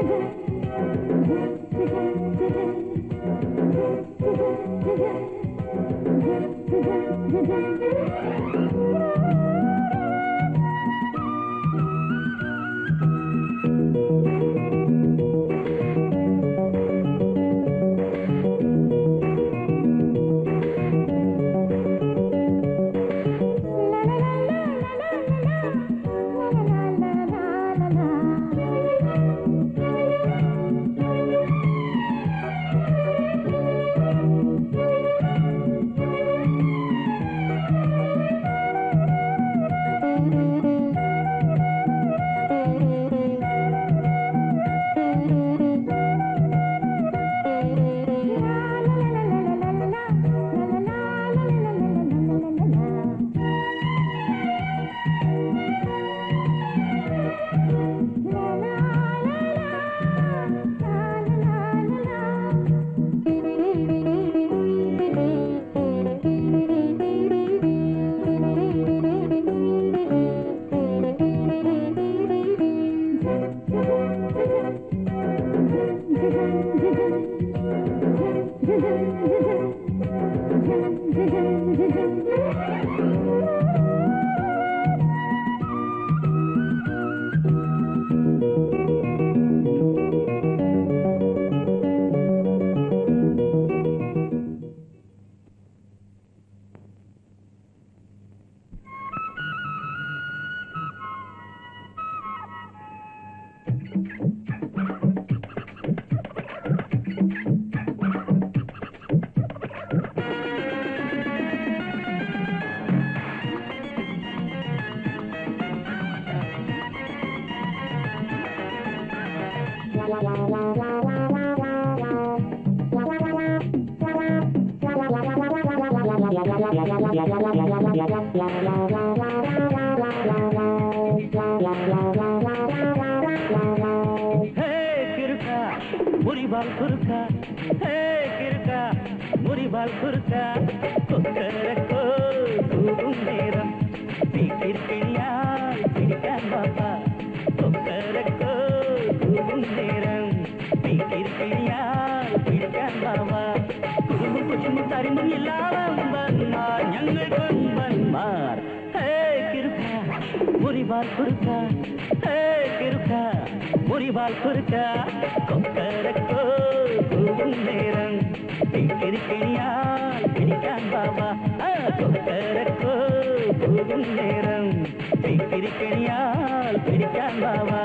ஹே கிருக்கா முறிபால் குறுக்கா ஹே கிருக்கா முறிபால் குறுக்கா கொக்கரக்கோ கூடும் நேரம் வீட்டிற்கிழியால் பிடிக்கான் பாப்பா கொக்கரக்கோ கூடும் நேரம் വീട്ടിற்കിഴിയാൽ പിടിക്കാൻ പാവാ കുടുംബം കൊച്ചുമുത്തറിഞ്ഞും എല്ലാവന്മാർ ഞങ്ങൾ കൊമ്പന്മാർ ഹേ കിരുക്ക മുറിവാൽ കുറുക്ക ഹേ കിരുക്ക മുറിവാൽ കുറുക്ക കൊക്കരക്കോ കൂവും നേരം വീട്ടിற்കിഴിയാൽ പിടിക്കാൻ പാവാ കൊക്കരക്കോ കൂവും നേരം വീട്ടിற்കിഴിയാൽ പിടിക്കാൻ പാവാ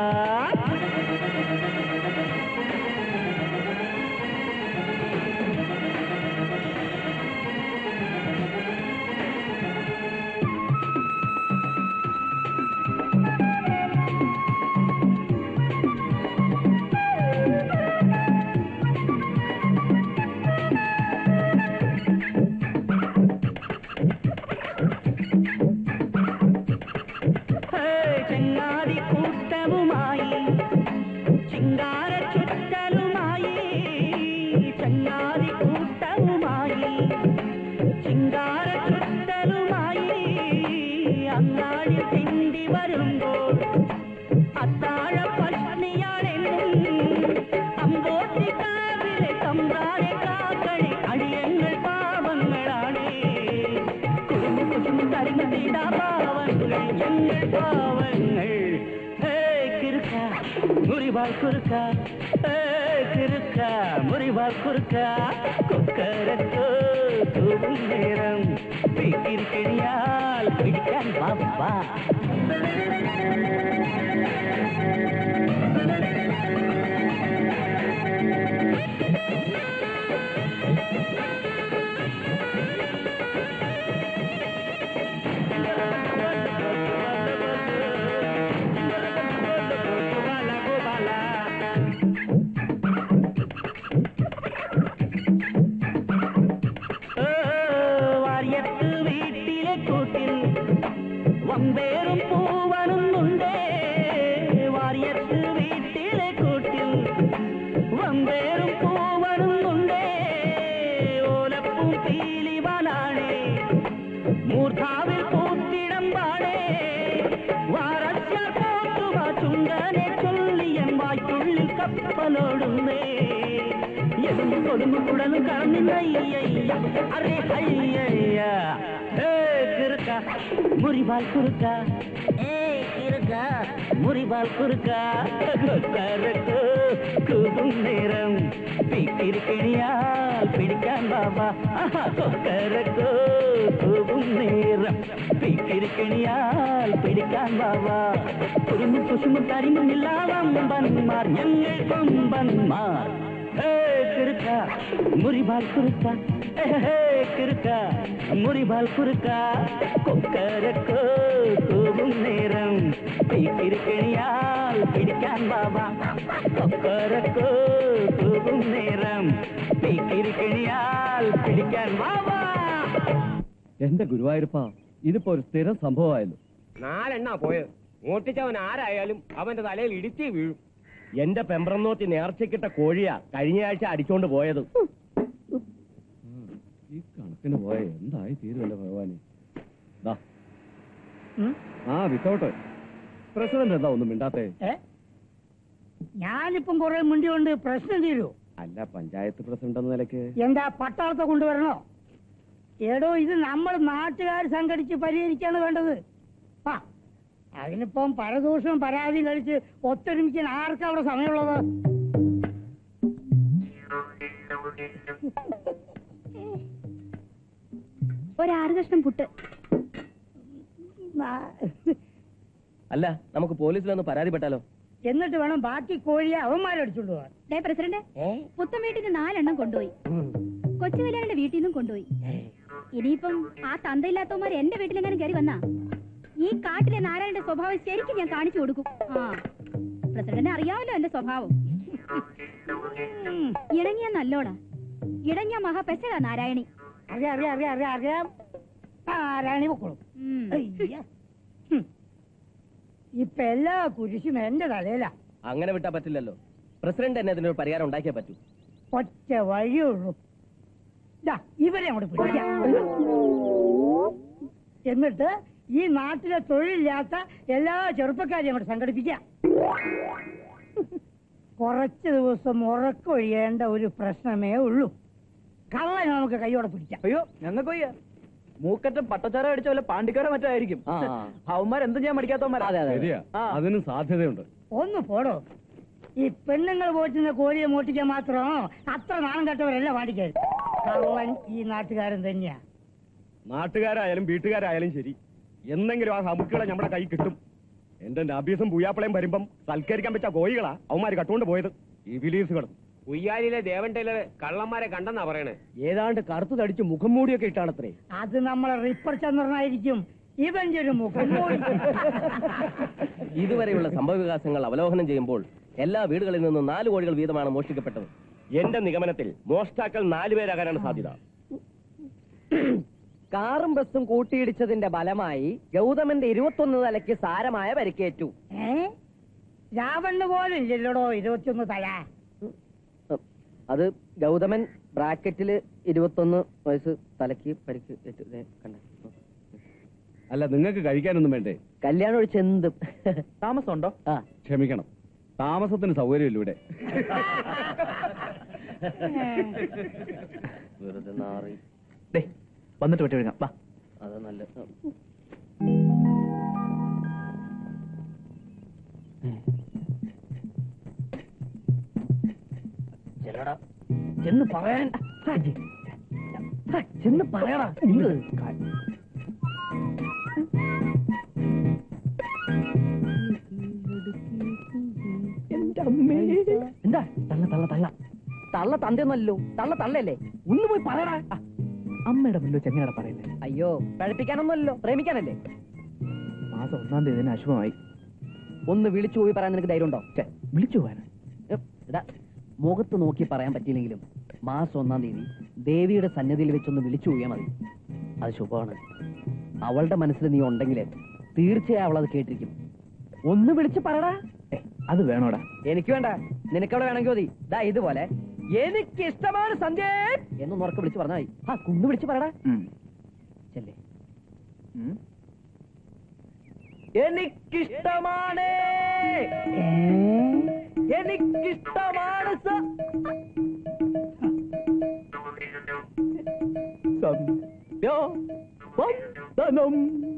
ഹേ, ചങ്ങാതി കൂട്ടവുമായി ചിങ്കാര ചുറ്റലുമായി ചങ്ങാതി കൂട്ടവുമായി ചിങ്കാര ചുറ്റലുമായി അങ്ങാടി തിണ്ടി വരുമ്പോൾ അത്താഴ പത്നിയാണെന്നും അമ്പോട്ടി കാവിലെ തമ്പാരെ കാക്കളി അടിയങ്ങൾ പാവങ്ങളാണേ കുടുംബ കുടുംബ തരിമതിടാ പാവങ്ങൾ ഞങ്ങൾ പാവങ്ങൾ ഹേ കിറുക്ക മുറിവാൽ കുറുക്ക ഹേ കിറുക്ക മുറിവാൽ കുറുക്ക കൊക്കരക്കോ തൂവും നേരം വീട്ടിരിക്കണിയാൽ പിടിക്കാൻ പാപ്പാ വാര്യത്ത് വീട്ടിലെ കൂട്ടിൽ വമ്പേറും പൂവനും ഉണ്ടേ കപ്പലോടുന്നേ എതും കൊടുമ്പും കുടലും കാണുന്നയ്യ അരേ ഹയ്യയ്യ ഏ കിറുക്ക മുറിവാൽ കുറുക്ക ഏ കിറുക്ക മുറിവാൽ കുറുക്ക കൊക്കരക്കോ കൂകും നേരം പീക്കിരിക്കിണിയാൽ പിടിക്കാൻ ബാബാ ആഹാ, കൊക്കരക്കോ കൂകും നേരം പീക്കിരിക്കിണിയാൽ പിടിക്കാൻ ബാബാ കുറുമ്പും കുശുമ്പും കരിമ്പും ഇല്ലാവമ്പന്മാർ ഞങ്ങൾ കൊമ്പന്മാർ ഹേ കിറുക്ക മുറിവാൽ കുറുക്ക ഹേ കിറുക്ക മുറിവാൽ കുറുക്ക കൊക്കരക്കോ കൂകും നേരം പീക്കിരിക്കിണിയാൽ പിടിക്കാൻ ബാബാ കൊക്കരക്കോ കൂകും നേരം പീക്കിരിക്കിണിയാൽ പിടിക്കാൻ ബാബാ എന്റെ ഗുരുവായൂരപ്പ ഇതിപ്പോ ഒരു സ്ഥിരം സംഭവമായല്ലോ നാലെണ്ണ പോയത് മോട്ടിച്ചവൻ ആരായാലും അവന്റെ തലയിൽ ഇടിച്ചേ വീഴും എന്റെ പെമ്പ്രന്നോത്തി നേർച്ചക്കിട്ട കോഴിയാ കഴിഞ്ഞ ആഴ്ച അടിച്ചോണ്ട് പോയത് ഈ കണക്കിന് പോയ എന്തായി തീരുമല്ലോ ഭഗവാനെ ദാ. ആ വിത്തൗട്ട് പ്രസിഡന്റ് എന്താ ഒന്നും മിണ്ടാത്തേ ഏ ഞാനിപ്പം കുറെ മുണ്ടി കൊണ്ട് പ്രശ്നം തീരൂ അല്ല പഞ്ചായത്ത് പ്രസിഡന്റ് എന്ന നിലയ്ക്ക് എന്താ പട്ടാളത്തെ കൊണ്ടുവരണോ എടോ ഇത് നമ്മൾ നാട്ടുകാർ സംഘടിച്ച് പരിഹരിക്കാണ് വേണ്ടത് ആ അതിനിപ്പം പരദൂഷവും പരാതിയും കഴിച്ച് ഒത്തൊരുമിക്കാൻ ആർക്കാ അവിടെ സമയമുള്ളത് ഒരാറ് കഷ്ണം പുട്ട് ആ, അല്ല നമുക്ക് പോലീസിലൊന്ന് പരാതിപ്പെട്ടാലോ എന്നിട്ട് വേണം ബാക്കി കോഴിയെ അവന്മാരടിച്ചോണ്ട് പോവാൻ ഡേ പ്രസിഡന്റ് പുത്തൻ വീട്ടിൽ നിന്ന് നാലെണ്ണം കൊണ്ടുപോയി കൊച്ചു കല്യാണിന്റെ വീട്ടിൽ നിന്നും കൊണ്ടുപോയി ഇനിയിപ്പം ആ തന്തയില്ലാത്തവന്മാർ എന്റെ വീട്ടിലെങ്ങാനും കയറി വന്നാ ഈ കാട്ടിലെ നാരായണന്റെ സ്വഭാവം ശരിക്കും ഞാൻ കാണിച്ചു കൊടുക്കും ആ പ്രസിഡന്റ് അറിയാമല്ലോ എന്റെ സ്വഭാവം ഇണങ്ങിയ നല്ലോളാ ഇടങ്ങിയ മഹാപെശക നാരായണി അറിയാം അറിയാം അറിയാം അറിയാം അറിയാം ആരാണി പൊക്കോളും ഉം. അയ്യ. ഹും. ഇപ്പൊ എല്ലാ കുരിശും എന്റെ തലയിലാ അങ്ങനെ വിട്ടാ പറ്റില്ലല്ലോ പ്രസിഡന്റ് തന്നെ ഇതിനൊരു പരിഹാരം ഉണ്ടാക്കിയേ പറ്റൂ ഒറ്റ വഴിയുള്ളൂ ദാ, ഇവരെ അങ്ങോട്ട് പിടിക്കാം എന്നിട്ട് ഈ നാട്ടിലെ തൊഴിലില്ലാത്ത എല്ലാ ചെറുപ്പക്കാരെയും അങ്ങോട്ട് സംഘടിപ്പിക്കാം കുറച്ച് ദിവസം ഉറക്കൊഴിയേണ്ട ഒരു പ്രശ്നമേ ഉള്ളൂ കള്ളനെ നമുക്ക് കൈയോടെ പിടിക്കാം അയ്യോ ഞങ്ങൾക്ക് വയ്യ മൂക്കറ്റം പട്ടച്ചാറ അടിച്ച വല്ല പാണ്ടിക്കാരോ മറ്റോ ആയിരിക്കും ആ. അവന്മാർ എന്തും ചെയ്യാൻ പഠിക്കാത്തവന്മാരാ ശരിയാ ആ. അതിനും സാധ്യതയുണ്ട് ഒന്ന് പോടോ ഈ പെണ്ണുങ്ങൾ പോറ്റുന്ന കോഴിയെ മോട്ടിക്കാൻ മാത്രം അത്ര നാണം കെട്ടവരല്ല പാടിക്കാൻ കള്ളൻ ഈ നാട്ടുകാരൻ തന്നെയാ നാട്ടുകാരായാലും വീട്ടുകാരായാലും ശരി എന്തെങ്കിലും ആ സമുക്കുകളെ നമ്മുടെ കൈ കിട്ടും എന്റെ നബീസും പൂയാപ്പളയും വരുമ്പം സൽക്കരിക്കാൻ പറ്റിയ കോഴികളാ അവന്മാര് കട്ടുകൊണ്ട് പോയത് ഈ വിലീസുകൾ ഉയ്യാലിലെ ദേവൻ ടൈലർ കള്ളന്മാരെ കണ്ടെന്നാ പറയണേ ഏതാണ്ട് കറുത്തു തടിച്ച് മുഖം മൂടിയൊക്കെ ഇട്ടാണത്രേ അത് നമ്മളെ റിപ്പർ ചന്ദ്രനായിരിക്കും ഇവന്റെ ഒരു മുഖം മൂടി. ഇതുവരെയുള്ള സംഭവവികാസങ്ങൾ അവലോകനം ചെയ്യുമ്പോൾ എല്ലാ വീടുകളിൽ നിന്നും നാല് കോഴികൾ വീതമാണ് മോഷ്ടിക്കപ്പെട്ടത് എന്റെ നിഗമനത്തിൽ മോഷ്ടാക്കൾ നാലുപേരാകാനാണ് സാധ്യത കാറും ബസ്സും കൂട്ടിയിടിച്ചതിന്റെ ഫലമായി ഗൗതമന്റെ ഇരുപത്തൊന്ന് തലയ്ക്ക് സാരമായ പരിക്കേറ്റു ഏ രാവണ് പോലും ഇല്ലല്ലോടോ ഇരുപത്തിയൊന്ന് തല അത് ഗൗതമൻ ബ്രാക്കറ്റില് ഇരുപത്തൊന്ന് വയസ്സ് തലയ്ക്ക് പരിക്ക് ഏറ്റു. ദേ കണ്ടോ? അല്ല നിങ്ങൾക്ക് കഴിക്കാനൊന്നും വേണ്ടേ കല്യാണം ഒഴിച്ച് എന്തും താമസം ഉണ്ടോ ആ ക്ഷമിക്കണം താമസത്തിന് സൗകര്യമില്ല ഇവിടെ വെറുതെ നാറി വന്നിട്ട് വിട്ടു വിഴുങ്ങാം വാ അത് നല്ല ചെല്ലടാ ചെന്ന് പറയാൻ ഹാ, ജി. ഹാ, ചെന്ന് പറയടാ ഇത് എന്താ തള്ള തള്ള തള്ള തള്ള തന്തയൊന്നല്ലോ തള്ള തള്ളയല്ലേ ഒന്ന് പോയി പറയടാ ആ, അമ്മയുടെ മുന്നിൽ ചെങ്ങനട പറയുന്നത് അയ്യോ പഴപ്പിക്കാനൊന്നുമല്ലോ പ്രേമിക്കാനല്ലേ മാസം ഒന്നാം തീയതി തന്നെ അശുഭമായി ഒന്ന് വിളിച്ചു പോയി പറയാൻ നിനക്ക് ധൈര്യം ഉണ്ടോ വിളിച്ചു പോകാൻ എടാ മുഖത്ത് നോക്കി പറയാൻ പറ്റിയില്ലെങ്കിലും മാസം ഒന്നാം തീയതി ദേവിയുടെ സന്നിധിയിൽ വെച്ചൊന്ന് വിളിച്ചു പോയാൽ മതി അത് ശുഭമാണ് അവളുടെ മനസ്സിൽ നീ ഉണ്ടെങ്കിൽ തീർച്ചയായും അവൾ അത് കേട്ടിരിക്കും ഒന്ന് വിളിച്ച് പറയടാ ഏ, അത് വേണോടാ എനിക്ക് വേണ്ട നിനക്കവിടെ വേണമെങ്കിൽ മതി ദാ ഇതുപോലെ എനിക്ക് ഇഷ്ടമാണ് സന്ധ്യ എന്ന് ഉറക്കെ വിളിച്ച് പറഞ്ഞാൽ മതി ആ കുന്ന് വിളിച്ച് പറയടാ ചെല്ലേ എനിക്കിഷ്ടമാണ് എനിക്കിഷ്ടമാണ് സ- സന്ധ്യാവന്ദനം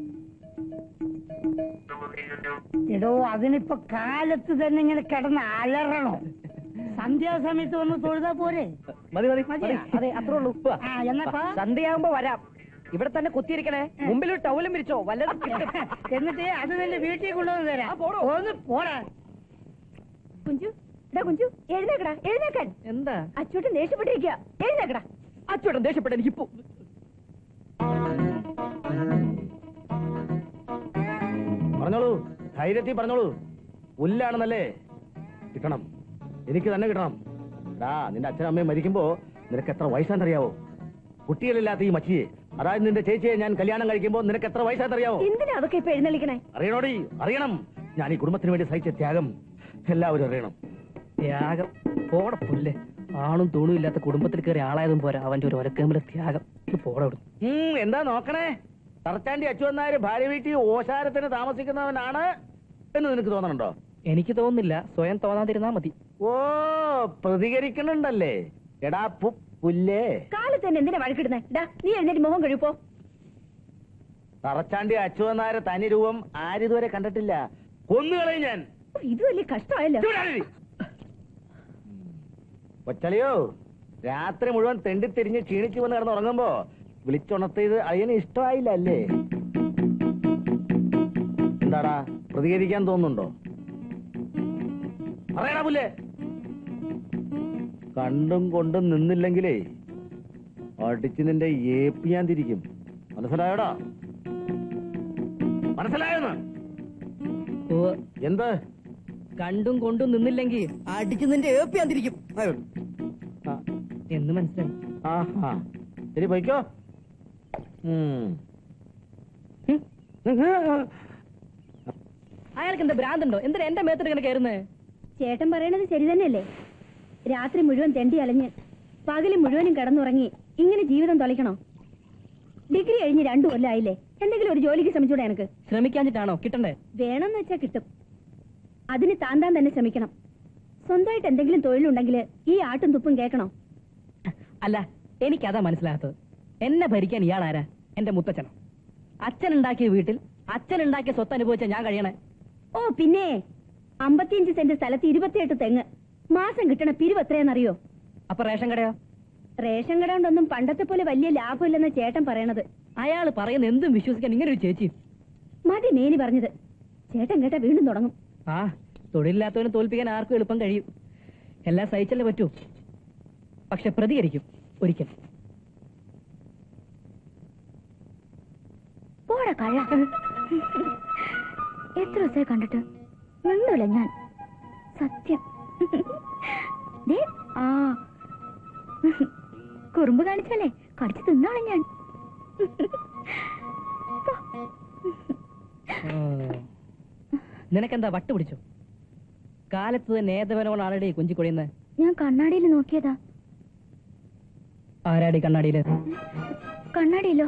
എടോ അതിനിപ്പോ കാലത്ത് തന്നെ ഇങ്ങനെ കിടന്ന് അലറണോ സന്ധ്യാസമയത്ത് വന്ന് തൊഴുതാ പോരെ മതി മതി മതി മതിയോ? അതെ അത്രേ ഉള്ളൂ ഉപ്പ്. ആ എന്നപ്പാ സന്ധ്യയാകുമ്പോ വരാം ഇവിടെ തന്നെ കുത്തിയിരിക്കണേ മുമ്പിൽ ഒരു ടൗലും വിരിച്ചോ വല്ലതും കിട്ടും. എന്നിട്ട് അത് നിന്റെ വീട്ടിൽ കൊണ്ടുവന്ന് തരാം ആ, പോടോ. ഒന്ന് പോടാ കുഞ്ചു എടാ കുഞ്ചു എഴുന്നേക്കടാ എഴുന്നേക്കാൻ എന്താ അച്ചോട്ടൻ ദേഷ്യപ്പെട്ടിരിക്കുക എഴുന്നേക്കടാ അച്ചോട്ടൻ ദേഷ്യപ്പെട്ട എനിക്കിപ്പോ പറഞ്ഞോളൂ ധൈര്യത്തിൽ പറഞ്ഞോളൂ പുല്ലാണെന്നല്ലേ കിട്ടണം എനിക്ക് തന്നെ കിട്ടണം എടാ നിന്റെ അച്ഛനും അമ്മയും മരിക്കുമ്പോ നിനക്ക് എത്ര വയസ്സാണെന്നറിയാവോ കുട്ടികളില്ലാത്ത ഈ മച്ചിയെ അതായത് നിന്റെ ചേച്ചിയെ ഞാൻ കല്യാണം കഴിക്കുമ്പോ നിനക്ക് എത്ര വയസ്സാണെന്നറിയാവോ എന്തിനാ അതൊക്കെ ഇപ്പൊ എഴുന്നള്ളിക്കണേ അറിയണോടി അറിയണം ഞാൻ ഈ കുടുംബത്തിന് വേണ്ടി സഹിച്ച ത്യാഗം എല്ലാവരും അറിയണം ത്യാഗം പോടെ പുല്ല് ആണും തൂണും ഇല്ലാത്ത കുടുംബത്തിൽ കയറി ആളായതും പോരാ അവന്റെ ഒരു ഒരക്കേമ്പിലെ ത്യാഗം ഇത് പോടെ വിടും ഉം, എന്താ നോക്കണേ തറച്ചാണ്ടി അച്ചുവന്നാര് ഭാര്യ വീട്ടിൽ ഓശാരത്തിന് താമസിക്കുന്നവനാണ് എന്ന് നിനക്ക് തോന്നണുണ്ടോ എനിക്ക് തോന്നുന്നില്ല സ്വയം തോന്നാതിരുന്നാ മതി ഓ പ്രതികരിക്കണുണ്ടല്ലേ എടാ പു പുല്ലേ കാലത്ത് തന്നെ എന്തിനാ വഴക്കിടുന്നേ ഡാ നീ എഴുന്നേറ്റ് മുഖം കഴിപ്പോ തറച്ചാണ്ടി അച്ചുവന്നാര് തനി രൂപം ആരിതുവരെ കണ്ടിട്ടില്ല കൊന്നുകളയും ഞാൻ ഇത് വലിയ കഷ്ടമായല്ലോ ചൂടാടി. കൊച്ചളിയോ രാത്രി മുഴുവൻ തെണ്ടി തിരിഞ്ഞ് ക്ഷീണിച്ചു വന്ന് കിടന്നുറങ്ങുമ്പോ വിളിച്ചുണർത്തിയത് അയ്യന് ഇഷ്ടമായില്ല അല്ലേ എന്താടാ പ്രതികരിക്കാൻ തോന്നുന്നുണ്ടോ പറയടാ പുല്ലേ കണ്ടും കൊണ്ടും നിന്നില്ലെങ്കിലേ അടിച്ച് നിന്റെ ഏപ്പ് ഞാൻ തിരിക്കും മനസ്സിലായോടാ മനസ്സിലായോന്ന് ഓ എന്ത് കണ്ടും കൊണ്ടും നിന്നില്ലെങ്കിൽ അടിച്ചു നിന്റെ ഏപ്പിയാന്തിരിക്കും ആ, എന്ന് മനസ്സിലായി ആഹാ ശരി പോയിക്കോ ഉം. അയാൾക്ക് എന്താ ഭ്രാന്തുണ്ടോ എന്തിനാ എന്റെ മേത്തിട്ട് ഇങ്ങനെ കയറുന്നേ ചേട്ടൻ പറയണത് ശരി തന്നെയല്ലേ രാത്രി മുഴുവൻ തെണ്ടി അലഞ്ഞ് പകല് മുഴുവനും കിടന്നുറങ്ങി ഇങ്ങനെ ജീവിതം തൊലയ്ക്കണോ ഡിഗ്രി കഴിഞ്ഞ് രണ്ടു കൊല്ലായില്ലേ എന്തെങ്കിലും ഒരു ജോലിക്ക് ശ്രമിച്ചൂടെ എനിക്ക് ശ്രമിക്കാഞ്ഞിട്ടാണോ കിട്ടണ്ടേ വേണമെന്ന് വെച്ചാ കിട്ടും അതിന് താൻ താൻ തന്നെ ശ്രമിക്കണം സ്വന്തമായിട്ട് എന്തെങ്കിലും തൊഴിലുണ്ടെങ്കിൽ ഈ ആട്ടും തുപ്പും കേൾക്കണോ അല്ല എനിക്കതാ മനസ്സിലാകാത്തത് എന്നെ ഭരിക്കാൻ ഇയാൾ ആരാ എന്റെ മുത്തച്ഛനോ അച്ഛൻ ഉണ്ടാക്കിയ വീട്ടിൽ അച്ഛൻ ഉണ്ടാക്കിയ സ്വത്ത് അനുഭവിച്ച ഞാൻ കഴിയണേ ഓ പിന്നെ അമ്പത്തിയഞ്ച് സെന്റ് സ്ഥലത്ത് ഇരുപത്തിയെട്ട് തെങ്ങ് മാസം കിട്ടണ പിരിവ് എത്രയാണെന്നറിയോ അപ്പൊ റേഷൻ കടയോ റേഷൻ കട കൊണ്ടൊന്നും പണ്ടത്തെ പോലെ വലിയ ലാഭമില്ലെന്ന് ചേട്ടൻ പറയണത് അയാൾ പറയുന്ന എന്തും വിശ്വസിക്കാൻ ഇങ്ങനെ ഒരു ചേച്ചി മതി മേനി പറഞ്ഞത് ചേട്ടൻ കേട്ടാ വീണ്ടും തുടങ്ങും ആ തൊഴിലില്ലാത്തവനെ തോൽപ്പിക്കാൻ ആർക്കും എളുപ്പം കഴിയും എല്ലാം സഹിച്ചല്ലേ പറ്റൂ പക്ഷെ പ്രതികരിക്കും ഒരിക്കൽ പോടാ കഴ എത്ര ദിവസമായി കണ്ടിട്ട് മിണ്ടൂല ഞാൻ സത്യം ദേ, ആ കുറുമ്പ് കാണിച്ചാലേ കടിച്ചു തിന്നാണ് ഞാൻ ആ. നിനക്കെന്താ വട്ട് പിടിച്ചോ കാലത്ത് തന്നെ ഏതവനോടാണടി കുഞ്ചി കൊടിയുന്നത് ഞാൻ കണ്ണാടിയിൽ നോക്കിയതാ ആരാടി കണ്ണാടിയില് കണ്ണാടിയിലോ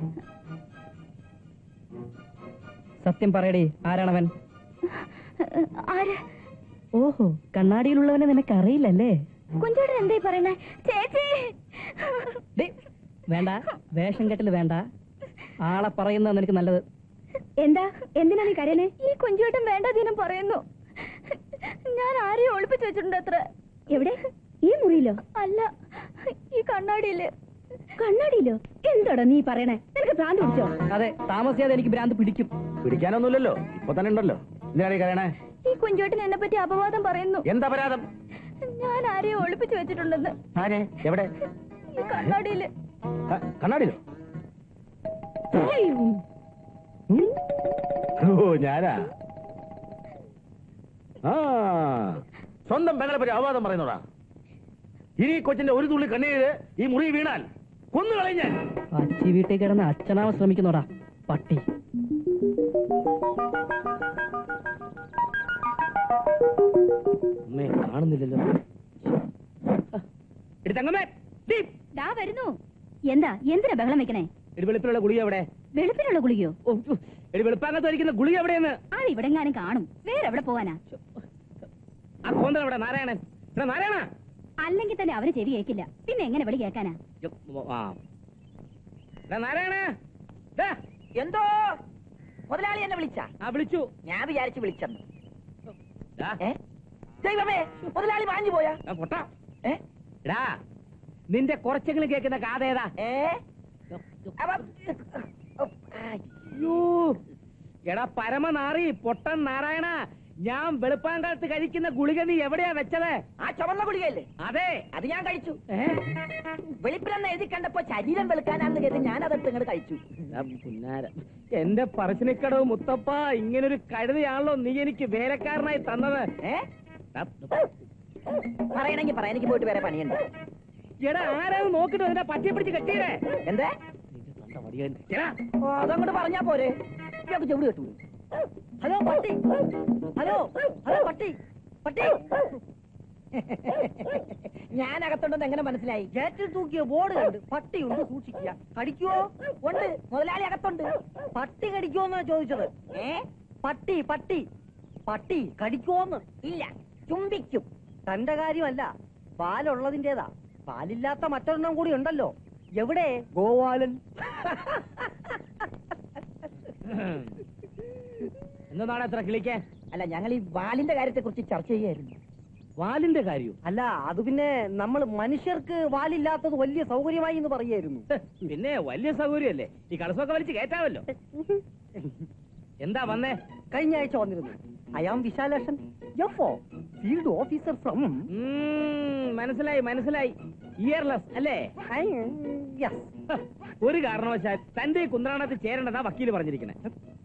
സത്യം പറയടി ആരാണവൻ ആര് ഓഹോ കണ്ണാടിയിലുള്ളവനെ നിനക്ക് അറിയില്ലല്ലേ കുഞ്ചേട്ടൻ എന്തായി പറയണേ ചേച്ചി ദേ, വേണ്ട വേഷം കെട്ടല് വേണ്ട ആളെ പറയുന്നത് നിനക്ക് നല്ലത് എന്താ എന്തിനാ നീ കരയണേ ഈ കുഞ്ചുവേട്ടൻ വേണ്ട ദിനം പറയുന്നു ഞാൻ ആരെയും ഒളിപ്പിച്ചു വെച്ചിട്ടുണ്ട് അത്ര എവിടെ ഈ മുറിയിലോ അല്ല ഈ കണ്ണാടിയില് കണ്ണാടിയിലോ എന്താടാ നീ പറയണേ നിനക്ക് ഭ്രാന്ത് പിടിച്ചോ അതെ താമസിയാതെ എനിക്ക് ഭ്രാന്ത് പിടിക്കും പിടിക്കാനൊന്നുമില്ലല്ലോ ഇപ്പൊ തന്നെ ഉണ്ടല്ലോ എന്തിനാണ് ഈ കരയണേ ഈ കുഞ്ചുവേട്ടൻ എന്നെ പറ്റി അപവാദം പറയുന്നു എന്താ പരാതം ഞാൻ ആരെയും ഒളിപ്പിച്ചു വെച്ചിട്ടുണ്ടെന്ന് ആരെ എവിടെ ഈ കണ്ണാടിയില് ക- കണ്ണാടിയിലോ ഓ ഞാനാ ആ സ്വന്തം പെങ്ങളെ പറ്റി അവാദം പറയുന്നോടാ ഇനി ഈ കൊച്ചിന്റെ ഒരു തുള്ളി കണ്ണീര് ഈ മുറി വീണാൽ കൊന്നു കളയും ഞാൻ അച്ചി വീട്ടിൽ കിടന്ന് അച്ഛനാവാൻ ശ്രമിക്കുന്നോടാ പട്ടി അമ്മേ കാണുന്നില്ലല്ലോ എടി തങ്കമ്മേ ദീ, ദാ വരുന്നു എന്താ എന്തിനാ ബഹളം വെക്കണേ എടി വെളുപ്പിലുള്ള ഗുളിക എവിടെ വെളുപ്പിനുള്ള ഗുളികയോ ഓ, ഉ, എടി വെളുപ്പാകത്ത് വരിക്കുന്ന ഗുളിക എവിടെയെന്ന് അത് ഇവിടെങ്ങാനും കാണും വേറെ എവിടെ പോവാനാ ആ കോന്തൽ എവിടെ നാരായണൻ എടാ നാരായണ അല്ലെങ്കിൽ തന്നെ അവര് ചെവി കേൾക്കില്ല പിന്നെ എങ്ങനെ വിളി കേൾക്കാനാ യ്യോ, ആ എടാ നാരായണ ദാ, എന്തോ മുതലാളി എന്നെ വിളിച്ച ആ വിളിച്ചു ഞാൻ വിചാരിച്ചു വിളിച്ചെന്ന് ദാ, ഏ ദൈവമേ മുതലാളി മാഞ്ഞു പോയാ ആ പൊട്ടാ ഏ എടാ നിന്റെ കുറച്ചെങ്കിലും കേൾക്കുന്ന കാതേതാ ഏ അവ- അയ്യോ എടാ പരമനാറി പൊട്ടൻ നാരായണ ഞാൻ വെളുപ്പാങ്കാലത്ത് കഴിക്കുന്ന ഗുളിക നീ എവിടെയാ വെച്ചത് ആ ചുവന്ന ഗുളികയല്ലേ അതെ അത് ഞാൻ കഴിച്ചു ഏ? വെളിപ്പിലെന്ന് എഴുതി കണ്ടപ്പോ ശരീരം വെളുക്കാനാന്ന് കരുതി ഞാൻ അതെടുത്ത് ഇങ്ങോട്ട് കഴിച്ചു എടാ പുന്നാര. എന്റെ പറശ്ശിനിക്കടവ് മുത്തപ്പ ഇങ്ങനൊരു കഴുതയാണല്ലോ നീ എനിക്ക് വേലക്കാരനായി തന്നത് ഏ എടാ, പറയണെങ്കി പറയാൻ എനിക്ക് പോയിട്ട് വേറെ പണിയുണ്ട് എടാ ആരാന്ന് നോക്കിട്ട് അതിന്റെ പറ്റിയെ പിടിച്ച് കെട്ടിയേ എന്തേ ഓ, അതങ്ങോട്ട് പറഞ്ഞാ പോരെ ഇയാൾക്ക് ചെവിട് കേട്ടു ഹലോ പട്ടി ഹലോ ഹലോ പട്ടി പട്ടി ഞാൻ അകത്തുണ്ടെന്ന് എങ്ങനെ മനസ്സിലായി ഗേറ്റിൽ തൂക്കിയ ബോർഡ് കണ്ട് പട്ടിയുണ്ട് സൂക്ഷിക്കുക കടിക്കുവോ ഉണ്ട് മുതലാളി അകത്തുണ്ട് പട്ടി കടിക്കുവോന്നാ ചോദിച്ചത് ഏ പട്ടി പട്ടി പട്ടി കടിക്കുവോന്ന് ഇല്ല ചുംബിക്കും തന്റെ കാര്യമല്ല പാലുള്ളതിന്റേതാ പാലില്ലാത്ത മറ്റൊരെണ്ണം കൂടി ഉണ്ടല്ലോ എവിടെ ഗോവാലൻ എന്നതാണ് എത്ര കിളിക്കാൻ അല്ല ഞങ്ങൾ ഈ വാലിന്റെ കാര്യത്തെ കുറിച്ച് ചർച്ച ചെയ്യായിരുന്നു വാലിന്റെ കാര്യവും അല്ല അത് പിന്നെ നമ്മൾ മനുഷ്യർക്ക് വാലില്ലാത്തത് വലിയ സൗകര്യമായി എന്ന് പറയായിരുന്നു പിന്നെ വലിയ സൗകര്യമല്ലേ ഈ കളസമൊക്കെ വലിച്ച് കയറ്റാമല്ലോ എന്താ വന്നേ കഴിഞ്ഞ ആഴ്ച വന്നിരുന്നു I am Visalakshan F field officer from ഉം, മനസ്സിലായി മനസ്സിലായി ഇയർലെസ് അല്ലേ ഹ, ഒരു കാരണവശാൽ തന്റെ ഈ കുന്ത്രാണത്തിൽ ചേരേണ്ടതാ വക്കീല് പറഞ്ഞിരിക്കണേ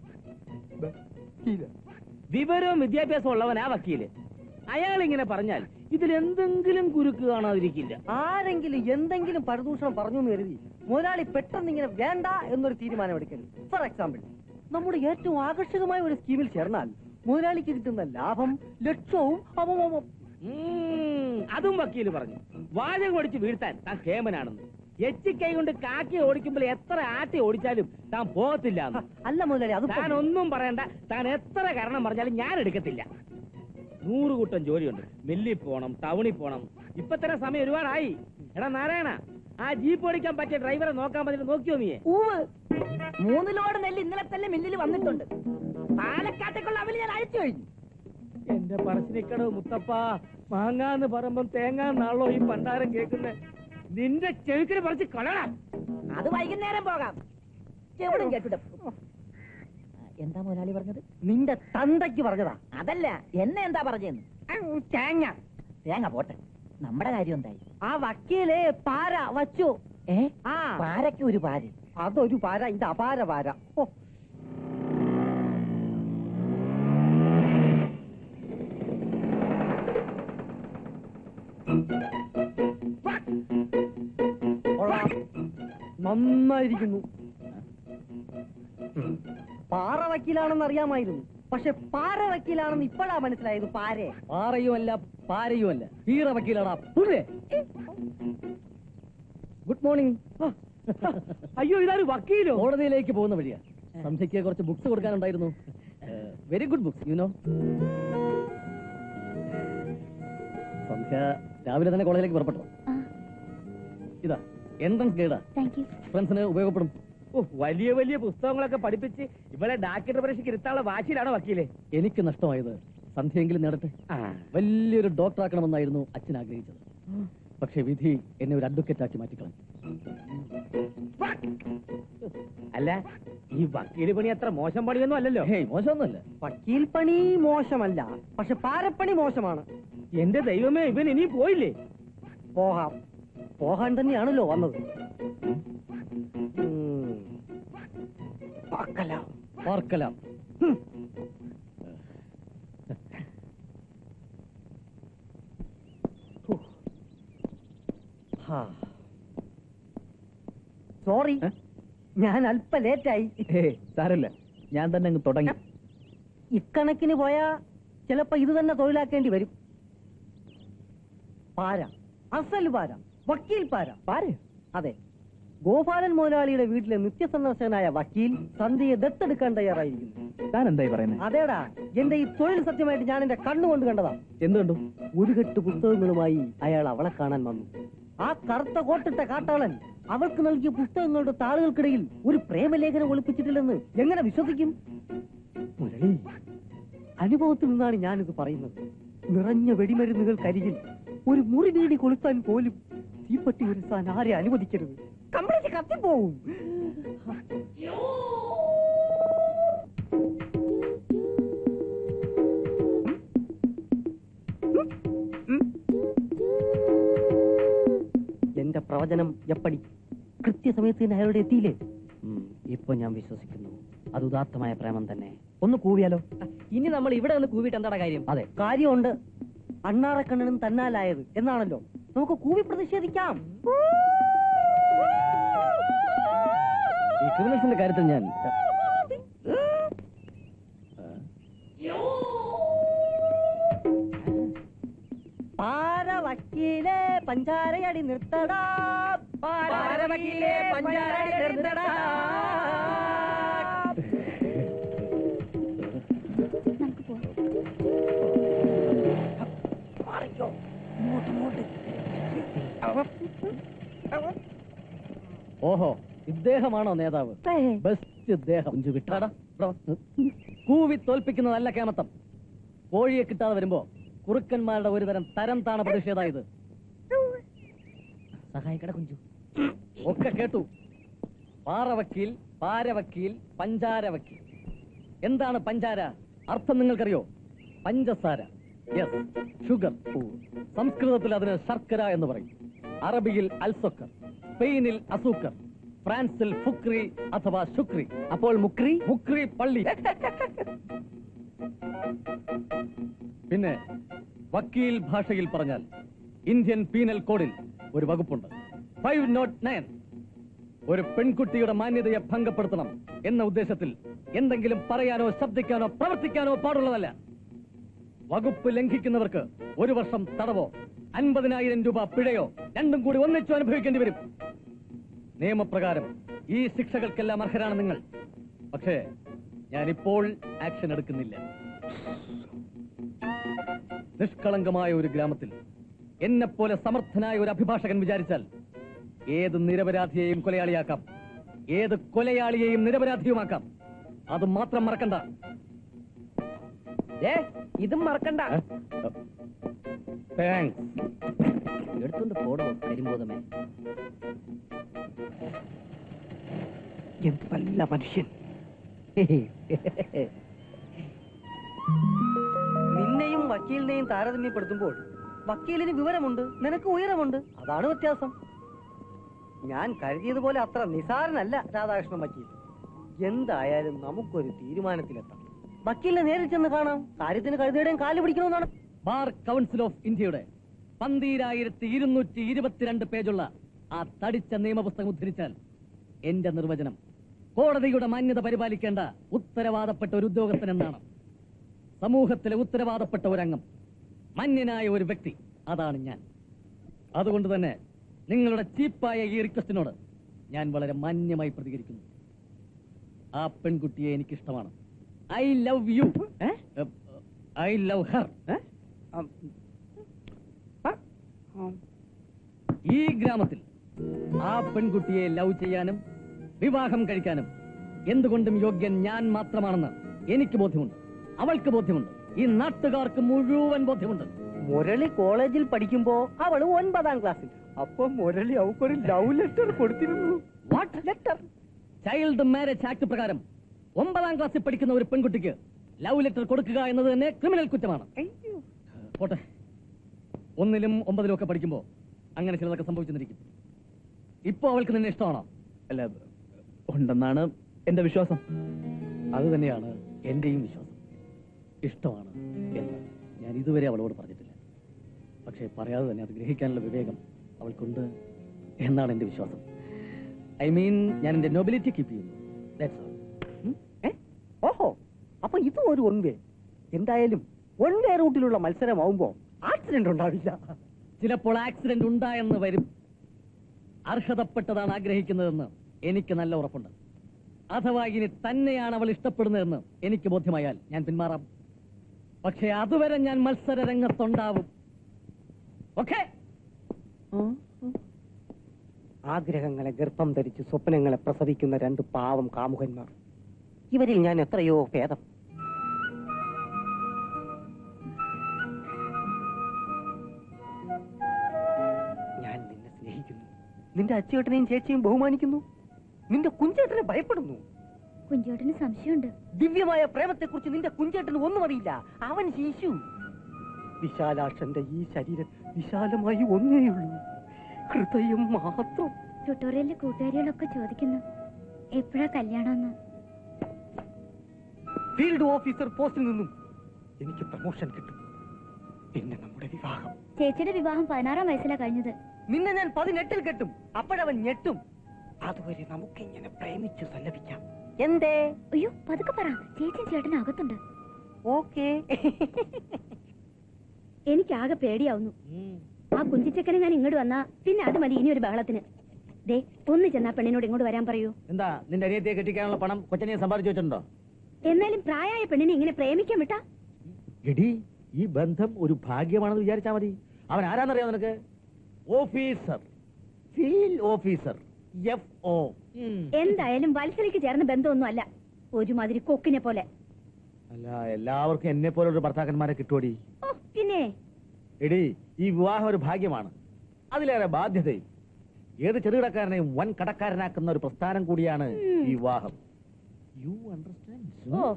വിവരവും വിദ്യാഭ്യാസവും ഉള്ളവനാ വക്കീല് അയാൾ ഇങ്ങനെ പറഞ്ഞാൽ ഇതിൽ എന്തെങ്കിലും കുരുക്ക് കാണാതിരിക്കില്ല ആരെങ്കിലും എന്തെങ്കിലും പരദൂഷണം പറഞ്ഞു എന്ന് കരുതി മുതലാളി പെട്ടെന്ന് ഇങ്ങനെ വേണ്ട എന്നൊരു തീരുമാനം എടുക്കരുത് ഫോർ എക്സാമ്പിൾ നമ്മുടെ ഏറ്റവും ആകർഷകമായ ഒരു സ്കീമിൽ ചേർന്നാൽ മുതലാളിക്ക് കിട്ടുന്ന ലാഭം ലക്ഷവും അവ- അവ- ഉം, അതും വക്കീല് പറഞ്ഞു വാചകം ഓടിച്ച് വീഴ്ത്താൻ താൻ കേമനാണെന്ന് എച്ചിക്കൈ കൊണ്ട് കാക്കി ഓടിക്കുമ്പോൾ എത്ര ആട്ടി ഓടിച്ചാലും താൻ പോകത്തില്ല എന്ന്. അല്ല മുതലാളി അത് താൻ ഒന്നും പറയണ്ട താൻ എത്ര കാരണം പറഞ്ഞാലും ഞാൻ എടുക്കത്തില്ല നൂറ് കൂട്ടം ജോലിയുണ്ട് മില്ലിൽ പോണം ടൗണിൽ പോണം ഇപ്പൊ തന്നെ സമയം ഒരുപാടായി എടാ നാരായണ ആ ജീപ്പ് ഓടിക്കാൻ പറ്റിയ ഡ്രൈവറെ നോക്കാൻ പറ്റില്ല നോക്കിയോ നീ പൂവ് മൂന്ന് ലോഡ് നെല്ല് ഇന്നലെ തന്നെ മില്ലിൽ വന്നിട്ടുണ്ട് പാലക്കാട്ടേക്കുള്ള അവല് ഞാൻ അയച്ചു കഴിഞ്ഞു എന്റെ പറശ്ശിനിക്കടവ് മുത്തപ്പ മാങ്ങാന്ന് പറയുമ്പം തേങ്ങാന്നാണല്ലോ ഈ പണ്ടാരം കേൾക്കുന്നത് നിന്റെ ചെവിക്കിന് പറിച്ച് കളയണം അത് വൈകുന്നേരം പോകാം എവിടും കേട്ടിട്ട് എന്താ മുതലാളി പറഞ്ഞത് നിന്റെ തന്തയ്ക്ക് പറഞ്ഞതാ അതല്ല എന്നെ എന്താ പറഞ്ഞെന്ന് തേങ്ങ തേങ്ങ പോട്ടെ നമ്മുടെ കാര്യം എന്തായി ആ വക്കീല് പാര വച്ചു ഏ ആ പാരയ്ക്ക് ഒരു പാര് അതൊരു പാര ഇത് അപാര പാര ഓ കൊള്ളാം. നന്നായിരിക്കുന്നു പാറ വക്കീലാണെന്ന് അറിയാമായിരുന്നു പക്ഷെ പാറ വക്കീലാണെന്ന് ഇപ്പോഴാ മനസ്സിലായത് പാരെ പാറയുമല്ല പാരയുമല്ല ഹീറ വക്കീലാടാ പുല്ലേ ഗുഡ് മോർണിംഗ് അയ്യോ ഇതാര് വക്കീലോ കോടതിയിലേക്ക് പോകുന്ന വഴിയാ സംശയ്ക്ക് കുറച്ച് ബുക്സ് കൊടുക്കാനുണ്ടായിരുന്നു very good books you know സംശ രാവിലെ തന്നെ കോളേജിലേക്ക് പുറപ്പെട്ടു ആ ഇതാ എൻട്രൻസ് ഗൈഡാ താങ്ക് യു ഫ്രണ്ട്സിന് ഉപയോഗപ്പെടും ഓ വലിയ വലിയ പുസ്തകങ്ങളൊക്കെ പഠിപ്പിച്ച് ഇവിടെ ഡാക്ടർ പരീക്ഷയ്ക്ക് ഇരുത്താനുള്ള വാശിയിലാണോ വക്കീലെ എനിക്ക് നഷ്ടമായത് സന്ധ്യയെങ്കിലും നേടട്ടെ വലിയൊരു ഡോക്ടർ ആക്കണമെന്നായിരുന്നു അച്ഛൻ ആഗ്രഹിച്ചത് പക്ഷെ വിധി എന്നെ ഒരു അഡ്വക്കേറ്റ് ആക്കി മാറ്റിക്കളഞ്ഞു അല്ല ഈ വക്കീല് പണി അത്ര മോശം പണിയൊന്നും അല്ലല്ലോ ഹേയ് മോശമൊന്നുമല്ല വക്കീൽ പണി മോശമല്ല പക്ഷെ പാരപ്പണി മോശമാണ് എന്റെ ദൈവമേ ഇവൻ ഇനി പോയില്ലേ പോകാം പോകാൻ തന്നെയാണല്ലോ വന്നത് ഉം. പാക്കലാം. പാർക്കലാം ഹാ. സോറി ഏ? ഞാൻ അല്പ ലേറ്റായി ഹേയ് സാരമില്ല ഞാൻ തന്നെ അങ്ങ് തുടങ്ങി ഇക്കണക്കിന് പോയാ ചിലപ്പോ ഇത് തന്നെ തൊഴിലാക്കേണ്ടി വരും പാര അസൽ പാര വക്കീൽ പാര പാര് അതെ ഗോപാലൻ മുതലാളിയുടെ വീട്ടിലെ നിത്യസന്ദർശകനായ വക്കീൽ സന്ധ്യയെ ദത്തെടുക്കാൻ തയ്യാറായിരിക്കുന്നു താൻ എന്തായി പറയുന്നത് അതേടാ എന്റെ ഈ തൊഴിൽ സത്യമായിട്ട് ഞാൻ എന്റെ കണ്ണുകൊണ്ട് കണ്ടതാ എന്ത് കണ്ടു ഒരു കെട്ട് പുസ്തകങ്ങളുമായി അയാൾ അവളെ കാണാൻ വന്നു ആ കറുത്ത കോട്ടിട്ട കാട്ടാളൻ അവൾക്ക് നൽകിയ പുസ്തകങ്ങളുടെ താളുകൾക്കിടയിൽ ഒരു പ്രേമലേഖനം ഒളിപ്പിച്ചിട്ടില്ലെന്ന് എങ്ങനെ വിശ്വസിക്കും മുരളി അനുഭവത്തിൽ നിന്നാണ് ഞാനിത് പറയുന്നത് നിറഞ്ഞ വെടിമരുന്നുകൾക്കരികിൽ ഒരു മുറി നീടി കൊളുത്താൻ പോലും തീപ്പട്ടി ഉരസാൻ ആരെ അനുവദിക്കരുത് കംപ്ലീറ്റ് കത്തിപ്പോവും എന്റെ പ്രവചനം എപ്പടി കൃത്യസമയത്ത് തന്നെ അയാളുടെ എത്തിയില്ലേ ഇപ്പൊ ഞാൻ വിശ്വസിക്കുന്നു അത് ഉദാത്തമായ പ്രേമം തന്നെ ഒന്ന് കൂവിയാലോ ഇനി നമ്മൾ ഇവിടെ നിന്ന് കൂവിയിട്ട് എന്താണ് കാര്യം അതെ കാര്യമുണ്ട് അണ്ണാറക്കണ്ണനും തന്നാലായത് എന്നാണല്ലോ നമുക്ക് കൂവി പ്രതിഷേധിക്കാം ഈ ക്രിമിനൽസിന്റെ കാര്യത്തിൽ ഞാൻ പാര വക്കീലെ പഞ്ചാരയടി നിർത്തടാ പാര വക്കീലെ പഞ്ചാരയടി നിർത്തടാ നമുക്ക് പോവാം ഓഹോ ഇദ്ദേഹമാണോ നേതാവ് ബെസ്റ്റ് ഇദ്ദേഹം വിട്ടാടാ കൂവി തോൽപ്പിക്കുന്ന നല്ല കേമത്തം കോഴിയെ കിട്ടാതെ വരുമ്പോ കുറുക്കന്മാരുടെ ഒരുതരം തരം താണ പ്രതിഷേധായത് സഹായിക്കട കുഞ്ചു ഒക്കെ കേട്ടു പാറവക്കീൽ പാരവക്കീൽ പഞ്ചാര വക്കീൽ എന്താണ് പഞ്ചാര അർത്ഥം നിങ്ങൾക്കറിയോ പഞ്ചസാര യെസ് ഷുഗർ സംസ്കൃതത്തിൽ അതിന് ശർക്കര എന്ന് പറയും അറബിയിൽ അൽസൊക്കർ സ്പെയിനിൽ അസൂക്കർ ഫ്രാൻസിൽ ഫുക്രി അഥവാ ശുക്രി അപ്പോൾ മുക്രി മുക്രി പള്ളി പിന്നെ വക്കീൽ ഭാഷയിൽ പറഞ്ഞാൽ ഇന്ത്യൻ പീനൽ കോഡിൽ ഒരു വകുപ്പുണ്ട് ഫൈവ് നോട്ട് നയൻ ഒരു പെൺകുട്ടിയുടെ മാന്യതയെ ഭംഗപ്പെടുത്തണം എന്ന ഉദ്ദേശത്തിൽ എന്തെങ്കിലും പറയാനോ ശബ്ദിക്കാനോ പ്രവർത്തിക്കാനോ പാടുള്ളതല്ല വകുപ്പ് ലംഘിക്കുന്നവർക്ക് ഒരു വർഷം തടവോ അൻപതിനായിരം രൂപ പിഴയോ രണ്ടും കൂടി ഒന്നിച്ചു അനുഭവിക്കേണ്ടി വരും നിയമപ്രകാരം ഈ ശിക്ഷകൾക്കെല്ലാം അർഹരാണ് നിങ്ങൾ പക്ഷേ ഞാനിപ്പോൾ ആക്ഷൻ എടുക്കുന്നില്ല നിഷ്കളങ്കമായ ഒരു ഗ്രാമത്തിൽ എന്നെപ്പോലെ സമർത്ഥനായ ഒരു അഭിഭാഷകൻ വിചാരിച്ചാൽ ഏത് നിരപരാധിയെയും കൊലയാളിയാക്കാം ഏത് കൊലയാളിയെയും നിരപരാധിയുമാക്കാം അത് മാത്രം മറക്കണ്ട ഏ ഇതും മറക്കണ്ട താങ്ക്സ് എടുത്തുകൊണ്ട് പോടോ കരിമ്പോതമേ എന്ത് നല്ല മനുഷ്യൻ നിന്നെയും വക്കീലിനെയും താരതമ്യപ്പെടുത്തുമ്പോൾ വക്കീലിന് വിവരമുണ്ട് നിനക്ക് ഉയരമുണ്ട് അതാണ് വ്യത്യാസം ഞാൻ കരുതിയതുപോലെ അത്ര നിസാരനല്ല രാധാകൃഷ്ണൻ വക്കീൽ എന്തായാലും നമുക്കൊരു തീരുമാനത്തിലെത്താം വക്കീലിനെ നേരിൽ ചെന്ന് കാണാം കാര്യത്തിന് കഴുതയുടെയും കാല് പിടിക്കണമെന്നാണ് ബാർ കൗൺസിൽ ഓഫ് ഇന്ത്യയുടെ പന്തീരായിരത്തി ഇരുന്നൂറ്റി ഇരുപത്തിരണ്ട് പേജുള്ള ആ തടിച്ച നിയമപുസ്തകം ഉദ്ധരിച്ചാൽ എന്റെ നിർവചനം കോടതിയുടെ മാന്യത പരിപാലിക്കേണ്ട ഉത്തരവാദപ്പെട്ട ഒരു ഉദ്യോഗസ്ഥൻ എന്നാണ് സമൂഹത്തിലെ ഉത്തരവാദപ്പെട്ട ഒരംഗം മാന്യനായ ഒരു വ്യക്തി അതാണ് ഞാൻ അതുകൊണ്ട് തന്നെ നിങ്ങളുടെ ചീപ്പായ ഈ റിക്വസ്റ്റിനോട് ഞാൻ വളരെ മാന്യമായി പ്രതികരിക്കുന്നു ആ പെൺകുട്ടിയെ എനിക്കിഷ്ടമാണ് I love you I love her ഈ ഗ്രാമത്തിൽ ആ പെൺകുട്ടിയെ ലവ് ചെയ്യാനും വിവാഹം കഴിക്കാനും എന്തുകൊണ്ടും യോഗ്യൻ ഞാൻ മാത്രമാണെന്ന് എനിക്ക് ബോധ്യമുണ്ട് അവൾക്ക് ബോധ്യമുണ്ട് ഈ നാട്ടുകാർക്ക് മുഴുവൻ ബോധ്യമുണ്ട് മുരളി കോളേജിൽ പഠിക്കുമ്പോ അവള് ഒൻപതാം ക്ലാസ്സിൽ അപ്പൊ മുരളി അവക്കൊരു ലവ് ലെറ്റർ കൊടുത്തിരുന്നു what letter child marriage act പ്രകാരം ഒമ്പതാം ക്ലാസ്സിൽ പഠിക്കുന്ന ഒരു പെൺകുട്ടിക്ക് ലവ് ലെറ്റർ കൊടുക്കുക എന്നത് തന്നെ ക്രിമിനൽ കുറ്റമാണ് പോട്ടെ ഒന്നിലും ഒമ്പതിലും ഒക്കെ പഠിക്കുമ്പോ അങ്ങനെ ചിലതൊക്കെ സംഭവിച്ചെന്നിരിക്കും ഇപ്പൊ അവൾക്ക് നിന്നെ ഇഷ്ടമാണോ അല്ല ഉണ്ടെന്നാണ് എന്റെ വിശ്വാസം അത് തന്നെയാണ് എന്റെയും വിശ്വാസം ഇഷ്ടമാണ് എന്ന് ഞാൻ ഇതുവരെ അവളോട് പറഞ്ഞിട്ടില്ല പക്ഷേ പറയാതെ തന്നെ അത് ഗ്രഹിക്കാനുള്ള വിവേകം അവൾക്കുണ്ട് എന്നാണ് എന്റെ വിശ്വാസം ഐ മീൻ ഞാൻ എന്റെ നൊബിലിറ്റി കീപ്പ് ചെയ്യുന്നു That's all. ഏ? ഓഹോ അപ്പൊ ഇതും ഒരു വൺ വേ എന്തായാലും വൺ വേ റൂട്ടിലുള്ള മത്സരമാവുമ്പോ ആക്സിഡന്റ് ഉണ്ടാവില്ല ചിലപ്പോൾ ആക്സിഡന്റ് ഉണ്ടായെന്ന് വരും അർഹതപ്പെട്ടതാണ് ആഗ്രഹിക്കുന്നതെന്ന് എനിക്ക് നല്ല ഉറപ്പുണ്ട് അഥവാ ഇനി തന്നെയാണ് അവൾ ഇഷ്ടപ്പെടുന്നതെന്ന് എനിക്ക് ബോധ്യമായാൽ ഞാൻ പിന്മാറാം പക്ഷേ അതുവരെ ഞാൻ മത്സര രംഗത്തുണ്ടാവും ഓക്കെ ആഗ്രഹങ്ങളെ ഗർഭം ധരിച്ച് സ്വപ്നങ്ങളെ പ്രസവിക്കുന്ന രണ്ട് പാവം കാമുകന്മാർ ഇവരിൽ ഞാൻ എത്രയോ ഭേദം ഞാൻ നിന്നെ സ്നേഹിക്കുന്നു നിന്റെ അച്ചേട്ടനെയും ചേച്ചിയും ബഹുമാനിക്കുന്നു നിന്റെ കുഞ്ചേട്ടനെ ഭയപ്പെടുന്നു കുഞ്ചോട്ടിന് സംശയമുണ്ട് ദിവ്യമായ പ്രേമത്തെക്കുറിച്ച് നിന്റെ കുഞ്ചേട്ടന് ഒന്നും അറിയില്ല അവൻ ശിശു വിശാലാക്ഷന്റെ ഈ ശരീരം വിശാലമായി ഒന്നേയുള്ളൂ ഹൃദയം മാത്രം ട്യൂട്ടോറിയലിലെ കൂട്ടുകാരികളൊക്കെ ചോദിക്കുന്നു എപ്പോഴാ കല്യാണമെന്ന് ഫീൽഡ് ഓഫീസർ പോസ്റ്റിൽ നിന്നും എനിക്ക് പ്രമോഷൻ കിട്ടും പിന്നെ നമ്മുടെ വിവാഹം ചേച്ചിയുടെ വിവാഹം പതിനാറാം വയസ്സിലാ കഴിഞ്ഞത് നിന്നെ ഞാൻ പതിനെട്ടിൽ കെട്ടും അപ്പോഴവൻ ഞെട്ടും അതുവരെ നമുക്ക് ഇങ്ങനെ പ്രേമിച്ചു സല്ലപിക്കാം എന്തേ അയ്യോ പതുക്കെ പറ ചേച്ചി ചേട്ടനും അകത്തുണ്ട് ഓക്കേ എനിക്കാകെ പേടിയാവുന്നു ആ കുഞ്ചിച്ചക്കനെ ഞാൻ ഇങ്ങോട്ട് വന്നാ പിന്നെ അത് മതി ഇനി ഒരു ബഹളത്തിന് ദേ ഒന്ന് ചെന്നാ പെണ്ണിനോട് ഇങ്ങോട്ട് വരാൻ പറയൂ എന്താ നിന്റെ അനിയത്തിയെ കെട്ടിക്കാനുള്ള പണം കൊച്ചനെ സമ്പാദിച്ചു വെച്ചിട്ടുണ്ടോ എന്നാലും പ്രായമായ പെണ്ണിനെ ഇങ്ങനെ പ്രേമിക്കാൻ വിട്ടാ എടി ഈ ബന്ധം ഒരു ഭാഗ്യമാണെന്ന് വിചാരിച്ചാ മതി അവൻ ആരാന്നറിയാം നിനക്ക് officer field officer F O എന്തായാലും വത്സലയ്ക്ക് ചേർന്ന ബന്ധമൊന്നും അല്ല ഒരുമാതിരി കൊക്കിനെ പോലെ അല്ല എല്ലാവർക്കും എന്നെ പോലെ ഒരു ഭർത്താക്കന്മാരെ കിട്ടുമടി ഓ പിന്നെ എടി ഈ വിവാഹം ഒരു ഭാഗ്യമാണ് അതിലേറെ ബാധ്യതയും ഏത് ചെറുകിടക്കാരനെയും വൻ കടക്കാരനാക്കുന്ന ഒരു പ്രസ്ഥാനം കൂടിയാണ് ഉം. ഈ വിവാഹം യു അണ്ടർസ്റ്റാൻഡ് ഓ.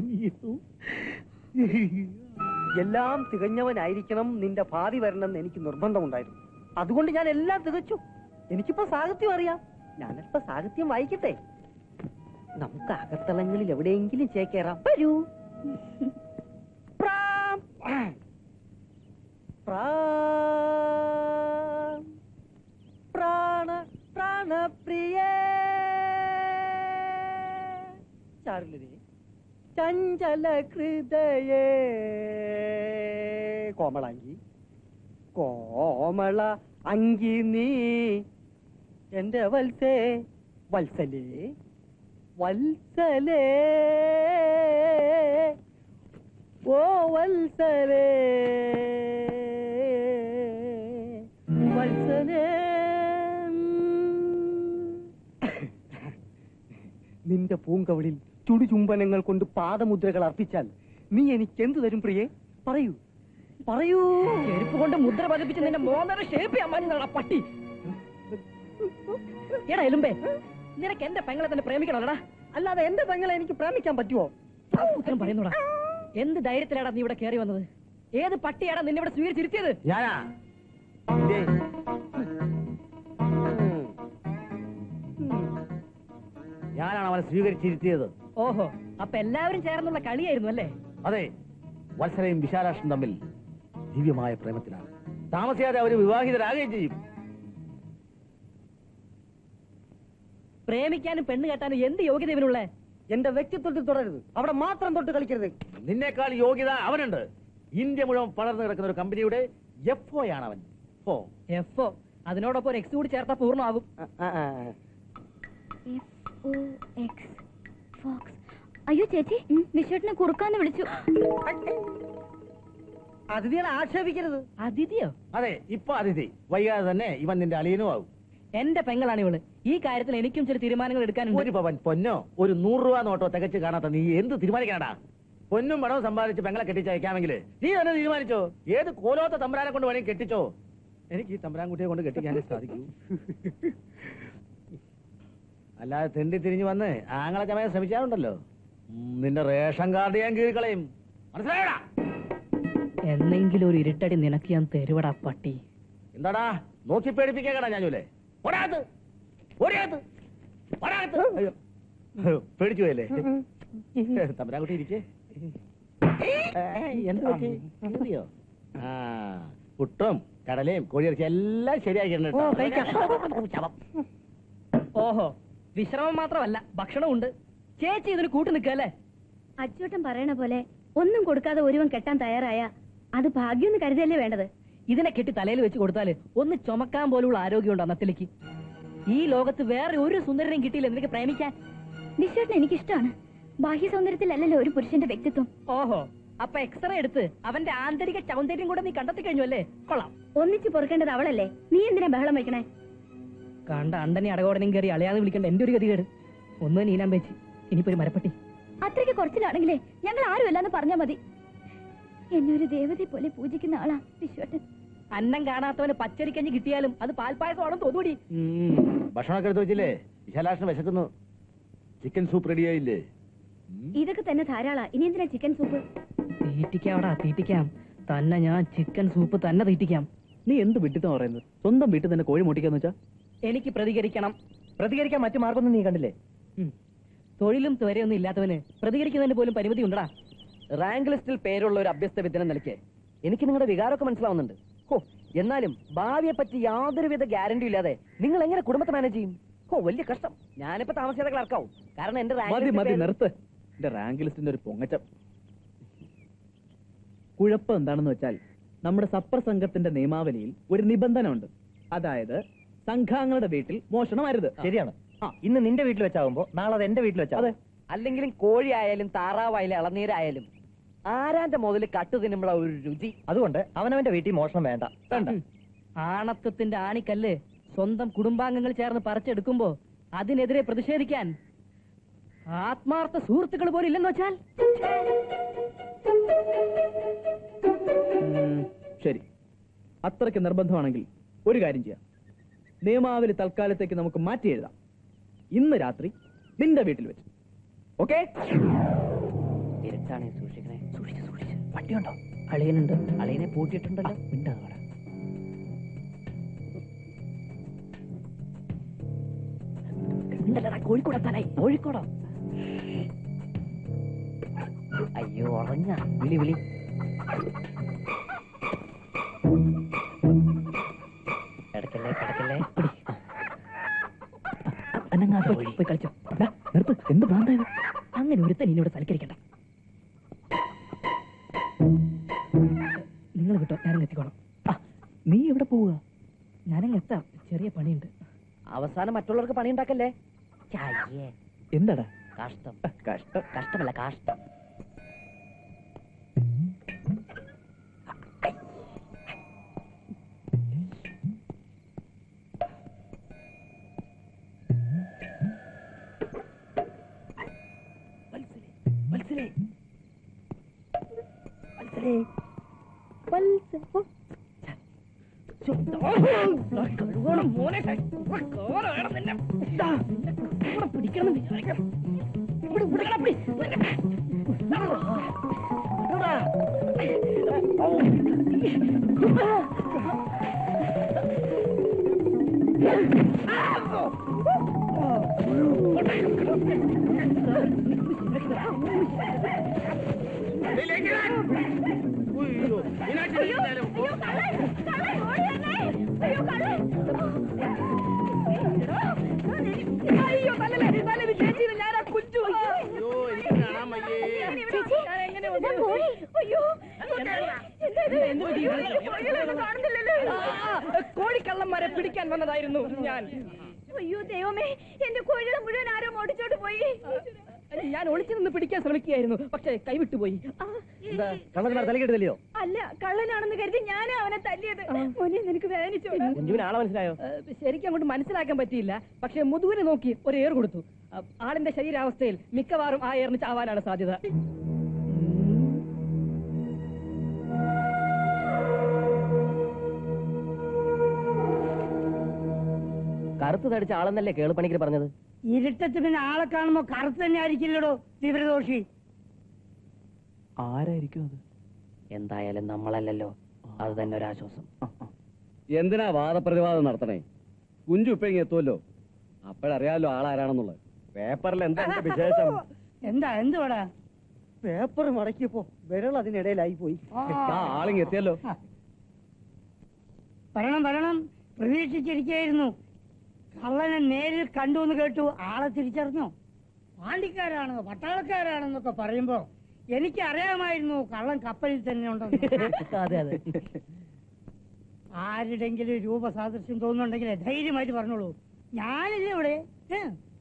എല്ലാം തികഞ്ഞവനായിരിക്കണം നിന്റെ ഭാവി വരണമെന്ന് എനിക്ക് നിർബന്ധമുണ്ടായിരുന്നു അതുകൊണ്ട് ഞാൻ എല്ലാം തികച്ചു എനിക്കിപ്പോ സാഹിത്യം അറിയാം ഞാനിപ്പോ സാഹിത്യം വായിക്കട്ടെ നമുക്ക് അകത്തളങ്ങളിൽ എവിടെയെങ്കിലും ചേക്കേറാം വരൂ പ്രാം. പ്രാം. പ്രാണ പ്രാണപ്രിയേ ചാരുലതേ ചഞ്ചല ഹൃദയേ കോമളാങ്കി കോമള അങ്കി നീ എന്റെ വത്സേ വത്സലേ വത്സലേ ഓ വത്സലേ വത്സലേ നിന്റെ പൂങ്കവളിൽ ചുടുചുംബനങ്ങൾ കൊണ്ട് പാദമുദ്രകൾ അർപ്പിച്ചാൽ നീ എനിക്ക് എന്തു തരും പ്രിയേ പറയൂ പറയൂ ചെരുപ്പ് കൊണ്ട് മുദ്ര പതിപ്പിച്ച് നിന്റെ മോന്നര ഷേപ്പ് ചെയ്യാൻ മതി പട്ടി എടാ എലുമ്പേ നിനക്ക് എന്റെ പെങ്ങളെ തന്നെ പ്രേമിക്കണല്ലടാ അല്ലാതെ എന്റെ പെങ്ങളെ എനിക്ക് പ്രേമിക്കാൻ പറ്റുമോ ഉത്തരം പറയുന്നോടാ എന്ത് ധൈര്യത്തിലാടാ നീ ഇവിടെ കയറി വന്നത് ഏത് പട്ടിയാടാ നിന്നെ ഇവിടെ സ്വീകരിച്ചിരുത്തിയത് ഞാനാ ഞാനാണ് അവനെ സ്വീകരിച്ചിരുത്തിയത് ഓഹോ അപ്പൊ എല്ലാവരും ചേർന്നുള്ള കളിയായിരുന്നു അല്ലേ അതെ വത്സരയും വിശാലാക്ഷനും തമ്മിൽ ദിവ്യമായ പ്രേമത്തിലാണ് താമസിയാതെ അവര് വിവാഹിതരാകുകയും ചെയ്യും പ്രേമിക്കാനും പെണ്ണ് കെട്ടാനും എന്ത് യോഗ്യത ഇവനുള്ള എന്റെ വ്യക്തിത്വത്തിൽ തുടരുത് അവിടെ മാത്രം തൊട്ട് കളിക്കരുത് നിന്നേക്കാൾ യോഗ്യത അവനുണ്ട് ഇന്ത്യ മുഴുവൻ പടർന്നു കിടക്കുന്ന ഒരു കമ്പനിയുടെ എഫ് ഒ ആണ് അവൻ ഓ എഫ് ഒ അതിനോടൊപ്പം ഒരു എക്സ് കൂടി ചേർത്താൽ പൂർണ്ണമാകും ആ, ആ, ആ. എഫ് ഒ എക്സ് ഫോക്സ് അയ്യോ ചേച്ചി വിശ്വട്ടിനെ കുറുക്കാന്ന് വിളിച്ചു അതിഥികളെ ആക്ഷേപിക്കരുത് അതിഥിയോ അതെ ഇപ്പൊ അതിഥി വൈകാതെ തന്നെ ഇവൻ നിന്റെ അളിയനും ആവും എന്റെ പെങ്ങളാണ് ഇവള് ഈ കാര്യത്തിൽ എനിക്കും ചില തീരുമാനങ്ങൾ എടുക്കാനുണ്ട് ഒരു പവൻ പൊന്നോ ഒരു നൂറ് രൂപ നോട്ടോ തികച്ച് കാണാത്ത നീ എന്ത് തീരുമാനിക്കണടാ പൊന്നും പണവും സമ്പാദിച്ച് പെങ്ങളെ കെട്ടിച്ചയക്കാമെങ്കിൽ നീ തന്നെ തീരുമാനിച്ചോ ഏത് കോലോത്ത തമ്പരാനെ കൊണ്ട് വേണമെങ്കിൽ കെട്ടിച്ചോ എനിക്ക് ഈ തമ്പരാൻകുട്ടിയെ കൊണ്ട് കെട്ടിക്കാനേ സാധിക്കൂ അല്ലാതെ തെണ്ടി തിരിഞ്ഞു വന്ന് ആങ്ങളെ ചമയാൻ ശ്രമിച്ചാലുണ്ടല്ലോ ഉം, നിന്റെ റേഷൻ കാർഡ് ഞാൻ കീറിക്കളയും മനസ്സിലായടാ എന്നെങ്കിലും ഒരു ഇരുട്ടടി നിനക്ക് ഞാൻ തരുവടാ പട്ടി എന്താടാ നോക്കി പേടിപ്പിക്കേക്കടാ ഞാനൂലേ ഒരാത്ത് ഒരാത്ത് ഒരാത്ത് അയ്യോ അയ്യോ, പേടിച്ചു പോയല്ലേ തമ്പരാൻകുട്ടി ഇരിക്കേ എന്ത് പറ്റി കീറിയോ ആ പുട്ടും കടലയും കോഴിയിറച്ചി എല്ലാം ശരിയാക്കിയിട്ടുണ്ട് ഓഹോ വിശ്രമം മാത്രമല്ല ഭക്ഷണമുണ്ട് ചേച്ചി ഇതിന് കൂട്ടു നിൽക്കല്ലേ അച്ചൂട്ടൻ പറയണ പോലെ ഒന്നും കൊടുക്കാതെ ഒരുവൻ കെട്ടാൻ തയ്യാറായ അത് ഭാഗ്യം എന്ന് കരുതല്ലേ വേണ്ടത് ഇതിനെ കെട്ടി തലയിൽ വെച്ച് കൊടുത്താല് ഒന്ന് ചുമക്കാൻ പോലുള്ള ആരോഗ്യമുണ്ട് അന്നത്തിലേക്ക് ഈ ലോകത്ത് വേറെ ഒരു സുന്ദരനെയും കിട്ടിയില്ല നിനക്ക് പ്രേമിക്കാൻ വിശ്വേട്ടൻ എനിക്കിഷ്ടമാണ് ബാഹ്യ സൗന്ദര്യത്തിലല്ലല്ലോ ഒരു പുരുഷന്റെ വ്യക്തിത്വം ഓഹോ അപ്പൊ എക്സ്റേ എടുത്ത് അവന്റെ ആന്തരിക സൗന്ദര്യം കൂടെ നീ കണ്ടെത്തി കഴിഞ്ഞു അല്ലേ കൊള്ളാം ഒന്നിച്ച് പൊറുക്കേണ്ടത് അവളല്ലേ നീ എന്തിനാ ബഹളം വയ്ക്കണേ കണ്ട അണ്ടനെ അടകോടനും കയറി അളയാതെ വിളിക്കേണ്ട എന്റെ ഒരു ഗതികേട് ഒന്ന് നീനാൻ വെച്ച് ഇനിയിപ്പോ ഒരു മരപ്പട്ടി അത്രയ്ക്ക് കുറച്ചിലാണെങ്കിലേ ഞങ്ങൾ ആരുമല്ലാന്ന് പറഞ്ഞാ മതി എന്നെ ഒരു ദേവതയെ പോലെ പൂജിക്കുന്ന ആളാ വിശ്വേട്ടൻ അന്നം കാണാത്തവന് പച്ചരിക്കഞ്ഞ് കിട്ടിയാലും അത് പാൽപ്പായസമാണെന്ന് തോന്നൂടി ഭക്ഷണമൊക്കെ എടുത്ത് വെച്ചില്ലേ വിശാലാക്ഷന് വിശക്കുന്നു ചിക്കൻ സൂപ്പ് റെഡിയായില്ലേ ഇതൊക്കെ തന്നെ ധാരാളാ ഇനി എന്തിനാ ചിക്കൻ സൂപ്പ് തീറ്റിക്കാവടാ തീറ്റിക്കാം തന്നെ ഞാൻ ചിക്കൻ സൂപ്പ് തന്നെ തീറ്റിക്കാം നീ എന്ത് വിട്ടിത്തം പറയുന്നത് സ്വന്തം വീട്ടിൽ തന്നെ കോഴി മുട്ടിക്കാന്ന് വെച്ചാ എനിക്ക് പ്രതികരിക്കണം പ്രതികരിക്കാൻ മറ്റു മാർഗമൊന്നും നീ കണ്ടില്ലേ ഉം. തൊഴിലും ത്വരയൊന്നും ഇല്ലാത്തവന് പ്രതികരിക്കുന്നതിന് പോലും പരിമിതി ഉണ്ടടാ റാങ്ക് ലിസ്റ്റിൽ പേരുള്ള ഒരു അഭ്യസ്ത വിദ്യനെ നിലയ്ക്ക് എനിക്ക് നിങ്ങളുടെ വികാരമൊക്കെ മനസ്സിലാവുന്നുണ്ട് ഹോ എന്നാലും ഭാവിയെ പറ്റി യാതൊരുവിധ ഗ്യാരണ്ടി ഇല്ലാതെ നിങ്ങൾ എങ്ങനെ കുടുംബത്തെ മാനേജ് ചെയ്യും ഹോ വലിയ കഷ്ടം ഞാനിപ്പോ താമസിയാതെ ക്ലർക്കാവും കാരണം എന്റെ rank മതി list ൽ മതി പേര്- നിർത്ത് എന്റെ റാങ്ക് ലിസ്റ്റിന്റെ ഒരു പൊങ്ങച്ചം കുഴപ്പം എന്താണെന്ന് വെച്ചാൽ നമ്മുടെ സപ്പർ സംഘത്തിന്റെ നിയമാവലിയിൽ ഒരു നിബന്ധന ഉണ്ട് അതായത് സംഘാംഗങ്ങളുടെ വീട്ടിൽ മോഷണം അരുത് ശരിയാണ് ആ. ഇന്ന് നിന്റെ വീട്ടിൽ വെച്ചാവുമ്പോ നാളെ അത് എന്റെ വീട്ടിൽ വെച്ചാ അതെ അല്ലെങ്കിലും കോഴി ആയാലും താറാവായാലും ഇളനീരായാലും ആരാന്റെ മുതൽ കട്ടു തിന്നുമ്പോഴാ ഒരു രുചി അതുകൊണ്ട് അവനവന്റെ വീട്ടിൽ മോഷണം വേണ്ട വേണ്ട ഉം. ആണത്വത്തിന്റെ ആണിക്കല്ല് സ്വന്തം കുടുംബാംഗങ്ങൾ ചേർന്ന് പറിച്ചെടുക്കുമ്പോ അതിനെതിരെ പ്രതിഷേധിക്കാൻ ആത്മാർത്ഥ സുഹൃത്തുക്കൾ പോലും ഇല്ലെന്ന് വെച്ചാൽ ഉം, ശരി അത്രയ്ക്ക് നിർബന്ധമാണെങ്കിൽ ഒരു കാര്യം ചെയ്യാം നിയമാവലി തൽക്കാലത്തേക്ക് നമുക്ക് മാറ്റി എഴുതാം ഇന്ന് രാത്രി നിന്റെ വീട്ടിൽ വെച്ച് ഓക്കെ ഇരുട്ടാണേ സൂക്ഷിക്കണേ സൂക്ഷിച്ച് സൂക്ഷിച്ച് വണ്ടിയുണ്ടോ അളിയനുണ്ട് അളയനെ പൂട്ടിയിട്ടുണ്ടല്ലോ മിണ്ടാതെ കോഴിക്കോടെത്താനായി കോഴിക്കോടോ അയ്യോ ഉറങ്ങ വിളി വിളി കിടക്കല്ലേ കിടക്കല്ലേ അനങ്ങാതെ പോയി പോയി കളിച്ചോ ദാ, നിർത്ത് എന്ത് ഭ്രാന്തായത് അങ്ങനെ ഒരുത്തൻ ഇനിയോട് സൽക്കരിക്കണ്ട നിങ്ങൾ കിട്ടോ ഞാനും എത്തിക്കോളാം ആ, നീ എവിടെ പോവുക ഞാനങ്ങ് എത്താം ചെറിയ പണിയുണ്ട് അവസാനം മറ്റുള്ളവർക്ക് പണി ഉണ്ടാക്കല്ലേ ചായേ എന്താടാ കഷ്ടം കഷ്ടം കഷ്ടമല്ല കാഷ്ടം പിടിക്കണം വിചാരിക്കണം ഇവിടെ ഇവിടെ പിടി. കോഴിക്കള്ളന്മാരെ പിടിക്കാൻ വന്നതായിരുന്നു ഞാൻ അയ്യോ ദൈവമേ എന്റെ കോഴികളെ മുഴുവൻ ആരോ ഓടിച്ചോട്ട് പോയി ഞാൻ ഒളിച്ചു നിന്ന് പിടിക്കാൻ ശ്രമിക്കുകയായിരുന്നു പക്ഷേ കൈവിട്ടുപോയി എന്താ കള്ളന്മാർ തലക്കെടുത്തല്ലയോ അല്ല കള്ളനാണെന്ന് കരുതി ഞാനാ അവനെ തല്ലിയത് മോനെ നിനക്ക് വേദനിച്ചോടാ കുഞ്ചുവിന് ആളെ മനസ്സിലായോ ഏഹ് ശരിക്കും അങ്ങോട്ട് മനസ്സിലാക്കാൻ പറ്റിയില്ല പക്ഷെ മുതുവിനെ നോക്കി ഒരു ഏർ കൊടുത്തു അഹ് ആളിന്റെ ശരീരാവസ്ഥയിൽ മിക്കവാറും ആ ഏറിന് ചാവാനാണ് സാധ്യത കറുത്ത് തടിച്ച ആളെന്നല്ലേ കേളുപണിക്കർ പറഞ്ഞത് ഇരുട്ടത്ത് പിന്നെ ആളെ കാണുമ്പോ കറുത്ത് തന്നെ ആയിരിക്കില്ലടോ വിവരദോഷി ആരായിരിക്കും അത് എന്തായാലും നമ്മളല്ലല്ലോ അത് തന്നെ ഒരാശ്വാസം എന്തിനാ വാദപ്രതിവാദം നടത്തണേ കുഞ്ചു ഇപ്പൊ ഇങ്ങ് എത്തുമല്ലോ അപ്പോഴറിയാലോ ആളാരാണെന്നുള്ളത് പേപ്പറിൽ എന്താ എന്റെ വിശേഷം എന്താ എന്തുവാടാ പേപ്പർ മടക്കിയപ്പോ വിരൽ അതിനിടയിലായി പോയി ആ ആളിങ് എത്തിയല്ലോ വരണം വരണം പ്രതീക്ഷിച്ചിരിക്കായിരുന്നു കള്ളനെ നേരിൽ കണ്ടു എന്ന് കേട്ടു ആളെ തിരിച്ചറിഞ്ഞോ പാണ്ടിക്കാരാണ് പട്ടാളക്കാരാണെന്നൊക്കെ പറയുമ്പോ എനിക്ക് അറിയാമായിരുന്നു കള്ളൻ കപ്പലിൽ തന്നെ ഉണ്ടെന്ന് അതെ അതെ ആരുടെങ്കിലും രൂപസാദൃശ്യം തോന്നുന്നുണ്ടെങ്കിൽ ധൈര്യമായിട്ട് പറഞ്ഞോളൂ ഞാനില്ലേ ഇവിടെ ഏ?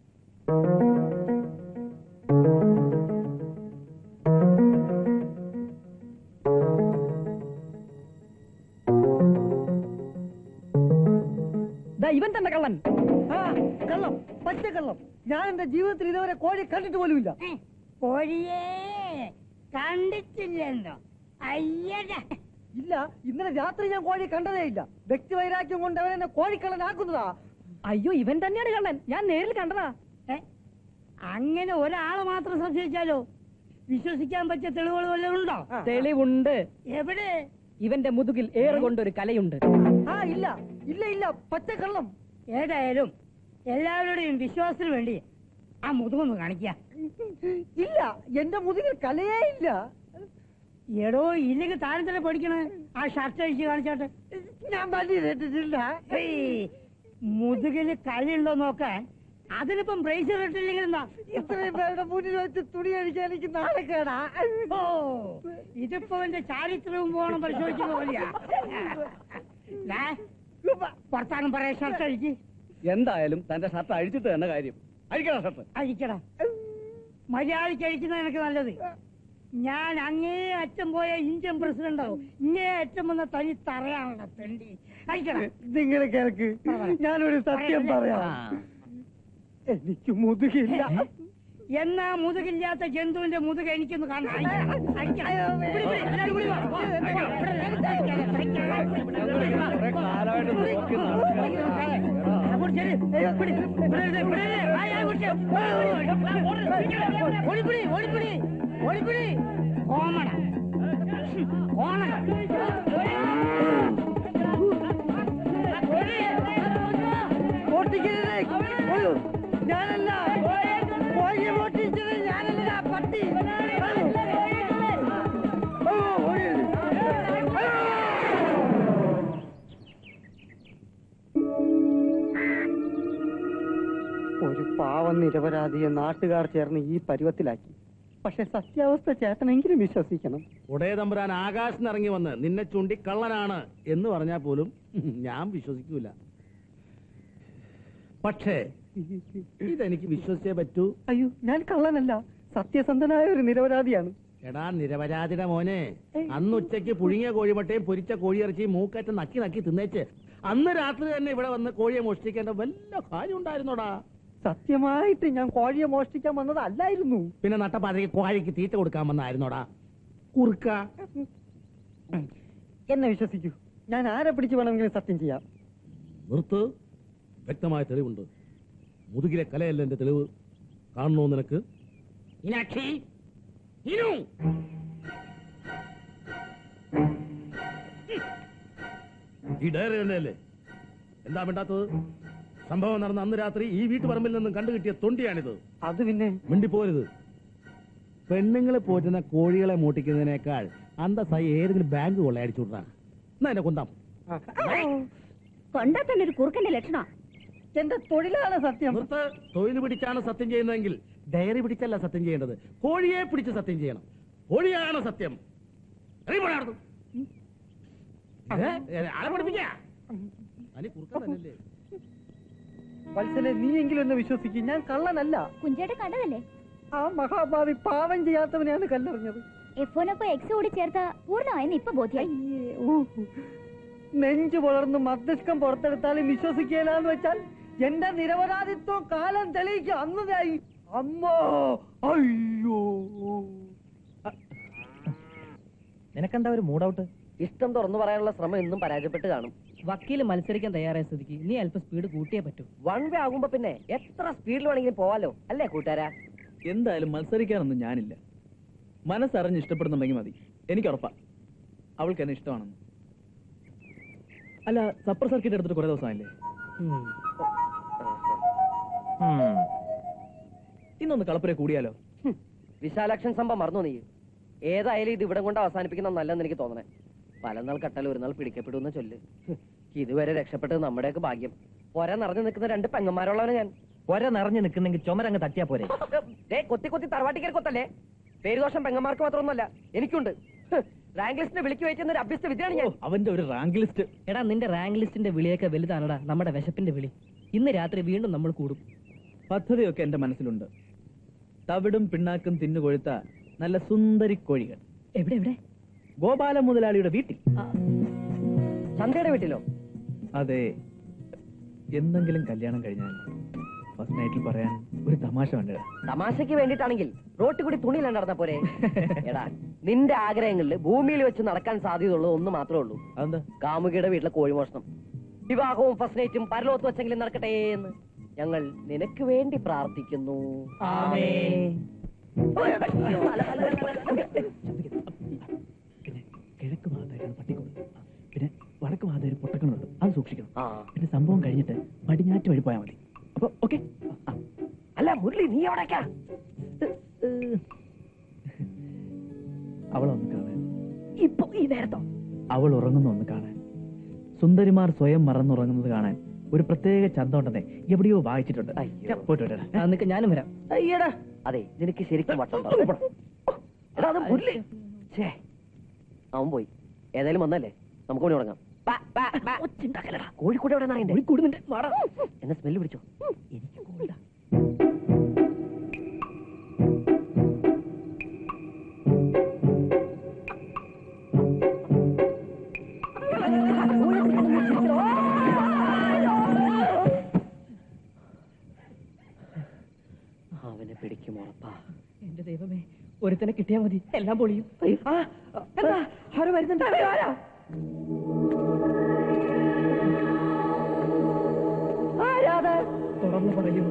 ദാ ഇവൻ തന്നെ കള്ളൻ ആ കള്ളം പച്ച കള്ളം ഞാൻ എന്റെ ജീവിതത്തിൽ ഇതുവരെ കോഴി കണ്ടിട്ട് പോലുമില്ല ഏ, കോഴിയേ കണ്ടിട്ടില്ലെന്നോ അയ്യടാ ഇല്ല ഇന്നലെ രാത്രി ഞാൻ കോഴി കണ്ടതേ ഇല്ല വ്യക്തി വൈരാഗ്യം കൊണ്ട് അവൻ എന്നെ കോഴിക്കള്ളനാക്കുന്നതാ അയ്യോ ഇവൻ തന്നെയാണ് കള്ളൻ ഞാൻ നേരിൽ കണ്ടതാ ഏ, അങ്ങനെ ഒരാളെ മാത്രം സംശയിച്ചാലോ വിശ്വസിക്കാൻ പറ്റിയ തെളിവുകൾ വല്ലതും ഉണ്ടോ തെളിവുണ്ട് എവിടെ ഇവന്റെ മുതുകിൽ ഏറെ കൊണ്ടൊരു കലയുണ്ട് ആ ഇല്ല ഇല്ല ഇല്ല പച്ച കള്ളം ഏതായാലും എല്ലാവരുടെയും വിശ്വാസത്തിന് വേണ്ടി ആ മുതുകൊന്ന് കാണിക്ക ഇല്ല എന്റെ മുതുകിൽ കലയേ ഇല്ല എടോ ഇല്ലെങ്കിൽ താരം തന്നെ പഠിക്കണേ ആ ഷർട്ട് അഴിച്ച് കാണിച്ചാട്ടെ ഞാൻ പല്ലി കേട്ടിട്ടില്ല ഹേയ്, മുതുകില് കളിയുണ്ടോ നോക്കാൻ അതിനിപ്പം ബ്രേസർ ഇട്ടില്ലെങ്കിൽ എന്താ ഇത്രയും പേരുടെ മുന്നിൽ വെച്ച് തുണി അടിക്കാൻ എനിക്ക് നാളെക്കേടാ ഓ ഇതിപ്പോ എന്റെ ചാരിത്രവും പോണം പരിശോധിക്കുന്ന പോലെയാ ദേ, പുറത്താനും പറയാ ഷർട്ട് അഴിച്ച് എന്തായാലും തന്റെ ഷർട്ട് അഴിച്ചിട്ട് തന്നെ കാര്യം അഴിക്കണം ഷർട്ട് അഴിക്കടാ മര്യാദയ്ക്ക് അഴിക്കുന്ന എനിക്ക് നല്ലത് ഞാൻ അങ്ങേ അറ്റം പോയ ഇന്ത്യൻ പ്രസിഡന്റ് ആവും ഇങ്ങേ അറ്റം വന്ന തനി തറയാണല്ലോ തെണ്ടി അഴിക്കടാ നിങ്ങൾ കേൾക്ക് ഞാനൊരു സത്യം പറയാം എനിക്ക് മുതുകില്ല എന്നാ മുതുകില്ലാത്ത ജന്തുവിന്റെ മുതുക എനിക്കൊന്ന് കാണാം അഴിക്കണം, അഴിക്കണം. പിടി, പിടി, എല്ലാവരും കൂടി വാ. വാ, ഇവിടെ, ഇവിടെ, കാലമായിട്ട് നോക്കി അങ്ങോട്ട് ചെല്ല്. ഏയ്, പിടി, പിടി, പിടി, പിടി. ആ, ആ, പിടിച്ച്. ഓടിപ്പിടി, ഓടിപ്പിടി, ഓടിപ്പിടി. കോമണ. കോണ. ഓട്ടിക്കരുത് ഒരു, ഞാനല്ല കോഴി ഓട്ടിച്ചത് ഞാനല്ല പട്ടി ഓ, ഓടി. ഒരു പാവം നിരപരാധിയെ നാട്ടുകാർ ചേർന്ന് ഈ പരുവത്തിലാക്കി പക്ഷെ സത്യാവസ്ഥ ചേട്ടനെങ്കിലും വിശ്വസിക്കണം ഉടയ തമ്പുരാൻ ആകാശത്ത് ഇറങ്ങി വന്ന് നിന്നെ ചൂണ്ടി കള്ളനാണ് എന്ന് പറഞ്ഞാൽ പോലും ഞാൻ വിശ്വസിക്കൂല പക്ഷേ ഇതെനിക്ക് വിശ്വസിച്ചേ പറ്റൂ അയ്യോ ഞാൻ കള്ളനല്ല സത്യസന്ധനായ ഒരു നിരപരാധിയാണ് എടാ നിരപരാധിയുടെ മോനെ അന്ന് ഉച്ചയ്ക്ക് പുഴുങ്ങിയ കോഴിമുട്ടയും പൊരിച്ച കോഴിയിറച്ചിയും മൂക്കറ്റ് നക്കി നക്കി തിന്നേച്ച് അന്ന് രാത്രി തന്നെ ഇവിടെ വന്ന് കോഴിയെ മോഷ്ടിക്കേണ്ട വല്ല കാര്യം ഉണ്ടായിരുന്നോടാ സത്യമായിട്ട് ഞാൻ കോഴിയെ മോഷ്ടിക്കാൻ വന്നത് അല്ലായിരുന്നു പിന്നെ നട്ടപ്പാതയ്ക്ക് കോഴിക്ക് തീറ്റ കൊടുക്കാൻ വന്നായിരുന്നോടാ കുറുക്ക എന്നെ വിശ്വസിക്കൂ ഞാൻ ആരെ പിടിച്ചു വേണമെങ്കിലും സത്യം ചെയ്യാം നിർത്ത് വ്യക്തമായ തെളിവുണ്ട് മുതുകിലെ കലയല്ല എന്റെ തെളിവ് കാണണോ നിനക്ക് മീനാക്ഷി ഇനു ഈ ഡയറി തന്നെയല്ലേ എന്താ വേണ്ടാത്തത് സംഭവം നടന്ന അന്ന് രാത്രി ഈ വീട്ടുപറമ്പിൽ നിന്നും കണ്ടുകിട്ടിയ തൊണ്ടിയാണിത് അത് പിന്നെ മിണ്ടിപ്പോരുത് പെണ്ണുങ്ങളെ പോറ്റുന്ന കോഴികളെ മൂട്ടിക്കുന്നതിനേക്കാൾ അന്തസ്സായി ഏതെങ്കിലും ബാങ്ക് കൊള്ളയടിച്ചു വിട്ടാ എന്നാ എന്നെ കൊന്താം കൊണ്ടാ തന്നെ ഒരു കുറുക്കന്റെ ലക്ഷണം എന്റെ തൊഴിലാണ് സത്യം നിർത്ത് തൊഴിൽ പിടിച്ചാണ് സത്യം ചെയ്യുന്നതെങ്കിൽ ഡയറി പിടിച്ചല്ല സത്യം ചെയ്യേണ്ടത് കോഴിയെ പിടിച്ച് സത്യം ചെയ്യണം കോഴിയാണ് സത്യം ഇറങ്ങി പോടാ അവിടുന്ന്. ഏ, ഏ, ആളെ പഠിപ്പിക്കാ അനി കുറുക്കൻ തന്നെയല്ലേ വത്സലെ നീയെങ്കിലും എന്നെ വിശ്വസിക്കും ഞാൻ കള്ളനല്ല കുഞ്ചേട്ടൻ കണ്ടതല്ലേ ആ മഹാഭാവി പാവം ചെയ്യാത്തവനെയാണ് കല്ലെറിഞ്ഞത് എഫോനൊപ്പം എക്സ് കൂടി ചേർത്ത പൂർണ്ണമായെന്ന് ഇപ്പൊ ബോധ്യായി അയ്യേ, ഊ. നെഞ്ചു വളർന്ന് മസ്തിഷ്കം പുറത്തെടുത്താലും വിശ്വസിക്കുകയില്ലെന്ന് വെച്ചാൽ എന്റെ നിരപരാധിത്വം കാലം തെളിയിക്കും അന്നതായി അമ്മോ അയ്യോ നിനക്കെന്താ ഒരു മൂഡ് ഔട്ട് ഇഷ്ടം തുറന്നു പറയാനുള്ള ശ്രമം എന്നും പരാജയപ്പെട്ട് കാണും വക്കീല് മത്സരിക്കാൻ തയ്യാറായ സ്ഥിതിക്ക് നീ അല്പം സ്പീഡ് കൂട്ടിയേ പറ്റൂ വൺ വേ ആകുമ്പോ പിന്നെ എത്ര സ്പീഡിൽ വേണമെങ്കിലും പോവാലോ അല്ലേ കൂട്ടുകാരാ എന്തായാലും മത്സരിക്കാനൊന്നും ഞാനില്ല മനസ്സറിഞ്ഞ് ഇഷ്ടപ്പെടുന്നുണ്ടെങ്കിൽ മതി എനിക്ക് ഉറപ്പാ അവൾക്ക് എന്നെ ഇഷ്ടമാണെന്ന് അല്ല സപ്പർ സർക്കിറ്റ് എടുത്തിട്ട് കുറെ ദിവസമായില്ലേ ഇന്നൊന്ന് കളപ്പുര കൂടിയാലോ ഹും, വിശാലാക്ഷൻ സംഭവം മറന്നു നീ ഏതായാലും ഇത് ഇവിടം കൊണ്ട് അവസാനിപ്പിക്കുന്ന നല്ലെന്ന് എനിക്ക് തോന്നണേ പല നാൾ കട്ടാൽ ഒരു നാൾ പിടിക്കപ്പെടുന്ന ചൊല്ല് ഹും, ഇതുവരെ രക്ഷപ്പെട്ടത് നമ്മുടെയൊക്കെ ഭാഗ്യം ഒര നിറഞ്ഞു നിൽക്കുന്ന രണ്ട് പെങ്ങന്മാരുള്ളവനെ ഞാൻ ഒര നിറഞ്ഞു നിൽക്കുന്നെങ്കിൽ ചുമരങ്ങ് തട്ടിയാ പോരെ ദേ, കൊത്തി കൊത്തി തറവാട്ടിക്കൽ കൊത്തല്ലേ പേരുദോഷം പെങ്ങന്മാർക്ക് മാത്രമൊന്നുമല്ല എനിക്കുണ്ട് ഹ്, റാങ്ക് ലിസ്റ്റിനെ വിളിച്ചു വെക്കുന്ന ഒരു അഭ്യസ്ത വിദ്യയാണ് ഞാൻ അവന്റെ ഒരു റാങ്ക് ലിസ്റ്റ് എടാ നിന്റെ റാങ്ക് ലിസ്റ്റിന്റെ വിളിയൊക്കെ വലുതാണടാ നമ്മുടെ വിശപ്പിന്റെ വിളി ഇന്ന് രാത്രി വീണ്ടും നമ്മൾ കൂടും പദ്ധതിയൊക്കെ എന്റെ മനസ്സിലുണ്ട് തവിടും പിണ്ണാക്കും തിന്നുകൊഴുത്ത നല്ല സുന്ദരി കോഴികൾ എവിടെ എവിടെ ഗോപാല മുതലാളിയുടെ വീട്ടിൽ ചന്തയുടെ വീട്ടിലോ അതെ എന്തെങ്കിലും കല്യാണം കഴിഞ്ഞാൽ ഫസ്റ്റ് നൈറ്റിൽ പറയാൻ ഒരു തമാശ വേണ്ട തമാശയ്ക്ക് വേണ്ടിയിട്ടാണെങ്കിൽ റോട്ടിൽ കൂടി തുണിയില്ല നടന്ന പോരെ എടാ നിന്റെ ആഗ്രഹങ്ങളിൽ ഭൂമിയിൽ വെച്ച് നടക്കാൻ സാധ്യതയുള്ളത് ഒന്ന് മാത്രമേ ഉള്ളൂ അതെന്താ കാമുകിയുടെ വീട്ടിലെ കോഴിമോഷണം വിവാഹവും ഫസ്റ്റ് നൈറ്റും പരലോകത്ത് വെച്ചെങ്കിലും നടക്കട്ടെ എന്ന് ഞങ്ങൾ നിനക്ക് വേണ്ടി പ്രാർത്ഥിക്കുന്നു പിന്നെ കിഴക്ക് ഭാഗത്തായിട്ടാണ് പട്ടിക്കൂട് പിന്നെ വടക്ക് ഭാഗത്ത് പൊട്ടക്കണുണ്ട് അത് സൂക്ഷിക്കണം ആ പിന്നെ സംഭവം കഴിഞ്ഞിട്ട് പടിഞ്ഞാറ്റ് വഴി പോയാൽ മതി അപ്പൊ ഓക്കെ അല്ല മുരളി നീ എവിടേക്കാ അവളൊന്ന് കാണാൻ ഇപ്പൊ ഈ നേരത്തോ അവൾ ഉറങ്ങുന്ന ഒന്ന് കാണാൻ സുന്ദരിമാർ സ്വയം മറന്നുറങ്ങുന്നത് കാണാൻ ഒരു പ്രത്യേക ചന്തം ഉണ്ടെന്നേ എവിടെയോ വായിച്ചിട്ടുണ്ട് അയ്യോ. ഞാൻ പോയിട്ട് വരാടാ. ആ, നിക്ക് ഞാനും വരാം അയ്യടാ അതെ നിനക്ക് ശരിക്കും വട്ടുണ്ടോ എടാ അത് മുരളി ഛേ അവൻ പോയി ഏതായാലും വന്നല്ലേ നമുക്ക് കൂടി തുടങ്ങാം ബാ, ബാ, ബാ. കോഴിക്കോട് എവിടെ നായണ്ടേ കൂടുന്നുണ്ട് വാടാ എന്നാ സ്മെല്ല് പിടിച്ചോ എനിക്ക് കോൾഡാ അവനെ പിടിക്കും ഉറപ്പാ എന്റെ ദൈവമേ ഒരുത്തനെ കിട്ടിയാ മതി എല്ലാം പൊളിയും ആ, എന്താ ആരോ വരുന്നുണ്ട് ആരാ? ആരാത്? തുറന്നു പറയൂ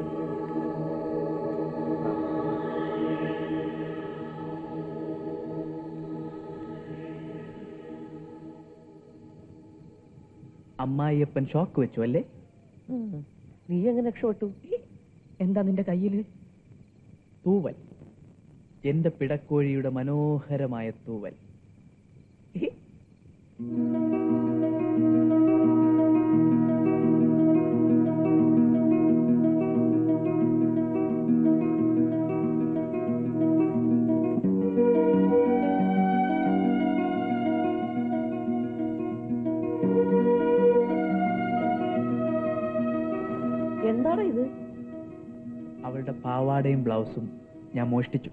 അമ്മായിയപ്പൻ ഷോക്ക് വെച്ചു അല്ലേ നീ എങ്ങനെ രക്ഷപ്പെട്ടു എന്താ നിന്റെ കയ്യില് തൂവൽ എന്റെ പിടക്കോഴിയുടെ മനോഹരമായ തൂവൽ എന്താണ് ഇത് അവളുടെ പാവാടയും ബ്ലൗസും ഞാൻ മോഷ്ടിച്ചു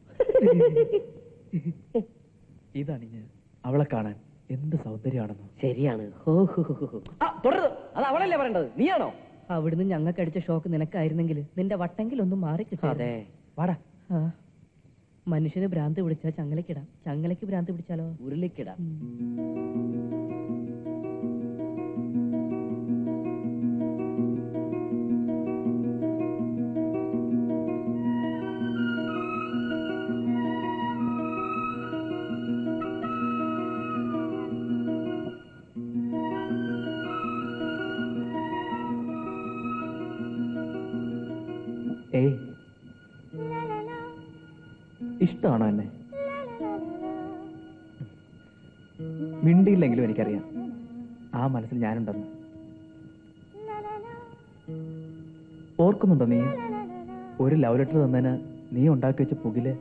ഇതണിഞ്ഞ് അവളെ കാണാൻ എന്ത് സൗന്ദര്യമാണെന്നോ ശരിയാണ് ഹോ, ഹോ, ഹോ, ഹോ. ആ, തുടരുത് അത് അവളല്ലേ പറയേണ്ടത് നീയാണോ അവിടുന്ന് ഞങ്ങൾക്ക് അടിച്ച ഷോക്ക് നിനക്കായിരുന്നെങ്കിൽ നിന്റെ വട്ടെങ്കിൽ ഒന്നും മാറി അതെ വാടാ മനുഷ്യന് ഭ്രാന്ത് പിടിച്ചാൽ ചങ്ങലക്കിടാം ചങ്ങലക്ക് ഭ്രാന്ത് പിടിച്ചാലോ ഉരുളിക്കിട ഏയ് ഇഷ്ടമാണോ എന്നെ മിണ്ടിയില്ലെങ്കിലും എനിക്കറിയാം ആ മനസ്സിൽ ഞാനുണ്ടെന്ന് ഓർക്കുന്നുണ്ടോ നീ ഒരു ലവ് ലെറ്റർ തന്നതിന് നീ ഉണ്ടാക്കി വെച്ച പുകില്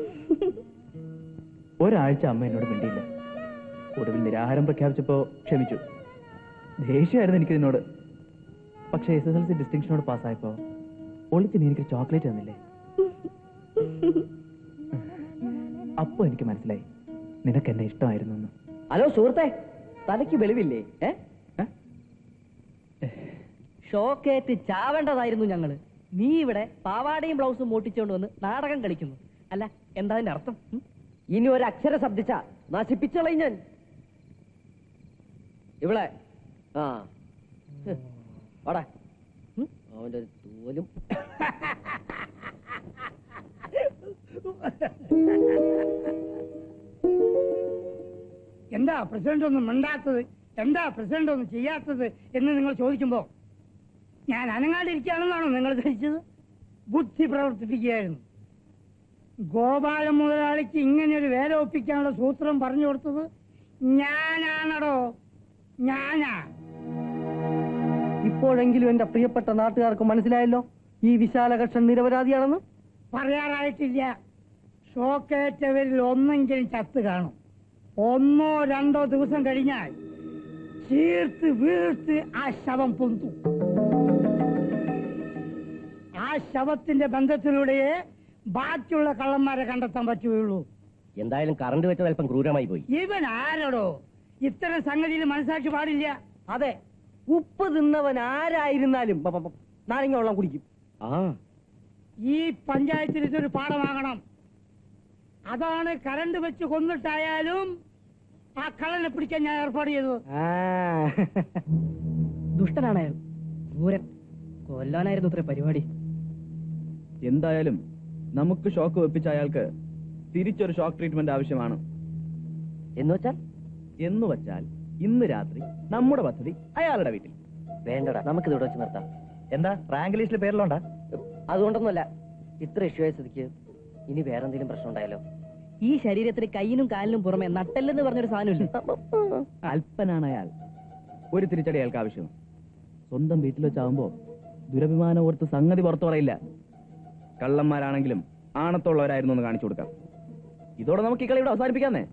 ഒരാഴ്ച അമ്മ എന്നോട് മിണ്ടിയില്ല ഒടുവിൽ നിരാഹാരം പ്രഖ്യാപിച്ചപ്പോ ക്ഷമിച്ചു ദേഷ്യമായിരുന്നു എനിക്ക് നിന്നോട് പക്ഷേ എസ് എസ് എൽ സി ഡിസ്റ്റിങ്ഷനോട് പാസ്സായപ്പോ ഒളിച്ച് നീ എനിക്ക് ചോക്ലേറ്റ് തന്നില്ലേ അപ്പൊ എനിക്ക് മനസ്സിലായി നിനക്ക് എന്നെ ഇഷ്ടമായിരുന്നു എന്ന് ഹലോ സുഹൃത്തെ തലയ്ക്ക് വെളിവില്ലേ ഏ ഷോക്കേറ്റ് ചാവേണ്ടതായിരുന്നു ഞങ്ങള് നീ ഇവിടെ പാവാടയും ബ്ലൗസും മോട്ടിച്ചോണ്ട് വന്ന് നാടകം കളിക്കുന്നു അല്ല എന്താ അതിന്റെ അർത്ഥം ഉം? ഇനി ഒരു അക്ഷരം ശബ്ദിച്ച നശിപ്പിച്ചളയും ഞാൻ ഇവളെ ആ ഹ്. വാടാ ഉം. അവന്റെ ഒരു തോലും എന്താ പ്രസിഡന്റ് ഒന്നും മിണ്ടാത്തത് എന്താ പ്രസിഡന്റ് ഒന്നും ചെയ്യാത്തത് എന്ന് നിങ്ങൾ ചോദിക്കുമ്പോ ഞാൻ അനങ്ങാണ്ടിരിക്കുകയാണെന്നാണോ നിങ്ങൾ ധരിച്ചത് ബുദ്ധി പ്രവർത്തിപ്പിക്കുകയായിരുന്നു ഗോപാല മുതലാളിക്ക് ഇങ്ങനെ ഒരു വേല ഒപ്പിക്കാനുള്ള സൂത്രം പറഞ്ഞു കൊടുത്തത് ഞാനാണടോ ഞാനാ ഇപ്പോഴെങ്കിലും എന്റെ പ്രിയപ്പെട്ട നാട്ടുകാർക്ക് മനസ്സിലായല്ലോ ഈ വിശാലകൃഷ്ണൻ നിരപരാധിയാണെന്ന് പറയാറായിട്ടില്ല ഷോക്കേറ്റവരിൽ ഒന്നെങ്കിലും ചത്ത് കാണും ഒന്നോ രണ്ടോ ദിവസം കഴിഞ്ഞാൽ ചീർത്ത് വീർത്ത് ആ ശവം പൊന്തും ശവത്തിന്റെ ബന്ധത്തിലൂടെയേ ബാക്കിയുള്ള കള്ളന്മാരെ കണ്ടെത്താൻ പറ്റുകയുള്ളൂ എന്തായാലും കറണ്ട് വെച്ചത് അല്പം ക്രൂരമായി പോയി ഇവൻ ആരോടോ ഇത്തരം സംഗതിയിൽ മനസ്സാക്ഷി പാടില്ല അതെ ഉപ്പ് തിന്നവൻ ആരായിരുന്നാലും ബ- ബ- ബ- നാരങ്ങ വെള്ളം കുടിക്കും ആ ഈ പഞ്ചായത്തിൽ ഇതൊരു പാഠമാകണം അതാണ് കരണ്ട് വെച്ച് കൊന്നിട്ടായാലും ആ കള്ളനെ പിടിക്കാൻ ഞാൻ ഏർപ്പാട് ചെയ്തത് ദുഷ്ടനാണ് അയാൾ ക്രൂരൻ കൊല്ലാനായിരുന്നു ഇത്ര പരിപാടി എന്തായാലും നമുക്ക് ഷോക്ക് വെപ്പിച്ച അയാൾക്ക് തിരിച്ചൊരു ഷോക്ക് ട്രീറ്റ്മെന്റ് ആവശ്യമാണ് എന്ന് വെച്ചാൽ എന്ന് വച്ചാൽ ഇന്ന് രാത്രി നമ്മുടെ പദ്ധതി അയാളുടെ വീട്ടിൽ വേണ്ടടാ നമുക്കിത് ഇവിടെ വെച്ച് നിർത്താം എന്താ റാങ്ക് ലിസ്റ്റിൽ പേരിലുണ്ടാ അതുകൊണ്ടൊന്നുമല്ല ഇത്ര ഇഷ്യൂ ആയ സ്ഥിതിക്ക് ഇനി വേറെ എന്തെങ്കിലും പ്രശ്നം ഉണ്ടായാലോ ഈ ശരീരത്തിന് കൈയിനും കാലിനും പുറമെ നട്ടെല്ലെന്ന് പറഞ്ഞൊരു സാധനമില്ല അല്പനാണ് അയാൾ ഒരു തിരിച്ചടി അയാൾക്ക് ആവശ്യം സ്വന്തം വീട്ടിൽ വെച്ചാവുമ്പോ ദുരഭിമാനം ഓർത്ത് സംഗതി പുറത്തു പറയില്ല കള്ളന്മാരാണെങ്കിലും ആണത്തുള്ളവരായിരുന്നു എന്ന് കാണിച്ചു കൊടുക്കാം ഇതോടെ നമുക്ക് ഈ കളി ഇവിടെ അവസാനിപ്പിക്കാന്നേ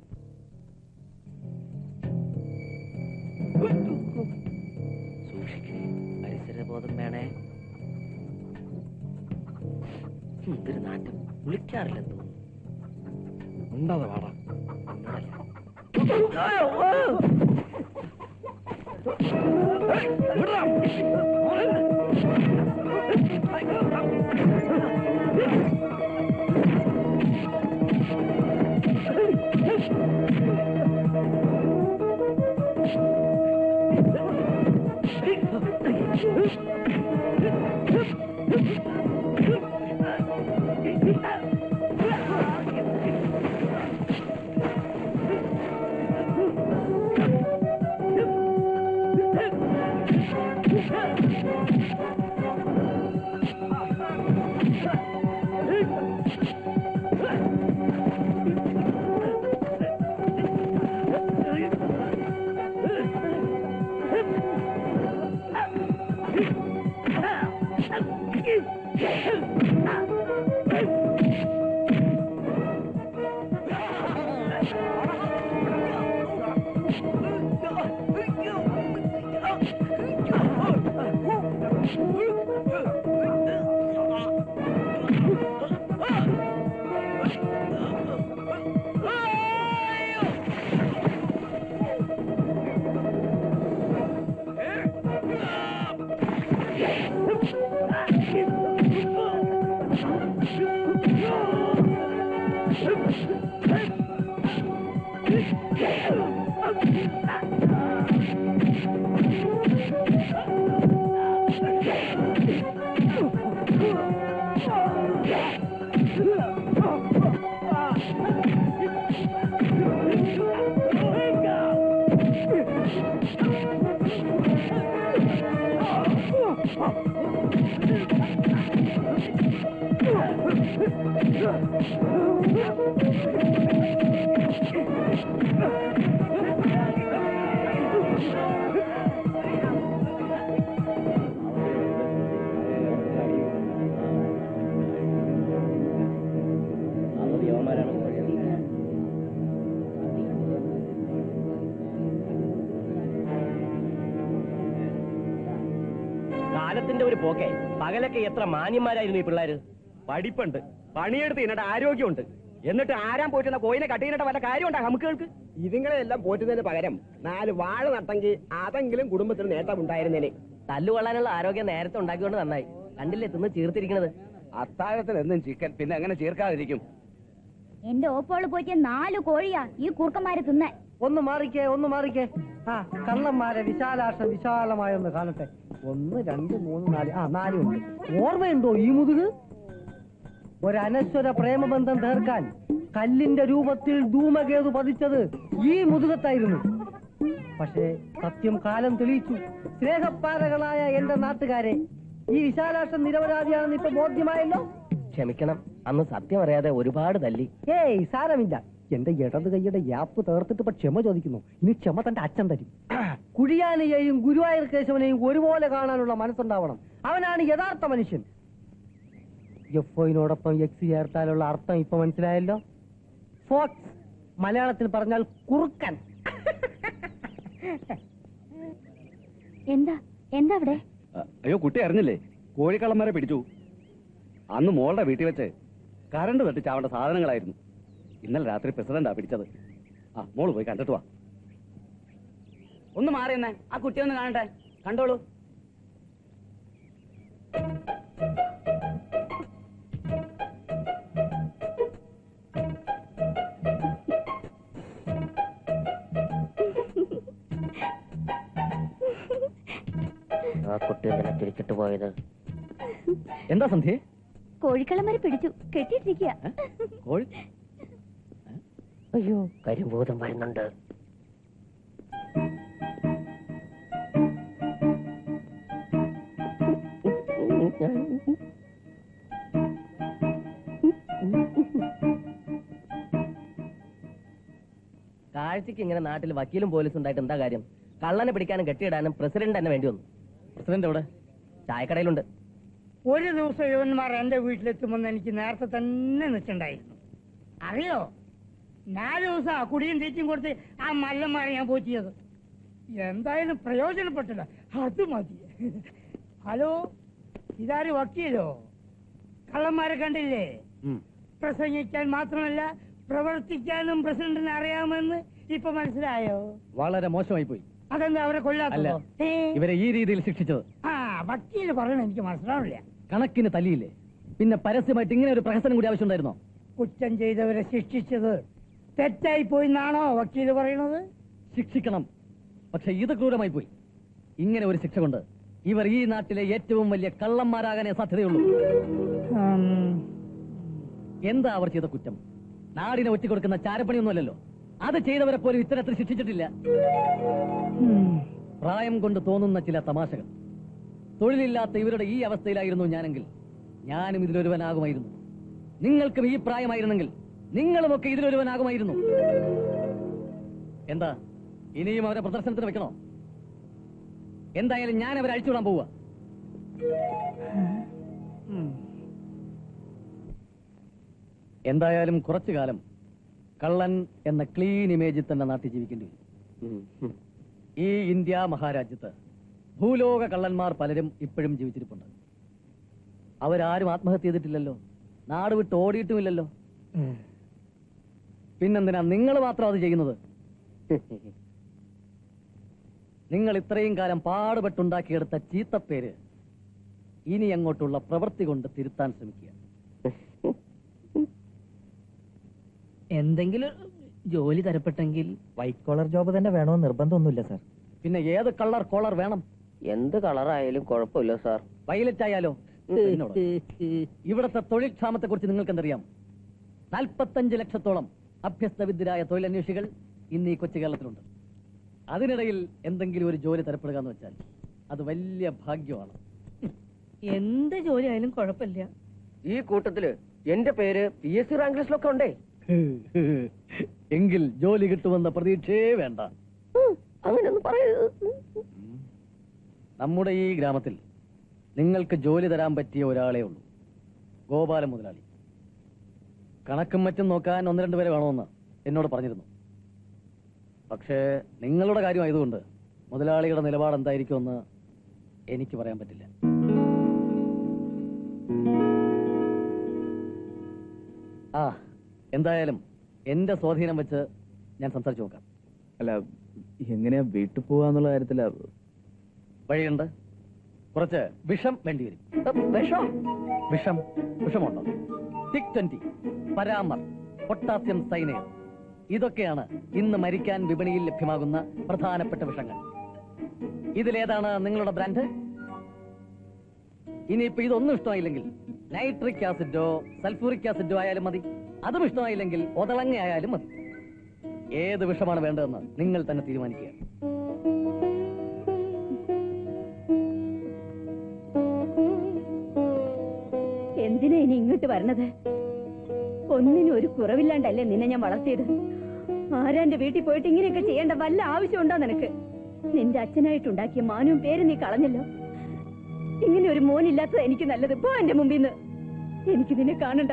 സൂക്ഷിക്കണേ പരിസരബോധം വേണേ ഉം, ഇതൊരു നാറ്റം വിളിക്കാറില്ലെന്ന് തോന്നുന്നു ഉണ്ടാതെ വാടാ എന്നോടല്ല കാലത്തിന്റെ ഒരു പോക്കെ പകലൊക്കെ എത്ര മാന്യന്മാരായിരുന്നു ഈ പിള്ളേര് പഠിപ്പുണ്ട് പണിയെടുത്ത് ഇതിനട്ട് ആരോഗ്യമുണ്ട് എന്നിട്ട് ആരാൻ പോറ്റുന്ന കോയിനെ കട്ടിയിട്ട് വല്ല കാര്യമുണ്ടോ നമുക്കുകൾക്ക് ഇതുങ്ങളെ എല്ലാം പോറ്റുന്നതിന് പകരം നാല് വാഴ നട്ടെങ്കിൽ അതെങ്കിലും കുടുംബത്തിന് നേട്ടം ഉണ്ടായിരുന്നേനെ തല്ലുകൊള്ളാനുള്ള ആരോഗ്യം നേരത്തെ ഉണ്ടാക്കിക്കൊണ്ട് നന്നായി കണ്ടില്ലേ തിന്ന് ചീർത്തിരിക്കണത് അത്താഴത്തിൽ എന്നും ചിക്കൻ പിന്നെ അങ്ങനെ ചേർക്കാതിരിക്കും എന്റെ ഓപ്പോള് പോയിട്ട് നാല് കോഴിയാ ഈ കൂർക്കന്മാര് തിന്നെ ഒന്ന് മാറിക്കേ ഒന്ന് മാറിക്കേ ആ കള്ളന്മാരെ വിശാലാക്ഷ വിശാലമായൊന്ന് കാണട്ടെ ഒന്ന് രണ്ട് മൂന്ന് നാല് ആ നാലുണ്ട് ഓർമ്മയുണ്ടോ ഈ മുതുക് ഒരനശ്വര പ്രേമബന്ധം തീർക്കാൻ കല്ലിന്റെ രൂപത്തിൽ ധൂമകേതു പതിച്ചത് ഈ മുതുകത്തായിരുന്നു പക്ഷേ സത്യം കാലം തെളിയിച്ചു സ്നേഹപ്പാരകളായ എന്റെ നാട്ടുകാരെ ഈ വിശാലാക്ഷൻ നിരപരാധിയാണെന്ന് ഇപ്പൊ ബോധ്യമായല്ലോ ക്ഷമിക്കണം അന്ന് സത്യം അറിയാതെ ഒരുപാട് തല്ലി ഏയ് സാരമില്ല എന്റെ ഇടത് കൈയുടെ യാപ്പ് തീർത്തിട്ട് ഇപ്പൊ ക്ഷമ ചോദിക്കുന്നു ഇനി ക്ഷമ തന്റെ അച്ഛൻ തരും കുഴിയാനയെയും ഗുരുവായൂർ കേശവനെയും ഒരുപോലെ കാണാനുള്ള മനസ്സുണ്ടാവണം അവനാണ് യഥാർത്ഥ മനുഷ്യൻ എഫ് ഒയിനോടൊപ്പം എക്സ് ചേർത്താലുള്ള അർത്ഥം ഇപ്പൊ മനസ്സിലായല്ലോ ഫോക്സ് മലയാളത്തിൽ പറഞ്ഞാൽ കുറുക്കൻ എന്താ എന്താ അവിടെ അയ്യോ കുട്ടി അറിഞ്ഞില്ലേ കോഴിക്കള്ളന്മാരെ പിടിച്ചു അന്ന് മോളുടെ വീട്ടിൽ വെച്ച് കരണ്ട് തട്ടി ചാവേണ്ട സാധനങ്ങളായിരുന്നു ഇന്നലെ രാത്രി പ്രസിഡന്റാ പിടിച്ചത് ആ മോള് പോയി കണ്ടിട്ട് വാ ഒന്ന് മാറിയെന്നേ ആ കുട്ടി ഒന്ന് കാണട്ടെ കണ്ടോളൂ ആ കുട്ടി എന്തിനാ തിരിച്ചിട്ട് പോയത് എന്താ സന്ധ്യ കോഴിക്കള്ളന്മാരെ പിടിച്ചു കെട്ടിയിട്ടിരിക്കുക കോഴി അയ്യോ കരിഭൂതം വരുന്നുണ്ട് കാഴ്ചക്ക് ഇങ്ങനെ നാട്ടിൽ വക്കീലും പോലീസും ഉണ്ടായിട്ട് എന്താ കാര്യം കള്ളനെ പിടിക്കാനും കെട്ടിയിടാനും പ്രസിഡന്റ് തന്നെ വേണ്ടി വന്നു പ്രസിഡന്റ് എവിടെ ചായക്കടയിലുണ്ട് ഒരു ദിവസം യുവന്മാർ എന്റെ വീട്ടിലെത്തുമെന്ന് എനിക്ക് നേരത്തെ തന്നെ നിശ്ചണ്ടായിരുന്നു അറിയോ നാല് ദിവസം ആ കുടിയും തീറ്റും കൊടുത്ത് ആ മല്ലന്മാരെ ഞാൻ പോറ്റിയത് എന്തായാലും പ്രയോജനപ്പെട്ടില്ല അത് മതി ഹലോ ഇതാര് വക്കീലോ കള്ളന്മാരെ കണ്ടില്ലേ പ്രസംഗിക്കാൻ മാത്രമല്ല പ്രവർത്തിക്കാനും പ്രസിഡന്റിന് അറിയാമെന്ന് ഇപ്പൊ മനസ്സിലായോ വളരെ മോശമായി പോയി അതെന്താ അവരെ അല്ല കൊല്ലാത്തോ ഏ? ഇവരെ ഈ രീതിയിൽ ശിക്ഷിച്ചത് ആ വക്കീല് പറയണ എനിക്ക് മനസ്സിലാവില്ല കണക്കിന് തല്ലിയില്ലേ പിന്നെ പരസ്യമായിട്ട് ഇങ്ങനെ ഒരു പ്രഹസനം കൂടി ആവശ്യമുണ്ടായിരുന്നോ കുറ്റം ചെയ്തവരെ ശിക്ഷിച്ചത് തെറ്റായി പോയി എന്നാണോ വക്കീല് പറയണത് ശിക്ഷിക്കണം പക്ഷെ ഇത് ക്രൂരമായി പോയി ഇങ്ങനെ ഒരു ശിക്ഷ കൊണ്ട് ഇവർ ഈ നാട്ടിലെ ഏറ്റവും വലിയ കള്ളന്മാരാകാനേ സാധ്യതയുള്ളൂ എന്താ അവർ ചെയ്ത കുറ്റം നാടിനെ ഒറ്റിക്കൊടുക്കുന്ന ചാരപ്പണിയൊന്നുമല്ലല്ലോ അത് ചെയ്തവരെ പോലും ഇത്തരത്തിൽ ശിക്ഷിച്ചിട്ടില്ല പ്രായം കൊണ്ട് തോന്നുന്ന ചില തമാശകൾ തൊഴിലില്ലാത്ത ഇവരുടെ ഈ അവസ്ഥയിലായിരുന്നു ഞാനെങ്കിൽ ഞാനും ഇതിലൊരുവനാകുമായിരുന്നു നിങ്ങൾക്കും ഈ പ്രായമായിരുന്നെങ്കിൽ നിങ്ങളുമൊക്കെ ഇതിലൊരുവനാകുമായിരുന്നു എന്താ ഇനിയും അവരെ പ്രദർശനത്തിന് വെക്കണോ എന്തായാലും ഞാൻ അവരെ അഴിച്ചുവിടാൻ പോവുക എന്തായാലും കുറച്ചു കാലം കള്ളൻ എന്ന ക്ലീൻ ഇമേജിൽ തന്നെ നാട്ടിൽ ജീവിക്കേണ്ടി വരും ഈ ഇന്ത്യ മഹാരാജ്യത്ത് ഭൂലോക കള്ളന്മാർ പലരും ഇപ്പോഴും ജീവിച്ചിരിപ്പുണ്ട് അവരാരും ആത്മഹത്യ ചെയ്തിട്ടില്ലല്ലോ നാട് വിട്ട് ഓടിയിട്ടുമില്ലല്ലോ പിന്നെന്തിനാ നിങ്ങൾ മാത്രം അത് ചെയ്യുന്നത് നിങ്ങൾ ഇത്രയും കാലം പാടുപെട്ടുണ്ടാക്കിയെടുത്ത ചീത്തപ്പേര് ഇനി അങ്ങോട്ടുള്ള പ്രവൃത്തി കൊണ്ട് തിരുത്താൻ ശ്രമിക്കുക എന്തെങ്കിലും ജോലി തരപ്പെട്ടെങ്കിൽ വൈറ്റ് കോളർ ജോബ് തന്നെ വേണമെന്ന് നിർബന്ധമൊന്നുമില്ല സാർ പിന്നെ ഏത് കളർ കോളർ വേണം എന്ത് കളറായാലും കുഴപ്പമില്ല സാർ വയലറ്റ് ആയാലോ എന്നോട്. ഇവിടത്തെ തൊഴിൽ ക്ഷാമത്തെ കുറിച്ച് നിങ്ങൾക്ക് എന്തറിയാം നാൽപ്പത്തഞ്ച് ലക്ഷത്തോളം അഭ്യസ്തവിദ്യരായ തൊഴിലന്വേഷികൾ ഇന്ന് ഈ കൊച്ചു കേരളത്തിലുണ്ട് അതിനിടയിൽ എന്തെങ്കിലും ഒരു ജോലി തരപ്പെടുക എന്ന് വെച്ചാൽ അത് വലിയ ഭാഗ്യമാണ് എന്ത് ജോലി ആയാലും കുഴപ്പമില്ല ഈ കൂട്ടത്തില് എന്റെ പേര് പി എസ് സി റാങ്ക് ലിസ്റ്റിലൊക്കെ ഉണ്ടേ എങ്കിൽ ജോലി കിട്ടുമെന്ന പ്രതീക്ഷയേ വേണ്ട അങ്ങനെയൊന്നും പറയരുത് നമ്മുടെ ഈ ഗ്രാമത്തിൽ നിങ്ങൾക്ക് ജോലി തരാൻ പറ്റിയ ഒരാളേ ഉള്ളൂ ഗോപാലൻ മുതലാളി കണക്കും മറ്റും നോക്കാൻ ഒന്ന് രണ്ട് പേരെ വേണമെന്ന് എന്നോട് പറഞ്ഞിരുന്നു പക്ഷേ നിങ്ങളുടെ കാര്യമായതുകൊണ്ട് മുതലാളിയുടെ നിലപാട് എന്തായിരിക്കുമെന്ന് എനിക്ക് പറയാൻ പറ്റില്ല ആ എന്തായാലും എന്റെ സ്വാധീനം വെച്ച് ഞാൻ സംസാരിച്ചു നോക്കാം അല്ല എങ്ങനെയാ വീട്ടിൽ പോവാന്നുള്ള കാര്യത്തില വഴിയുണ്ട് കുറച്ച് വിഷം വേണ്ടി വരും വിഷം വിഷം വിഷമുണ്ടോ സിക് ട്വന്റി പരാമർ പൊട്ടാസ്യം സൈനൈഡ് ഇതൊക്കെയാണ് ഇന്ന് മരിക്കാൻ വിപണിയിൽ ലഭ്യമാകുന്ന പ്രധാനപ്പെട്ട വിഷങ്ങൾ ഇതിലേതാണ് നിങ്ങളുടെ ബ്രാൻഡ് ഇനിയിപ്പോ ഇതൊന്നും ഇഷ്ടമായില്ലെങ്കിൽ നൈട്രിക് ആസിഡോ സൾഫൂറിക് ആസിഡോ ആയാലും മതി അതും ഇഷ്ടമായില്ലെങ്കിൽ ഒതളങ്ങ ആയാലും മതി ഏത് വിഷമാണ് വേണ്ടതെന്ന് നിങ്ങൾ തന്നെ തീരുമാനിക്കുക എന്തിനാ ഇനി ഇങ്ങോട്ട് വരണത് ഒന്നിനും ഒരു കുറവില്ലാണ്ടല്ലേ നിന്നെ ഞാൻ വളർത്തിയത് ആരാന്റെ വീട്ടിൽ പോയിട്ട് ഇങ്ങനെയൊക്കെ ചെയ്യേണ്ട വല്ല ആവശ്യമുണ്ടോ നിനക്ക് നിന്റെ അച്ഛനായിട്ടുണ്ടാക്കിയ മാനവും പേര് നീ കളഞ്ഞല്ലോ ഇങ്ങനെ ഒരു മോനില്ലാത്തത് എനിക്ക് നല്ലത് പോ എന്റെ മുമ്പിൽ നിന്ന് എനിക്ക് നിന്നെ കാണണ്ട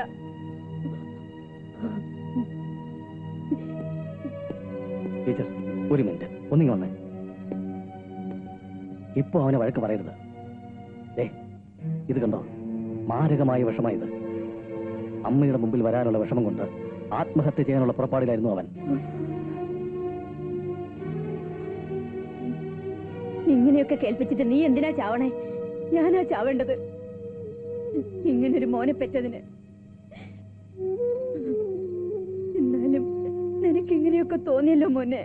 ടീച്ചർ ഒരു മിനിറ്റ് ഒന്നിങ്ങി വന്നേ ഇപ്പൊ അവനെ വഴക്ക് പറയരുത് ദേ ഇത് കണ്ടോ മാരകമായ വിഷമായത് അമ്മയുടെ മുമ്പിൽ വരാനുള്ള വിഷമം കൊണ്ട് ആത്മഹത്യ ചെയ്യാനുള്ള പുറപ്പാടിലായിരുന്നു അവൻ ഇങ്ങനെയൊക്കെ കേൾപ്പിച്ചിട്ട് നീ എന്തിനാ ചാവണേ ഞാനാ ചാവേണ്ടത് ഇങ്ങനൊരു മോനെ പെറ്റതിന് എന്നാലും നിനക്ക് ഇങ്ങനെയൊക്കെ തോന്നിയല്ലോ മോനെ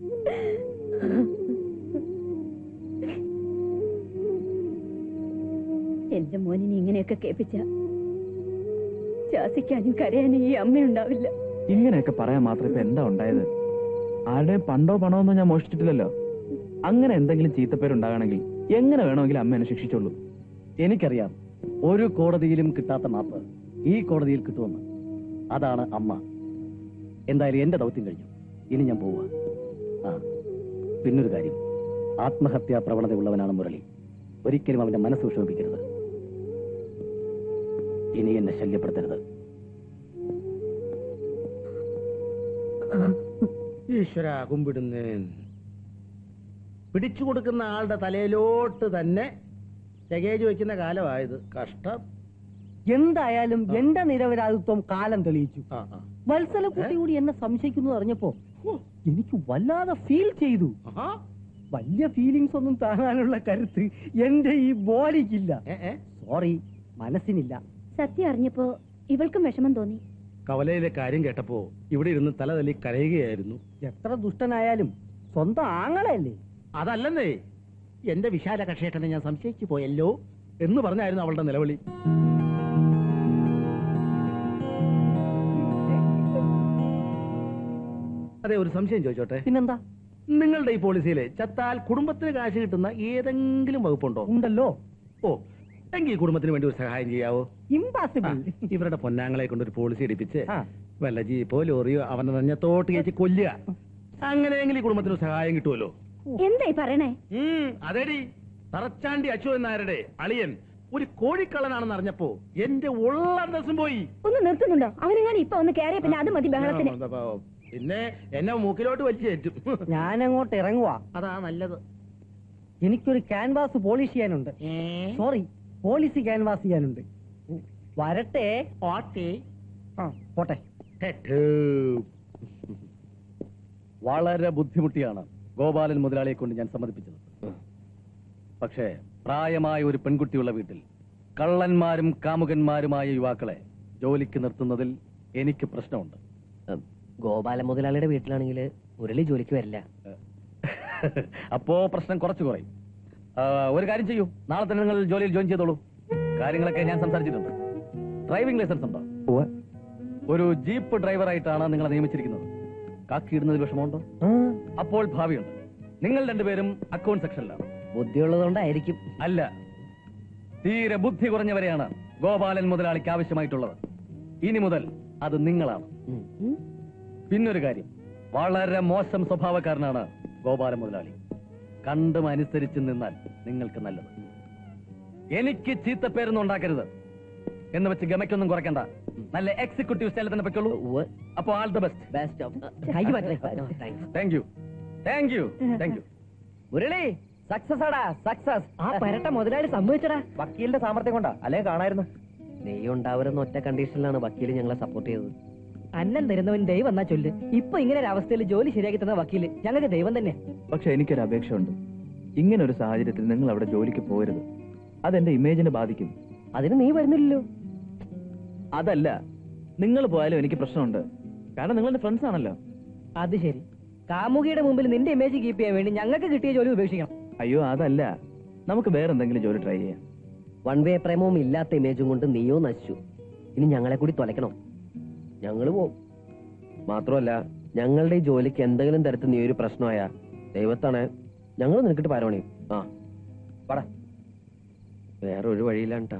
എന്റെ മോനിനെ ഇങ്ങനെയൊക്കെ കേൾപ്പിച്ച ശാസിക്കാനും കരയാനും ഈ അമ്മയുണ്ടാവില്ല ഇങ്ങനെയൊക്കെ പറയാൻ മാത്രം ഇപ്പൊ എന്താ ഉണ്ടായത് ആരുടെയും പണ്ടോ പണോ ഒന്നും ഞാൻ മോഷ്ടിച്ചിട്ടില്ലല്ലോ അങ്ങനെ എന്തെങ്കിലും ചീത്തപ്പേരുണ്ടാകണമെങ്കിൽ എങ്ങനെ വേണമെങ്കിലും അമ്മ എന്നെ ശിക്ഷിച്ചോളൂ എനിക്കറിയാം ഒരു കോടതിയിലും കിട്ടാത്ത മാപ്പ് ഈ കോടതിയിൽ കിട്ടുമെന്ന് അതാണ് അമ്മ എന്തായാലും എന്റെ ദൗത്യം കഴിഞ്ഞു ഇനി ഞാൻ പോവുക ആ പിന്നൊരു കാര്യം ആത്മഹത്യാ പ്രവണതയുള്ളവനാണ് മുരളി ഒരിക്കലും അവന്റെ മനസ്സ് വിഷമിപ്പിക്കരുത് ഇനി എന്നെ ശല്യപ്പെടുത്തരുത് ഈശ്വര കുമ്പിടുന്നേ പിടിച്ചു കൊടുക്കുന്ന ആളുടെ തലയിലോട്ട് തന്നെ ലഗേജ് വെക്കുന്ന കാലമായത് കഷ്ടം എന്തായാലും എന്റെ നിരപരാധിത്വം കാലം തെളിയിച്ചു ആ ആ വത്സലക്കുട്ടി കൂടി എന്നെ സംശയിക്കുന്നു അറിഞ്ഞപ്പോ ഹോ, എനിക്ക് വല്ലാതെ ഫീൽ ചെയ്തു ആഹാ. വലിയ ഫീലിങ്സ് ഒന്നും താങ്ങാനുള്ള കരുത്ത് എന്റെ ഈ ബോഡിക്കില്ല ഏ, ഏ. സോറി മനസ്സിനില്ല സത്യം അറിഞ്ഞപ്പോ ഇവൾക്കും വിഷമം തോന്നി കവലയിലെ കാര്യം കേട്ടപ്പോ ഇവിടെ ഇരുന്ന് തല തല്ലി കരയുകയായിരുന്നു എത്ര ദുഷ്ടനായാലും സ്വന്തം ആങ്ങളല്ലേ അതല്ലെന്നേ എന്റെ വിശാല കക്ഷേട്ടനെ ഞാൻ സംശയിച്ചു പോയല്ലോ എന്ന് പറഞ്ഞായിരുന്നു അവളുടെ നിലവിളി അതെ ഒരു സംശയം ചോദിച്ചോട്ടെ പിന്നെന്താ നിങ്ങളുടെ ഈ പോളിസിയിലെ ചത്താൽ കുടുംബത്തിന് കാശ് കിട്ടുന്ന ഏതെങ്കിലും വകുപ്പുണ്ടോ ഉണ്ടല്ലോ ഓ എങ്കിൽ കുടുംബത്തിന് വേണ്ടി ഒരു സഹായം ചെയ്യാവോ ഇമ്പാസിബിൾ ഇവരുടെ പൊന്നാങ്ങളെ കൊണ്ട് ഒരു പോളിസി എടുപ്പിച്ച് ആ. വല്ല ജീപ്പോ ലോറിയോ അവനെ തന്നെ തോട്ട് കയറ്റി കൊല്ലുക അങ്ങനെയെങ്കിലും ഈ കുടുംബത്തിന് സഹായം കിട്ടുമല്ലോ എന്തായി പറയണേ ഉം, അതെടി തറച്ചാണ്ടി അച്യുതൻ നായരുടെ അളിയൻ ഒരു കോഴിക്കള്ളനാണെന്ന് അറിഞ്ഞപ്പോ എന്റെ ഉള്ള അന്തസ്സും പോയി ഒന്ന് നിർത്തുന്നുണ്ടോ അവനെങ്ങാനും ഇപ്പൊ ഒന്ന് കേറിയ പിന്നെ അത് മതി ബഹളത്തിന് പിന്നെ എന്നെ മൂക്കിലോട്ട് വലിച്ചേറ്റും ഞാനങ്ങോട്ട് ഇറങ്ങുവാ അതാ നല്ലത് എനിക്കൊരു ക്യാൻവാസ് പോളിഷ് ചെയ്യാനുണ്ട് സോറി പോളിസി ക്യാൻവാസ് ചെയ്യാനുണ്ട് വരട്ടെ ആ പോട്ടെ വളരെ ബുദ്ധിമുട്ടിയാണ് ഗോപാലൻ മുതലാളിയെ കൊണ്ട് ഞാൻ സമ്മതിപ്പിച്ചത് പക്ഷേ പ്രായമായ ഒരു പെൺകുട്ടിയുള്ള വീട്ടിൽ കള്ളന്മാരും കാമുകന്മാരുമായ യുവാക്കളെ ജോലിക്ക് നിർത്തുന്നതിൽ എനിക്ക് പ്രശ്നമുണ്ട് ഗോപാല മുതലാളിയുടെ വീട്ടിലാണെങ്കിൽ മുരളി ജോലിക്ക് വരില്ല അപ്പോ പ്രശ്നം കുറച്ചു കുറയും ആ, ഒരു കാര്യം ചെയ്യൂ നാളെ തന്നെ നിങ്ങൾ ജോലിയിൽ ജോയിൻ ചെയ്തോളൂ കാര്യങ്ങളൊക്കെ ഞാൻ സംസാരിച്ചിട്ടുണ്ട് ഡ്രൈവിംഗ് ലൈസൻസ് ഉണ്ടോ ഒരു ജീപ്പ് ഡ്രൈവറായിട്ടാണ് നിങ്ങളെ നിയമിച്ചിരിക്കുന്നത് കാക്കിയിടുന്നതിൽ വിഷമമുണ്ടോ അപ്പോൾ ഭാവിയുണ്ട് നിങ്ങൾ രണ്ടുപേരും അക്കൗണ്ട് സെക്ഷനിലാണ് ബുദ്ധിയുള്ളതുകൊണ്ടായിരിക്കും അല്ല തീരെ ബുദ്ധി കുറഞ്ഞവരെയാണ് ഗോപാലൻ മുതലാളിക്ക് ആവശ്യമായിട്ടുള്ളത് ഇനി മുതൽ അത് നിങ്ങളാണ് പിന്നൊരു കാര്യം വളരെ മോശം സ്വഭാവക്കാരനാണ് ഗോപാലൻ മുതലാളി കണ്ടും അനുസരിച്ച് നിന്നാൽ നിങ്ങൾക്ക് നല്ലത് എനിക്ക് ചീത്തപ്പേരൊന്നും ഉണ്ടാക്കരുത് എന്ന് വെച്ച് ഗമയ്ക്കൊന്നും കുറയ്ക്കണ്ട നല്ല എക്സിക്യൂട്ടീവ് സ്റ്റൈലിൽ തന്നെ പറ്റുള്ളൂ അപ്പൊ all the best best of കൈ മാറ്റേ thank you thank you thank you Murali success ആടാ സക്സസ് ആ പരട്ട മുതലാളി സംഭവിച്ചടാ വക്കീലിന്റെ സാമർത്ഥ്യം കൊണ്ടാ അല്ലേ കാണായിരുന്നു നീ ഉണ്ടാവരുന്ന ഒറ്റ കണ്ടീഷനിലാണ് വക്കീൽ ഞങ്ങളെ സപ്പോർട്ട് ചെയ്തത് അന്നം തരുന്നവൻ ദൈവം എന്നാ ചൊല്ല് ഇപ്പൊ ഇങ്ങനെ ഒരു അവസ്ഥയിൽ ജോലി ശരിയാക്കി തന്ന വക്കീല് ഞങ്ങൾക്ക് ദൈവം തന്നെ പക്ഷെ എനിക്കൊരു അപേക്ഷയുണ്ട് ഇങ്ങനെ ഒരു സാഹചര്യത്തിൽ നിങ്ങൾ അവിടെ ജോലിക്ക് പോകരുത് അതെന്റെ ഇമേജിനെ ബാധിക്കും അതിന് നീ വരുന്നില്ലല്ലോ അതല്ല നിങ്ങൾ പോയാലും എനിക്ക് പ്രശ്നമുണ്ട് കാരണം നിങ്ങൾ എന്റെ ഫ്രണ്ട്സ് ആണല്ലോ അത് ശരി കാമുകിയുടെ മുമ്പിൽ നിന്റെ ഇമേജ് കീപ്പ് ചെയ്യാൻ വേണ്ടി ഞങ്ങൾക്ക് കിട്ടിയ ജോലി ഉപേക്ഷിക്കണം അയ്യോ അതല്ല നമുക്ക് വേറെ എന്തെങ്കിലും ജോലി ട്രൈ ചെയ്യാം വൺ വേ പ്രേമവും ഇല്ലാത്ത ഇമേജും കൊണ്ട് നീയോ നശിച്ചു ഇനി ഞങ്ങളെ കൂടി തുലയ്ക്കണം ഞങ്ങൾ പോവും മാത്രമല്ല ഞങ്ങളുടെ ഈ ജോലിക്ക് എന്തെങ്കിലും തരത്തിൽ നീ ഒരു പ്രശ്നമായ ദൈവത്താണ് ഞങ്ങൾ നിനക്കിട്ട് പാരവണി ആ പട വേറെ ഒരു വഴിയില്ലാണ്ടാ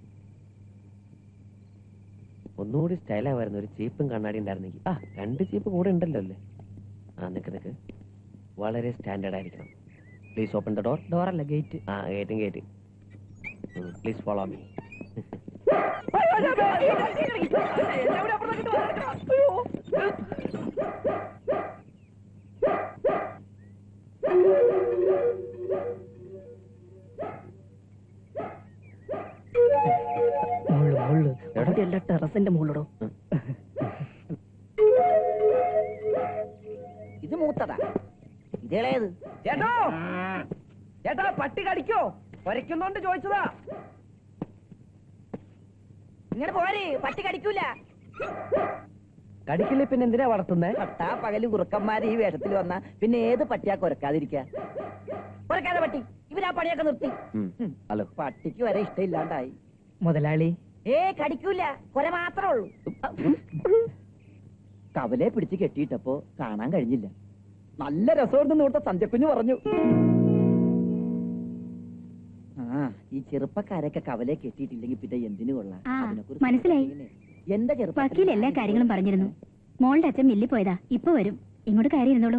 ഒന്നുകൂടി സ്റ്റൈലാവായിരുന്നു ഒരു ചീപ്പും കണ്ണാടി ഉണ്ടായിരുന്നെങ്കിൽ ആ രണ്ട് ചീപ്പ് കൂടെ ഉണ്ടല്ലോ അല്ലേ ആ നിക്ക് നിക്ക് വളരെ സ്റ്റാൻഡേർഡ് ആയിരിക്കണം പ്ലീസ് ഓപ്പൺ ദ ഡോർ ഡോറല്ല ഗേറ്റ് ആ ഗേറ്റും ഗേറ്റ് പ്ലീസ് ഫോളോ മീ അവിടെയല്ല ടെറസിന്റെ മുകളിലോ ഇത് മൂത്തതാ ഇതേളേത് ചേട്ടോ ചേട്ടാ പട്ടി കടിക്കോ വരയ്ക്കുന്നോണ്ട് ചോദിച്ചതാ ഇങ്ങനെ പോരെ പട്ടി കടിക്കൂല കടിക്കില്ലേ പിന്നെ എന്തിനാ വളർത്തുന്നേ പട്ടാ പകല് കുറുക്കന്മാര് ഈ വേഷത്തിൽ വന്ന പിന്നെ ഏത് പട്ടിയാ കൊരക്കാതിരിക്ക കൊരക്കാതെ പട്ടി ഇവരാ പണിയൊക്കെ നിർത്തി ഹലോ പട്ടിക്ക് വരെ ഇഷ്ടമില്ലാണ്ടായി മുതലാളി ഏ കടിക്കൂല കൊര മാത്രമേ ഉള്ളൂ കവലെ പിടിച്ച് കെട്ടിയിട്ടപ്പോ കാണാൻ കഴിഞ്ഞില്ല നല്ല രസമുണ്ടെന്ന് ഇവിടുത്തെ സന്ധ്യക്കുഞ്ഞു പറഞ്ഞു ആ ഈ ചെറുപ്പക്കാരൊക്കെ കവലെ കെട്ടിയിട്ടില്ലെങ്കിൽ പിന്നെ എന്തിനു കൊള്ളാം ആ, അതിനെക്കുറിച്ച് മനസ്സിലായി. എന്റെ ചെറുപ്പത്തിൽ വക്കീൽ എല്ലാ കാര്യങ്ങളും പറഞ്ഞിരുന്നു മോളുടെ അച്ഛൻ മില്ലി പോയതാ ഇപ്പൊ വരും ഇങ്ങോട്ട് കയറി ഇരുന്നോളൂ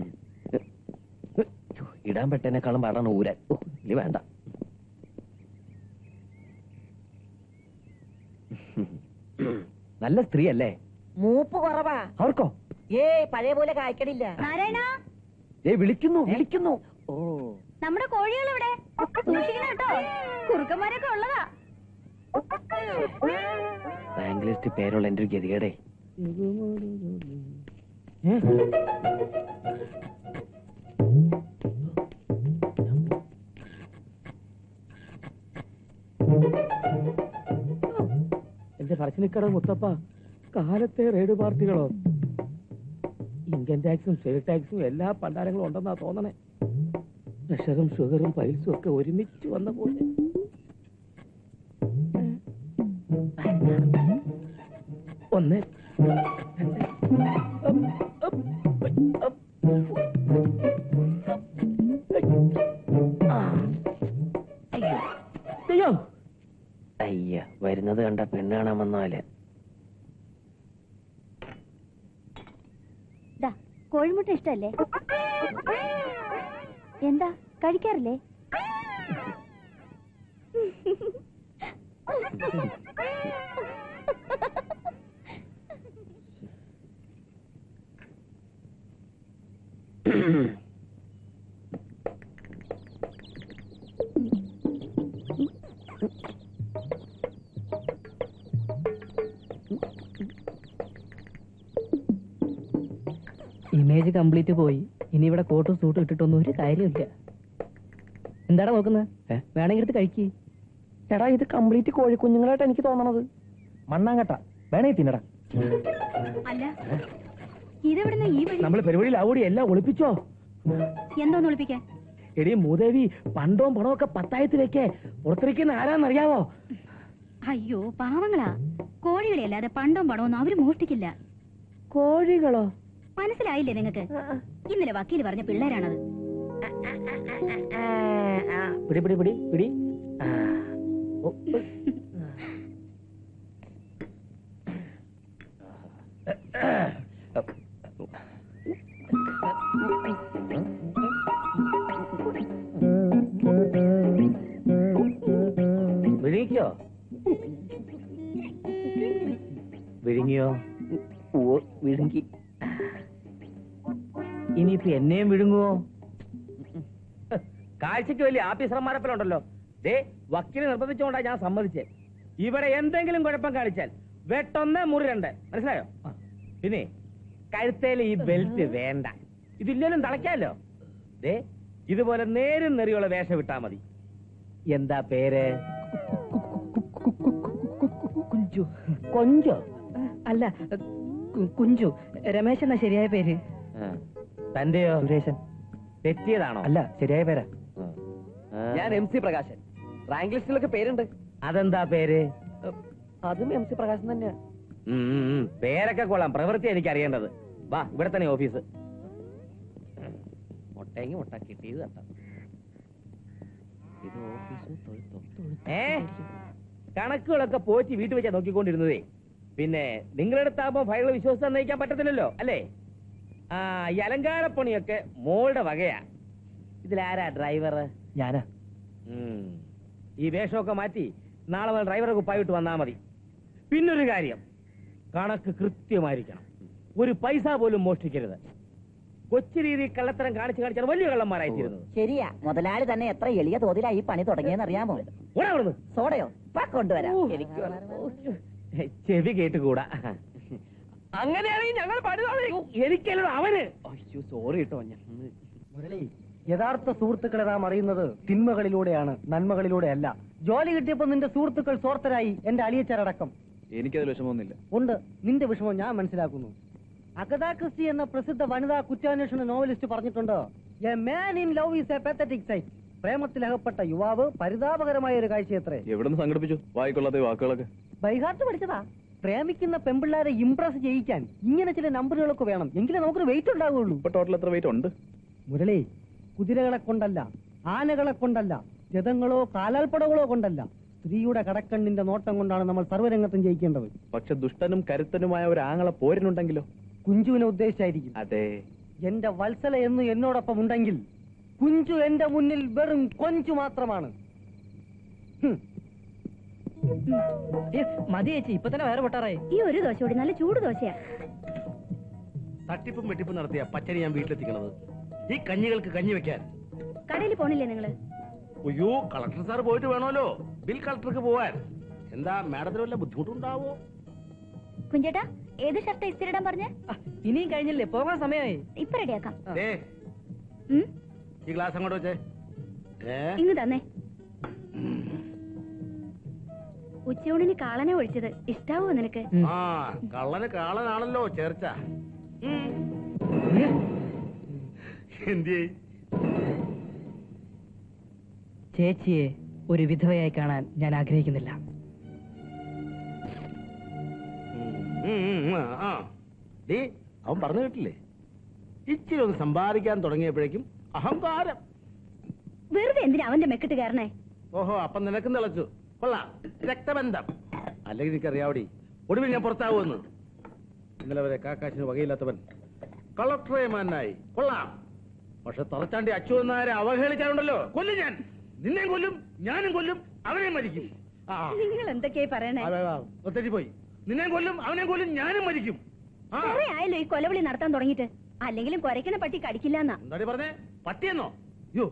ഇടാൻ പെട്ടതിനേക്കാളും പാടാണ് ഊരാൻ ഓ, ഇനി വേണ്ട നല്ല സ്ത്രീ അല്ലേ മൂപ്പ് കുറവാ അവർക്കോ ഏ പഴയ പോലെ കായ്ക്കണില്ല നാരായണ ഏ വിളിക്കുന്നു വിളിക്കുന്നു ഓ നമ്മുടെ കോഴികൾ ഇവിടെ സൂക്ഷിക്കണം കേട്ടോ കുറുക്കന്മാരൊക്കെ ഉള്ളതാ റാങ്ക് ലിസ്റ്റ് പേരുള്ള എന്റെ ഒരു ഗതികേടേ എന്റെ പറശ്ശിനിക്കട മുത്തപ്പ കാലത്തെ റെയ്ഡ് പാർട്ടികളോ ഇൻകം ടാക്സും ഷെയർ ടാക്സും എല്ലാ പണ്ടാരങ്ങളും ഉണ്ടെന്നാ തോന്നണേ പ്രഷറും ഷുഗറും പൈൽസും ഒക്കെ ഒരുമിച്ച് വന്ന പോലെ ഒന്ന് അയ്യോ അയ്യ വരുന്നത് കണ്ട പെണ്ണ് കാണാൻ വന്നാല് ദാ കോഴിമുട്ട ഇഷ്ടല്ലേ എന്താ കഴിക്കാറില്ലേ ഇമേജ് കംപ്ലീറ്റ് പോയി ഇനി ഇവിടെ കോട്ടും സൂട്ടും ഇട്ടിട്ടൊന്നും ഒരു കാര്യമില്ല എന്താടാ നോക്കുന്നത് ഏ? വേണമെങ്കിൽ എടുത്ത് കഴിക്ക് എടാ ഇത് കംപ്ലീറ്റ് കോഴിക്കുഞ്ഞുങ്ങളായിട്ട് എനിക്ക് തോന്നണത് മണ്ണാങ്കട്ട വേണമെങ്കിൽ തിന്നടാ അല്ല ഇതെവിടുന്ന് ഈ വഴി നമ്മൾ പരിപാടിയിൽ ആവൂടി എല്ലാം ഒളിപ്പിച്ചോ എന്തോന്ന് ഒളിപ്പിക്കാൻ എടി മൂദേവി പണ്ടവും പണവും ഒക്കെ പത്തായത്തിലേക്ക് പുറത്തിരിക്കുന്ന ആരാന്നറിയാവോ അയ്യോ പാവങ്ങളാ കോഴികളെ അല്ലാതെ പണ്ടോ പണമൊന്നും അവര് മോഷ്ടിക്കില്ല കോഴികളോ മനസ്സിലായില്ലേ നിങ്ങക്ക് ഇന്നലെ വക്കീൽ പറഞ്ഞ പിള്ളേരാണത് പിടി പിടി പിടി പിടി ആ. ഓ, ഓ. വിഴുങ്ങിക്കോ വിഴുങ്ങിയോ ഓ വിഴുങ്ങി ഇനിയിപ്പോ എന്നെയും വിഴുങ്ങുവോ കാഴ്ചക്ക് വലിയ ആഫീസർമാരപ്പലുണ്ടല്ലോ ദേ വക്കീല് നിർബന്ധിച്ചുകൊണ്ടാ ഞാൻ സമ്മതിച്ചേ ഇവിടെ എന്തെങ്കിലും കുഴപ്പം കാണിച്ചാൽ വെട്ടൊന്ന് മുറി രണ്ട് മനസ്സിലായോ പിന്നെ കഴുത്തേൽ ഈ ബെൽറ്റ് വേണ്ട ഇതില്ലേലും തളയ്ക്കാലോ ദേ ഇതുപോലെ നേരും നെറിയുള്ള വേഷം വിട്ടാ മതി എന്താ പേര് കുഞ്ചു കൊഞ്ചോ അല്ല കു- കുഞ്ചു രമേശ് എന്നാ ശരിയായ പേര് തന്റെയോ സുരേശൻ തെറ്റിയതാണോ അല്ല ശരിയായ പേരാ ഞാൻ എം സി പ്രകാശൻ റാങ്ക് ലിസ്റ്റിലൊക്കെ പേരുണ്ട് അതെന്താ പേര് അതും എം സി പ്രകാശൻ തന്നെയാ ഉം, ഉം, ഉം. പേരൊക്കെ കൊള്ളാം പ്രവൃത്തി എനിക്ക് അറിയേണ്ടത് വാ ഇവിടെ തന്നെ ഓഫീസ് മുട്ടയെങ്കിൽ മുട്ട കിട്ടിയത് തട്ടാം ഇത് ഓഫീസോ തൊഴുത്തോ ഏ കണക്കുകളൊക്കെ പോറ്റി വീട്ടിൽ വെച്ചാ നോക്കിക്കൊണ്ടിരുന്നതേ പിന്നെ നിങ്ങളെടുത്താകുമ്പോ ഫയലുകൾ വിശ്വസിച്ച് നയിക്കാൻ പറ്റത്തില്ലല്ലോ അല്ലേ ആ ഈ അലങ്കാരപ്പണിയൊക്കെ മോളുടെ വകയാ ഇതിലാരാ ഡ്രൈവർ ഞാനാ ഉം. ഈ വേഷമൊക്കെ മാറ്റി നാളെ മുതൽ ഡ്രൈവറെ കുപ്പായിട്ട് വന്നാ മതി പിന്നൊരു കാര്യം കണക്ക് കൃത്യമായിരിക്കണം ഒരു പൈസ പോലും മോഷ്ടിക്കരുത് കൊച്ചു രീതി കള്ളത്തരം കാണിച്ച് കാണിച്ചാണ് വലിയ കള്ളന്മാരായിത്തീരുന്നത് ശരിയാ മുതലാളി തന്നെ എത്ര എളിയ തോതിലാ ഈ പണി തുടങ്ങിയെന്ന് അറിയാമോ ഓടാ അവിടുന്ന് സോഡയോ ഇപ്പൊ കൊണ്ടുവരാം എനിക്ക് ചെവി കേട്ടുകൂടാ അങ്ങനെയാണെങ്കിൽ ഞങ്ങൾ പണിതാ എനിക്കല്ലോ അവന് അയ്യോ സോറി കേട്ടോ ഞാൻ മുരളി യഥാർത്ഥ സുഹൃത്തുക്കളെ നാം അറിയുന്നത് തിന്മകളിലൂടെയാണ് നന്മകളിലൂടെ അല്ല ജോലി കിട്ടിയപ്പോൾ നിന്റെ സുഹൃത്തുക്കൾ സ്വാർത്ഥരായി എന്റെ അളിയച്ചരടക്കം എനിക്കതിൽ വിഷമമൊന്നുമില്ല ഉണ്ട് നിന്റെ വിഷമം ഞാൻ മനസ്സിലാക്കുന്നു അഗത ക്രിസ്റ്റി എന്ന പ്രസിദ്ധ വനിതാ കുറ്റാന്വേഷണ നോവലിസ്റ്റ് പറഞ്ഞിട്ടുണ്ട് a man in love is a pathetic sight പ്രേമത്തിൽ അകപ്പെട്ട യുവാവ് പരിതാപകരമായ ഒരു കാഴ്ചയത്രേ എവിടെ നിന്ന് സംഘടിപ്പിച്ചു വായിക്കൊള്ളാതെ വാക്കുകളൊക്കെ ബൈഹാർട്ട് പഠിച്ചതാ പ്രേമിക്കുന്ന പെമ്പിള്ളാരെ ഇംപ്രസ് ചെയ്യിക്കാൻ ഇങ്ങനെ ചില നമ്പറുകളൊക്കെ വേണം എങ്കിലേ നമുക്കൊരു വെയിറ്റ് ഉണ്ടാവുകയുള്ളൂ ഇപ്പൊ ടോട്ടൽ എത്ര വെയിറ്റ് ഉണ്ട് മുരളി കുതിരകളെ കൊണ്ടല്ല ആനകളെ കൊണ്ടല്ല രഥങ്ങളോ കാലാൽപ്പടകളോ കൊണ്ടല്ല സ്ത്രീയുടെ കടക്കണ്ണിന്റെ നോട്ടം കൊണ്ടാണ് നമ്മൾ സർവ്വരംഗത്തും ജയിക്കേണ്ടത് പക്ഷെ ദുഷ്ടനും കരുത്തനുമായ ഒരു ആങ്ങളെ പോരിനുണ്ടെങ്കിലോ കുഞ്ചുവിനെ ഉദ്ദേശിച്ചായിരിക്കും അതെ എന്റെ വത്സല എന്ന് എന്നോടൊപ്പം ഉണ്ടെങ്കിൽ കുഞ്ചു എന്റെ മുന്നിൽ വെറും കൊഞ്ചു മാത്രമാണ് ഹും. മതി ചേച്ചി ഇപ്പൊ തന്നെ വേറെ പൊട്ടാറായി ഈ ഒരു ദോശ കൂടി നല്ല ചൂട് ദോശയാ തട്ടിപ്പും വെട്ടിപ്പും നടത്തിയ പച്ചരി ഞാൻ വീട്ടിലെത്തിക്കണത് ഈ കഞ്ഞികൾക്ക് കഞ്ഞി വെക്കാൻ കടയിൽ പോണില്ലേ നിങ്ങള് അയ്യോ കളക്ടർ സാർ പോയിട്ട് വേണമല്ലോ ബിൽ കളക്ടർക്ക് പോവാൻ എന്താ മാഡത്തിന് വല്ല ബുദ്ധിമുട്ടുണ്ടാവോ കുഞ്ചേട്ടാ ഏത് ഷർട്ട് ഇസ്തിരിടാൻ പറഞ്ഞ ഇനിയും കഴിഞ്ഞില്ലേ പോകാൻ സമയമായി ഇപ്പൊ റെഡിയാക്കാം ദേ ഉം, ഈ ഗ്ലാസ് അങ്ങോട്ട് വെച്ചേ ഏ ഇങ്ങ് തന്നെ ഉച്ചയൂണിന് കാളനെ ഒഴിച്ചത് ഇഷ്ടാവോ നിനക്ക് ആ കള്ളന് കാളനാണല്ലോ ചേർച്ച ഉം. എന്തിയേ ചേച്ചിയെ ഒരു വിധവയായി കാണാൻ ഞാൻ ആഗ്രഹിക്കുന്നില്ല ഉം, ഉം, ഉം, ആ, ആ. ഡീ അവൻ പറഞ്ഞു കേട്ടില്ലേ ഇച്ചിരി ഒന്ന് സമ്പാദിക്കാൻ തുടങ്ങിയപ്പോഴേക്കും അഹങ്കാരം വെറുതെ എന്തിനാ അവന്റെ മെക്കിട്ട് കയറണേ ഓഹോ അപ്പം നിനക്കും തിളച്ചു കൊള്ളാം രക്തബന്ധം അല്ലെങ്കിൽ എനിക്കറിയാവടി ഒടുവിൽ ഞാൻ പുറത്താവുമെന്ന് ഇന്നലെ വരെ കാക്കാശിന് വകയില്ലാത്തവൻ കളക്ടറെ മാനായി കൊള്ളാം പക്ഷെ തുറച്ചാണ്ടി അച്ചു എന്നാരെ അവഹേളിച്ചാലുണ്ടല്ലോ കൊല്ലും ഞാൻ നിന്നെയും കൊല്ലും ഞാനും കൊല്ലും അവനെയും മരിക്കും ആ നിങ്ങൾ എന്തൊക്കെയായി പറയണേ ഒത്തരി പോയി നിന്നെയും കൊല്ലും അവനെയും കൊല്ലും ഞാനും മരിക്കും ആ കുറെ ആയല്ലോ ഈ കൊലവിളി നടത്താൻ തുടങ്ങിയിട്ട് അല്ലെങ്കിലും കൊരക്കണ പട്ടി കടിക്കില്ല എന്നാ എന്താടി പറഞ്ഞേ പട്ടിയെന്നോ യോ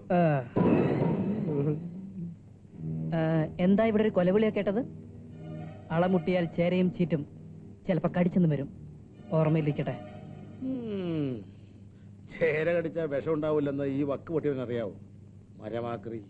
എന്താ ഇവിടെ ഒരു കൊലവിളിയൊക്കെ കേട്ടത് അളമുട്ടിയാൽ ചേരയും ചീറ്റും ചിലപ്പോ കടിച്ചെന്ന് വരും ഓർമ്മയിലിരിക്കട്ടെ ഉം. ചേര കടിച്ച വിഷം ഉണ്ടാവില്ലെന്ന് ഈ വക്ക് പൊട്ടിയവനറിയാവോ മരമാക്രി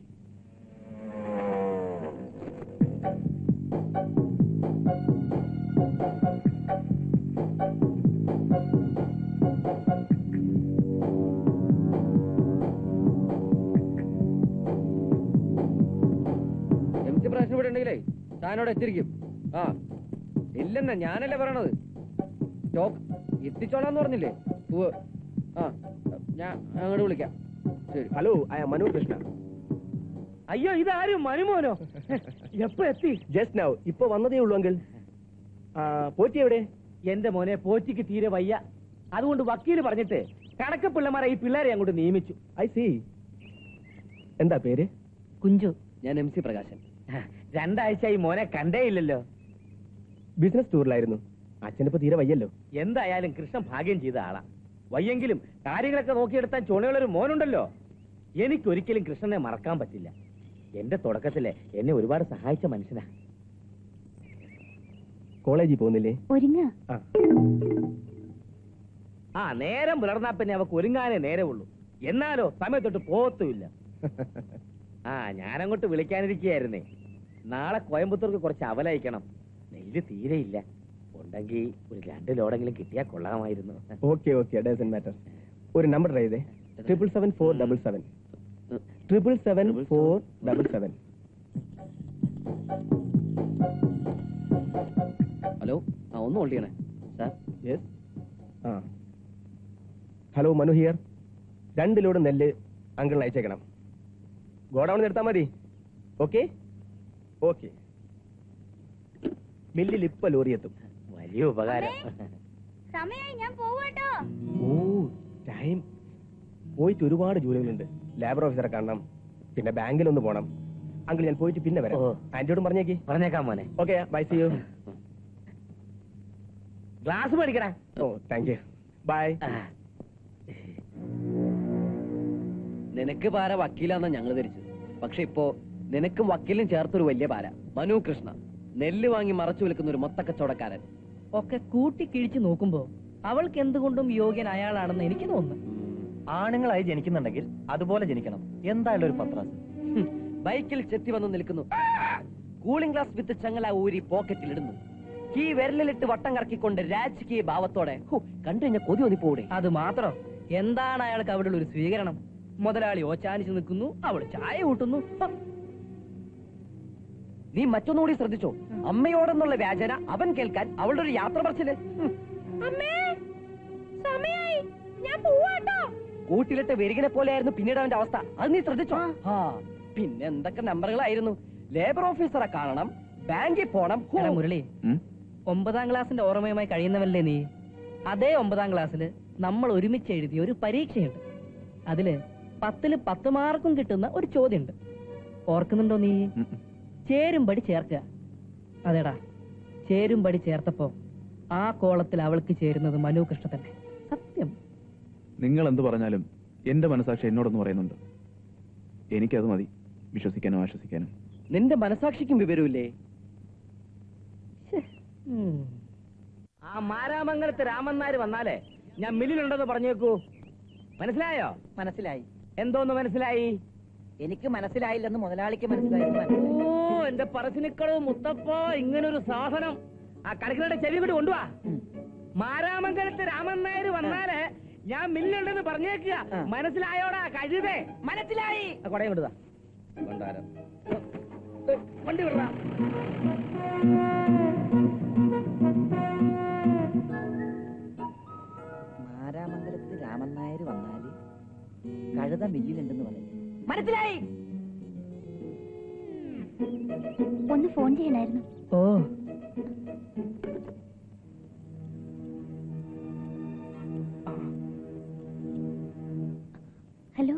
എം സി പ്രശ്നം ഇവിടെ ഉണ്ടെങ്കിലേ താനോട് എത്തിരിക്കും ആ ഇല്ലെന്നാ ഞാനല്ലേ പറയണത് സ്റ്റോക്ക് എത്തിച്ചോളാന്ന് പറഞ്ഞില്ലേ ഉവ്വ്. ആ ഞാൻ അങ്ങോട്ട് വിളിക്കാം ശരി ഹലോ ഐ മനു കൃഷ്ണ അയ്യോ ഇതാരും മനുമോനോ എപ്പോ എത്തി ജസ്റ്റ് നൗ ഇപ്പൊ വന്നതേ ഉള്ളൂ അങ്കിൾ പോറ്റി എവിടെ എന്റെ മോനെ പോറ്റിക്ക് തീരെ വയ്യ അതുകൊണ്ട് വക്കീല് പറഞ്ഞിട്ട് കണക്ക് പിള്ളമാരെ ഈ പിള്ളേരെ അങ്ങോട്ട് നിയമിച്ചു ഐ സി എന്താ പേര് കുഞ്ചു ഞാൻ എം സി പ്രകാശൻ രണ്ടാഴ്ച ഈ മോനെ കണ്ടേ ഇല്ലല്ലോ ബിസിനസ് ടൂറിലായിരുന്നു അച്ഛനിപ്പോ തീരെ വയ്യല്ലോ എന്തായാലും കൃഷ്ണൻ ഭാഗ്യം ചെയ്ത ആളാ വയ്യെങ്കിലും കാര്യങ്ങളൊക്കെ നോക്കിയെടുത്താൻ ചുണയുള്ളൊരു മോനുണ്ടല്ലോ എനിക്കൊരിക്കലും കൃഷ്ണനെ മറക്കാൻ പറ്റില്ല എന്റെ തുടക്കത്തിലെ എന്നെ ഒരുപാട് സഹായിച്ച മനുഷ്യനാ കോളേജിൽ പോകുന്നില്ലേ ഒരുങ്ങ ആ ആ നേരം പുലർന്നാ പിന്നെ അവക്ക് ഒരുങ്ങാനേ നേരമുള്ളൂ എന്നാലോ സമയത്തൊട്ട് പോകത്തുമില്ല ആ ഞാനങ്ങോട്ട് വിളിക്കാനിരിക്കുകയായിരുന്നേ നാളെ കോയമ്പത്തൂർക്ക് കുറച്ച് അവലയക്കണം നെല്ല് തീരെയില്ല ഉണ്ടെങ്കിൽ ഒരു രണ്ട് ലോഡെങ്കിലും കിട്ടിയാൽ കൊള്ളാമായിരുന്നു ഓക്കെ ഓക്കെ ഡസൻ മാറ്റർ ഒരു നമ്പർ ട്രൈ ചെയ്തേ triple seven four double seven triple seven four double seven hello ആ ഒന്ന് ഹോൾഡ് ചെയ്യണേ സാർ യെസ് ആ ഹലോ മനു ഹിയർ രണ്ട് ലോഡ് നെല്ല് അങ്കിളിന് അയച്ചേക്കണം ഗോഡൌണിൽ എടുത്താൽ മതി ഓക്കെ ഓക്കെ മില്ലിൽ ഇപ്പൊ ലോറി എത്തും വലിയ ഉപകാരം സമയായി ഞാൻ പോവാട്ടോ ഓ ടൈം പോയിട്ട് ഒരുപാട് ജോലികളുണ്ട് ലേബർ ഓഫീസറെ കാണണം പിന്നെ ബാങ്കിൽ ഒന്ന് പോണം അങ്കിൾ ഞാൻ പോയിട്ട് പിന്നെ വരാം ഓ. ആന്റിയോടും പറഞ്ഞേക്ക് പറഞ്ഞേക്കാം മോനെ okay bye see you glass മേടിക്കടാ ഓ താങ്ക് യു ബൈ ആ, നിനക്ക് പാര വക്കീലാന്നാ ഞങ്ങൾ ധരിച്ചത് പക്ഷെ ഇപ്പോ നിനക്കും വക്കീലും ചേർത്തൊരു വലിയ പാര മനു കൃഷ്ണ നെല്ല് വാങ്ങി മറച്ചു വിൽക്കുന്ന ഒരു മൊത്തക്കച്ചവടക്കാരൻ ഒക്കെ കൂട്ടി കിഴിച്ചു നോക്കുമ്പോ അവൾക്ക് എന്തുകൊണ്ടും യോഗ്യൻ അയാളാണെന്ന് എനിക്ക് തോന്നുന്നു ആണുങ്ങളായി ജനിക്കുന്നുണ്ടെങ്കിൽ അതുപോലെ ജനിക്കണം എന്തായാലും ഒരു പത്രാസ് ഹും, ബൈക്കിൽ ചെത്തി വന്ന് നിൽക്കുന്നു കൂളിംഗ് ഗ്ലാസ് വിത്ത് ചങ്ങല ഊരി പോക്കറ്റിൽ ഇടുന്നു കീ വിരലിലിട്ട് വട്ടം കറക്കിക്കൊണ്ട് രാജകീയ ഭാവത്തോടെ ഹു, കണ്ടു കഴിഞ്ഞാൽ കൊതി ഒന്നിപ്പോടെ അത് മാത്രം എന്താണ് അയാൾക്ക് അവിടെ ഒരു സ്വീകരണം മുതലാളി ഓച്ചാനിച്ച് നിൽക്കുന്നു അവൾ ചായ കൂട്ടുന്നു ഹ, നീ മറ്റൊന്നുകൂടി ശ്രദ്ധിച്ചോ അമ്മയോടെന്നുള്ള വ്യാജന അവൻ കേൾക്കാൻ അവളുടെ ഒരു യാത്ര പറച്ചില് ഹും. കൂട്ടിലിട്ട് വെരുകിനെ പോലെയായിരുന്നു പിന്നീട് അവന്റെ അവസ്ഥ അത് നീ ശ്രദ്ധിച്ചോ ആ പിന്നെ എന്തൊക്കെ നമ്പറുകളായിരുന്നു ലേബർ ഓഫീസറെ കാണണം ബാങ്കിൽ പോണം ഹോ. എടാ മുരളി ഉം? ഒമ്പതാം ക്ലാസ്സിന്റെ ഓർമ്മയുമായി കഴിയുന്നവല്ലേ നീ അതേ ഒമ്പതാം ക്ലാസ്സിൽ നമ്മൾ ഒരുമിച്ച് എഴുതിയ ഒരു പരീക്ഷയുണ്ട് അതില് പത്തില് പത്ത് മാർക്കും കിട്ടുന്ന ഒരു ചോദ്യമുണ്ട് ഓർക്കുന്നുണ്ടോ നീ ഉം, ഉം. ചേരുംപടി ചേർക്കുക അതെടാ ചേരുംപടി ചേർത്തപ്പോ ആ കോളത്തിൽ അവൾക്ക് ചേരുന്നത് മനു കൃഷ്ണ തന്നെ സത്യം നിങ്ങൾ എന്ത് പറഞ്ഞാലും എന്റെ മനസാക്ഷി എന്നോടൊന്ന് പറയുന്നുണ്ട് എനിക്കത് മതി വിശ്വസിക്കാനും ആശ്വസിക്കാനും നിന്റെ മനസാക്ഷിക്കും വിവരമില്ലേ ഉം. ആ മാരാമംഗലത്ത് രാമൻ നായർ വന്നാലേ ഞാൻ മില്ലിലുണ്ടെന്ന് പറഞ്ഞേക്കൂ മനസ്സിലായോ മനസ്സിലായി എന്തോന്ന് മനസ്സിലായി എനിക്ക് മനസ്സിലായില്ലെന്ന് മുതലാളിക്ക് മനസ്സിലായി ഓ എന്റെ പറശ്ശിനിക്കടവ് മുത്തപ്പ ഇങ്ങനൊരു സാധനം ആ കടക്കിടെ ചെവി കൂടി കൊണ്ടുവാ മാരാമംഗലത്ത് രാമൻ നായർ വന്നാല് ഞാൻ മില്ലുണ്ടെന്ന് പറഞ്ഞേക്കുക ആ. മനസ്സിലായോടാ കഴുതേ മനസ്സിലായി ആ കൊടയും കൊണ്ടുവാ വണ്ടി വിടറാ മാരാമംഗലത്ത് രാമൻ നായർ വന്നാല് കഴുത മില്ലിലുണ്ടെന്ന് പറയും മനസ്സിലായി ഒന്ന് ഫോൺ ചെയ്യണായിരുന്നു ഓ ഹലോ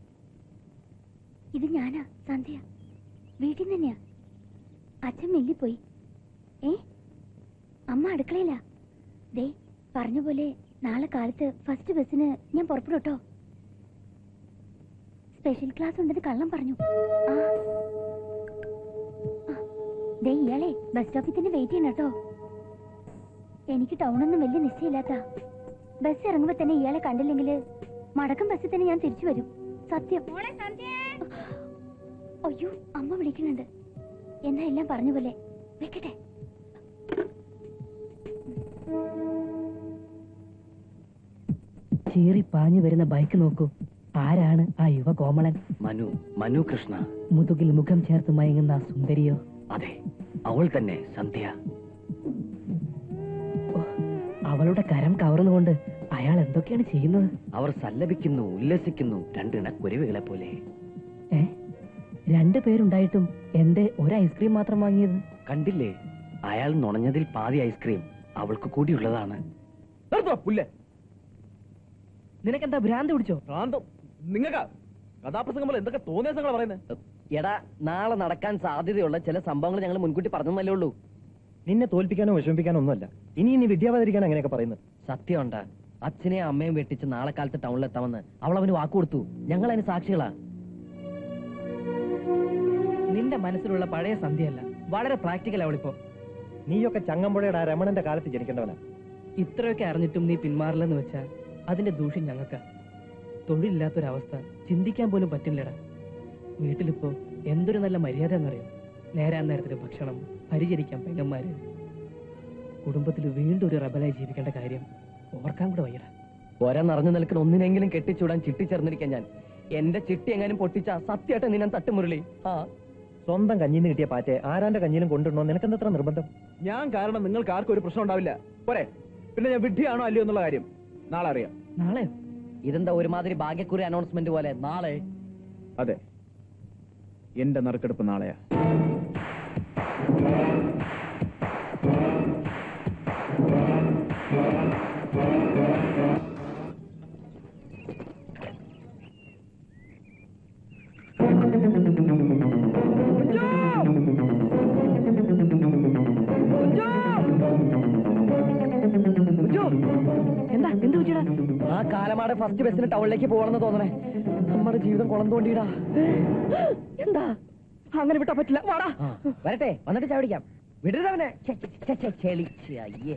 ഇത് ഞാനാ സന്ധ്യ വീട്ടിൽ നിന്ന് തന്നെയാ അച്ഛൻ മില്ലിൽ പോയി ഏ അമ്മ അടുക്കളയിലാ ദേ പറഞ്ഞ പോലെ നാളെ കാലത്ത് ഫസ്റ്റ് ബസ്സിന് ഞാൻ പുറപ്പെടും കേട്ടോ സ്പെഷ്യൽ ക്ലാസ് ഉണ്ടെന്ന് കള്ളം പറഞ്ഞു ആ ആ, ദേ ഇയാളെ ബസ് സ്റ്റോപ്പിൽ തന്നെ വെയിറ്റ് ചെയ്യണം കേട്ടോ എനിക്ക് ടൗണൊന്നും വലിയ നിശ്ചയമില്ലാത്ത ബസ് ഇറങ്ങുമ്പോ തന്നെ ഇയാളെ കണ്ടില്ലെങ്കിൽ മടക്കം ബസ്സിൽ തന്നെ ഞാൻ തിരിച്ചു വരും സത്യം അയ്യോ അമ്മ വിളിക്കുന്നുണ്ട് എന്നാ എല്ലാം പറഞ്ഞ പോലെ വെക്കട്ടെ ചീറി പാഞ്ഞു വരുന്ന ബൈക്ക് നോക്കൂ ആരാണ് ആ യുവ കോമളൻ മനു മനു കൃഷ്ണ മുതുകിൽ മുഖം ചേർത്ത് മയങ്ങുന്ന ആ സുന്ദരിയോ അതെ അവൾ തന്നെ സന്ധ്യ ഓ, അവളുടെ കരം കവർന്നുകൊണ്ട് അയാൾ എന്തൊക്കെയാണ് ചെയ്യുന്നത് അവർ സല്ലപിക്കുന്നു ഉല്ലസിക്കുന്നു രണ്ടിണ കുരുവികളെ പോലെ ഏ രണ്ടു പേരുണ്ടായിട്ടും എന്റെ ഒരു ഐസ്ക്രീം മാത്രം വാങ്ങിയത് കണ്ടില്ലേ അയാൾ നുണഞ്ഞതിൽ പാതി ഐസ്ക്രീം അവൾക്ക് കൂടിയുള്ളതാണ് പുല്ലേ നിനക്കെന്താ ഭ്രാന്ത് പിടിച്ചോ ഭ്രാന്തം നിങ്ങൾക്കാ കഥാപ്രസംഗം പോലെ എന്തൊക്കെ തോന്നിയ പറയുന്നത് എടാ നാളെ നടക്കാൻ സാധ്യതയുള്ള ചില സംഭവങ്ങൾ ഞങ്ങൾ മുൻകൂട്ടി പറഞ്ഞല്ലേ ഉള്ളൂ നിന്നെ തോൽപ്പിക്കാനോ വിഷമിപ്പിക്കാനോ ഒന്നുമല്ല ഇനി ഇനി വിദ്യാപതിരിക്കാൻ അങ്ങനെയൊക്കെ പറയുന്നത് സത്യമുണ്ട അച്ഛനെയും അമ്മയും വെട്ടിച്ച് നാളെ കാലത്ത് ടൗണിലെത്താമെന്ന് അവൾ അവന് വാക്കുകൊടുത്തു ഞങ്ങൾ അതിന് സാക്ഷികളാ നിന്റെ മനസ്സിലുള്ള പഴയ സന്ധ്യയല്ല വളരെ പ്രാക്ടിക്കൽ അവളിപ്പോ നീയൊക്കെ ചങ്ങമ്പുഴയുടെ ആ രമണന്റെ കാലത്ത് ജനിക്കേണ്ടവനാ ഇത്രയൊക്കെ അറിഞ്ഞിട്ടും നീ പിന്മാറില്ലെന്ന് വെച്ചാൽ അതിന്റെ ദൂഷ്യം ഞങ്ങൾക്കാ തൊഴിലില്ലാത്തൊരവസ്ഥ ചിന്തിക്കാൻ പോലും പറ്റില്ലടാ വീട്ടിലിപ്പോ എന്തൊരു നല്ല മര്യാദ എന്നറിയോ നേരാൻ നേരത്തിന് ഭക്ഷണം പരിചരിക്കാൻ പെങ്ങന്മാര് കുടുംബത്തിൽ വീണ്ടും ഒരു റബലായി ജീവിക്കേണ്ട കാര്യം ഓർക്കാൻ കൂടെ വയ്യടാ ഒര നിറഞ്ഞു നിൽക്കുന്ന ഒന്നിനെങ്കിലും കെട്ടിച്ചൂടാൻ ചിട്ടി ചേർന്നിരിക്കാൻ ഞാൻ എന്റെ ചിട്ടി എങ്ങാനും പൊട്ടിച്ച സത്യമായിട്ട് നിന്നെ തട്ടുമുരളി ആ സ്വന്തം കഞ്ഞിന്ന് കിട്ടിയ പാറ്റെ ആരാന്റെ കഞ്ഞിലും കൊണ്ടുണ്ടോ നിനക്കെന്താ എത്ര നിർബന്ധം ഞാൻ കാരണം നിങ്ങൾക്ക് ആർക്കും ഒരു പ്രശ്നം ഉണ്ടാവില്ല പോരെ പിന്നെ ഞാൻ വിഡ്ഢിയാണോ അല്ലയോ എന്നുള്ള കാര്യം നാളെ അറിയാം നാളെയോ ഇതെന്താ ഒരുമാതിരി ഭാഗ്യക്കുറി അനൗൺസ്മെന്റ് പോലെ നാളെ അതെ എന്റെ നറുക്കെടുപ്പ് നാളെയാ എന്താ എന്ത് വെച്ചിടാ ആ കാലമാടെ ഫസ്റ്റ് ബസ്സിന് ടൗണിലേക്ക് പോകണമെന്ന് തോന്നണേ നമ്മുടെ ജീവിതം കുളം തോണ്ടിയിടാ എന്താ അങ്ങനെ വിട്ടാ പറ്റില്ല വാടാ വരട്ടെ വന്നിട്ട് ചാടിക്കാം വിടരുതവനെ ഛെ, ഛെ, ഛെ, ഛെ, ചെളി ഛെ, അയ്യേ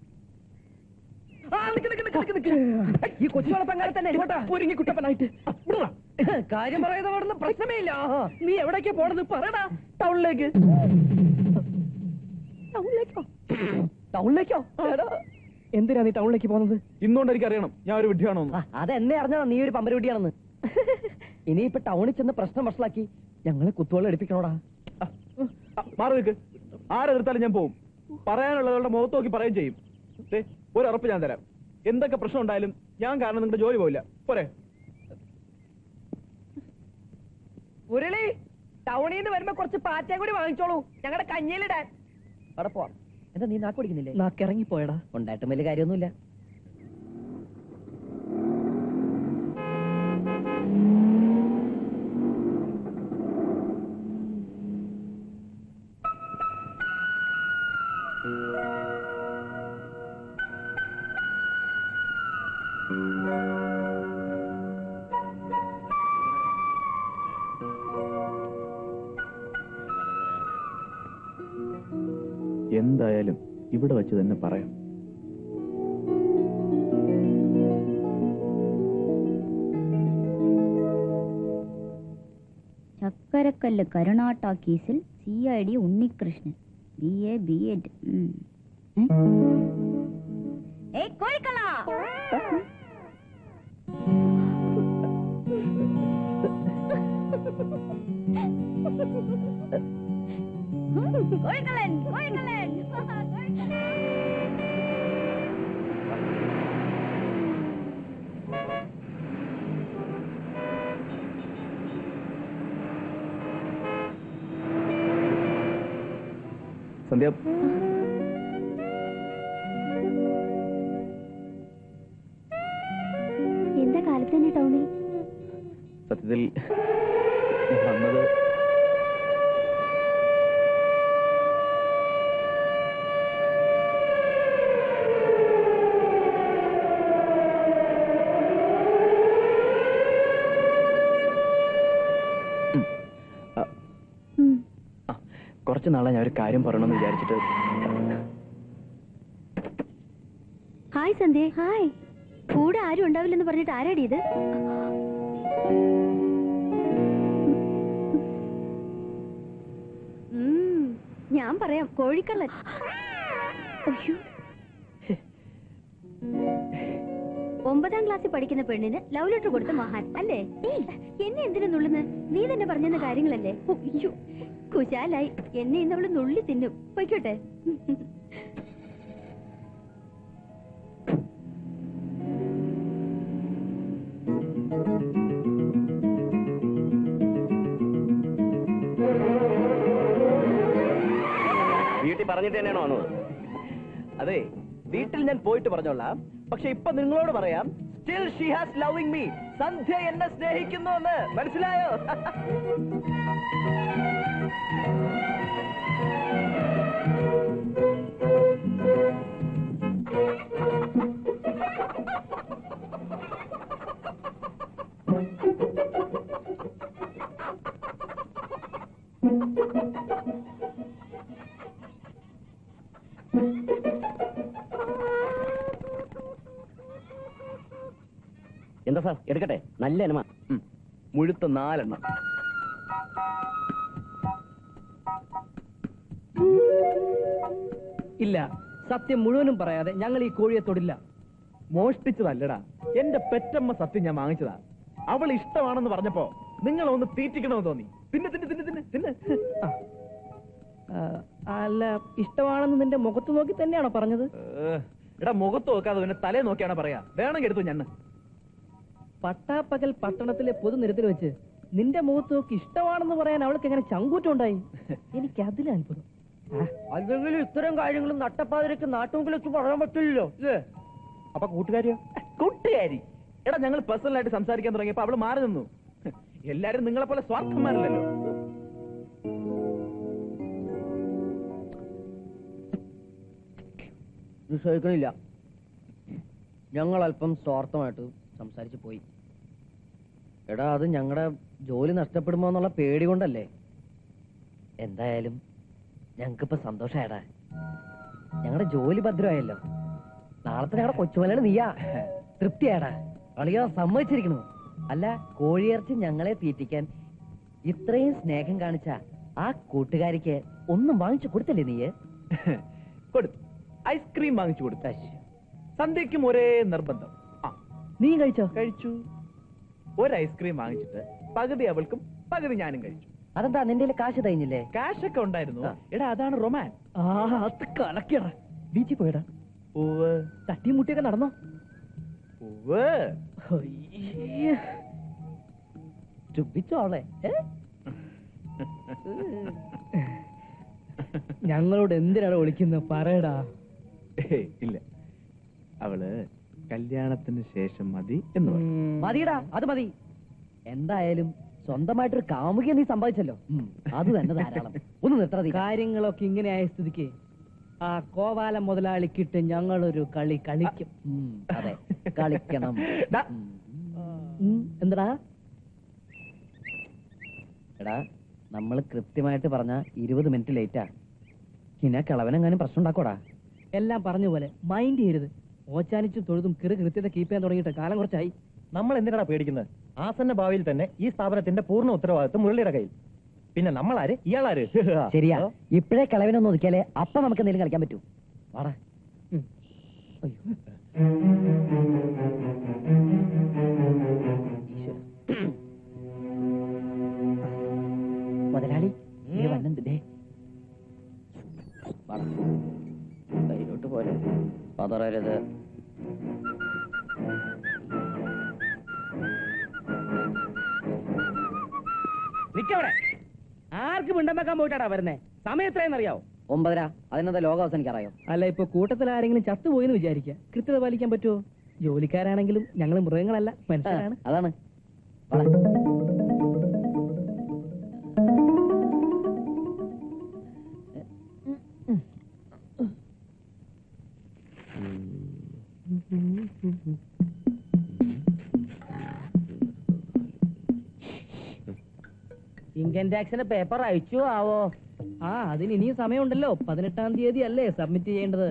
ആ, നിക്ക്, നിക്ക്, നിക്ക്, നിക്ക്, നിക്ക്. ഈ കൊച്ചുവളപ്പങ്ങനെ തന്നെ ഒരുങ്ങി കുട്ടപ്പനായിട്ട് കാര്യം പറയുന്ന പാടുന്ന പ്രശ്നമേ ഇല്ല ആഹാ. നീ എവിടേക്കാ പോണത് പറയടാ ടൗണിലേക്ക് ടൗണിലേക്കോ ടൗണിലേക്കോ എടാ, എന്തിനാ നീ ടൗണിലേക്ക് പോകുന്നത് ഇന്നുകൊണ്ട് എനിക്ക് അറിയണം ഞാൻ ഒരു വിഡ്ഢിയാണോ ആ, അതെന്നെ അറിഞ്ഞതാ നീ ഒരു പമ്പരവിട്ടിയാണെന്ന് ഇനിയിപ്പൊ ടൗണിൽ ചെന്ന് പ്രശ്നം വഷളാക്കി ഞങ്ങളെ കുത്തുവെള്ളം എടുപ്പിക്കണോടാ മാറി നിൽക്ക് ആരെതിർത്താലും ഞാൻ പോവും പറയാനുള്ളവരുടെ മുഖത്ത് നോക്കി പറയുകയും ചെയ്യും ദേ, ഒരു ഉറപ്പ് ഞാൻ തരാം എന്തൊക്കെ പ്രശ്നം ഉണ്ടായാലും ഞാൻ കാരണം നിങ്ങളുടെ ജോലി പോവില്ല പോരെ മുരളി ടൗണിൽ നിന്ന് വരുമ്പോ കുറച്ച് പാറ്റയും കൂടി വാങ്ങിച്ചോളൂ ഞങ്ങളുടെ കഞ്ഞിയിലിടാൻ അവിടെ പോവാം എന്താ നീ നാക്ക് പിടിക്കുന്നില്ലേ നാക്കിറങ്ങിപ്പോയടാ ഉണ്ടായിട്ടും വലിയ കാര്യമൊന്നുമില്ല എന്തായാലും ഇവിടെ വെച്ച് തന്നെ പറയാം ചക്കരക്കല്ല് കരുണാട്ട കേസിൽ C I D Unnikrishnan B A B Ed Sandhya എന്താ കാലത്ത് തന്നെ ടൗണിൽ സത്യത്തിൽ ഞാൻ വന്നത് ഉം. ആ, ആ, കുറച്ച് നാളെ ഞാൻ ഒരു കാര്യം പറയണമെന്ന് വിചാരിച്ചിട്ട് ഹായ് സന്ധ്യ ഹായ് കൂടെ ആരും ഉണ്ടാവില്ലെന്ന് പറഞ്ഞിട്ട് ആരാടി ഇത് ഉം, ഞാൻ പറയാം കോഴിക്കള്ളൻ അയ്യോ ഒമ്പതാം ക്ലാസ്സിൽ പഠിക്കുന്ന പെണ്ണിന് ലവ് ലെറ്റർ കൊടുത്ത മഹാൻ അല്ലേ ഏയ്, എന്നെ എന്തിനു നുള്ളുന്ന് നീ തന്നെ പറഞ്ഞെന്ന കാര്യങ്ങളല്ലേ അയ്യോ കുശാലായി എന്നെ ഇന്ന് അവള് നുള്ളി തിന്നും പൊയ്ക്കോട്ടെ വീട്ടിൽ പറഞ്ഞിട്ട് തന്നെയാണോ വന്നത് അതെ വീട്ടിൽ ഞാൻ പോയിട്ട് പറഞ്ഞോളാം പക്ഷെ ഇപ്പൊ നിങ്ങളോട് പറയാം still she has loving me Sandhya എന്നെ സ്നേഹിക്കുന്നു എന്ന് മനസ്സിലായോ എന്താ സാർ എടുക്കട്ടെ നല്ല എനമ ഉം. മുഴുത്ത നാലെണ്ണം ഇല്ല സത്യം മുഴുവനും പറയാതെ ഞങ്ങൾ ഈ കോഴിയെ തൊടില്ല മോഷ്ടിച്ചതല്ലടാ എന്റെ പെറ്റമ്മ സത്യം ഞാൻ വാങ്ങിച്ചതാ അവൾ ഇഷ്ടമാണെന്ന് പറഞ്ഞപ്പോ നിങ്ങൾ ഒന്ന് തീറ്റിക്കണമെന്ന് തോന്നി തിന്നെ തിന്നെ തിന്നെ തിന്നെ തിന്നെ ആ. ആ, അല്ല ഇഷ്ടമാണെന്ന് നിന്റെ മുഖത്ത് നോക്കി തന്നെയാണോ പറഞ്ഞത് ഏ, എടാ മുഖത്ത് നോക്കാതെ പിന്നെ തലേ നോക്കിയാണ് പറയാ വേണമെങ്കിൽ എടുത്തു ഞാൻ പട്ടാപ്പകൽ പട്ടണത്തിലെ പൊതുനിരത്തിൽ വെച്ച് നിന്റെ മുഖത്ത് നോക്കി ഇഷ്ടമാണെന്ന് പറയാൻ അവൾക്ക് എങ്ങനെ ചങ്കൂറ്റം ഉണ്ടായി എനിക്ക് അതിൽ അത്ഭുതം അല്ലെങ്കിൽ ഇത്തരം കാര്യങ്ങളും നട്ടപ്പാതിരക്ക് നാട്ടുമുക്കിൽ വെച്ച് പറയാൻ പറ്റില്ലല്ലോ അപ്പൊ കൂട്ടുകാരിയോ കൂട്ടുകാരി എടാ ഞങ്ങൾ പേഴ്സണലായിട്ട് സംസാരിക്കാൻ തുടങ്ങിയപ്പോ അവള് മാറി നിന്നു എല്ലാരും നിങ്ങളെ പോലെ സ്വാർത്ഥന്മാരല്ലല്ലോ വിശ്വസിക്കണില്ല ഞങ്ങൾ അല്പം സ്വാർത്ഥമായിട്ട് സംസാരിച്ചു പോയി എടാ അത് ഞങ്ങളുടെ ജോലി നഷ്ടപ്പെടുമോ എന്നുള്ള പേടി കൊണ്ടല്ലേ എന്തായാലും ഞങ്ങൾക്കിപ്പോ സന്തോഷായടാ ഞങ്ങളുടെ ജോലി ഭദ്രമായല്ലോ നാളത്തെ ഞങ്ങളുടെ കൊച്ചുമലയാണ് നീയാ തൃപ്തിയാടാ അളിയാ സമ്മതിച്ചിരിക്കണു അല്ല കോഴിയിറച്ചി ഞങ്ങളെ തീറ്റിക്കാൻ ഇത്രയും സ്നേഹം കാണിച്ച ആ കൂട്ടുകാരിക്ക് ഒന്നും വാങ്ങിച്ചു കൊടുത്തല്ലേ നീയ് കൊടുത്തു ഐസ്ക്രീം വാങ്ങിച്ചു കൊടുത്തു സന്ധ്യയ്ക്കും ഒരേ നിർബന്ധം ആ നീ കഴിച്ചോ കഴിച്ചു ഒരു ഐസ്ക്രീം വാങ്ങിച്ചിട്ട് പകുതി അവൾക്കും പകുതി ഞാനും കഴിച്ചു അതെന്താ നിന്റെ കയ്യില് കാശ് തയ്ഞ്ഞില്ലേ കാശ് ഒക്കെ ഉണ്ടായിരുന്നു ആ. എടാ അതാണ് റൊമാൻ ആ അത് കലക്കിയടാ ബീച്ചിൽ പോയടാ ഉവ്വ് തട്ടിയും മുട്ടിയൊക്കെ നടന്നോ ഉവ്വ് ചുപ്പിച്ചോളെ ഞങ്ങളോട് എന്തിനാണ് വിളിക്കുന്നത് പറയടാ ഏയ്, ഇല്ല അവള് കല്യാണത്തിന് ശേഷം മതി എന്ന് പറഞ്ഞു മതിയടാ അത് മതി എന്തായാലും സ്വന്തമായിട്ടൊരു കാമുകിയെ നീ സമ്പാദിച്ചല്ലോ അത് തന്നെ ധാരാളം ഒന്ന് നിർത്തണ കാര്യങ്ങളൊക്കെ ഇങ്ങനെ ആയ സ്ഥിതിക്ക് ആ കോവാല മുതലാളിക്കിട്ട് ഞങ്ങളൊരു കളി കളിക്കും അതെ കളിക്കണം ദാ. ഉം, എന്തടാ എടാ നമ്മൾ കൃത്യമായിട്ട് പറഞ്ഞ ഇരുപത് മിനിറ്റ് ലേറ്റാ പിന്നെ കിളവനെങ്ങാനും പ്രശ്നം ഉണ്ടാക്കോടാ എല്ലാം പറഞ്ഞ പോലെ മൈൻഡ് ചെയ്യരുത് ഓച്ചാനിച്ചും തൊഴുതും കിറു കൃത്യത കീപ്പ് ചെയ്യാൻ തുടങ്ങിയിട്ട് കാലം കുറച്ചായി നമ്മൾ എന്തിനാണ് പേടിക്കുന്നത് ആസന്ന ഭാവിയിൽ തന്നെ ഈ സ്ഥാപനത്തിന്റെ പൂർണ്ണ ഉത്തരവാദിത്വം മുരളിയുടെ കയ്യിൽ പിന്നെ നമ്മളാര് ഇയാളാര് ശരിയാ ഇപ്പോഴേ കിളവനൊന്ന് ഒതുക്കിയാലേ അപ്പൊ നമുക്ക് എന്തെങ്കിലും കളിക്കാൻ പറ്റൂ വാടാ ഉം. അയ്യോ. ഈശ്വരാ. മുതലാളി ഇങ്ങനെ വന്നുണ്ട് ദേ വാടാ. കയ്യിലോട്ട് പോരെ പതറരുത് നിക്കവിടെ ആർക്ക് പിണ്ടം വെക്കാൻ പോയിട്ടാടാ വരുന്നേ സമയം എത്രയെന്നറിയാവോ ഒമ്പതര അതിനെന്താ ലോകം അവസാനിക്കാറായോ അല്ല ഇപ്പൊ കൂട്ടത്തിൽ ആരെങ്കിലും ചത്തുപോയെന്ന് വിചാരിക്കുക കൃത്യത പാലിക്കാൻ പറ്റുമോ ജോലിക്കാരാണെങ്കിലും ഞങ്ങൾ മൃഗങ്ങളല്ല ആ, മനുഷ്യരാണ് അതാണ് വാടാ. ഇൻകം ടാക്സിന്റെ പേപ്പർ അയച്ചു ആവോ ആ അതിന് ഇനിയും സമയമുണ്ടല്ലോ പതിനെട്ടാം തീയതി അല്ലേ സബ്മിറ്റ് ചെയ്യേണ്ടത്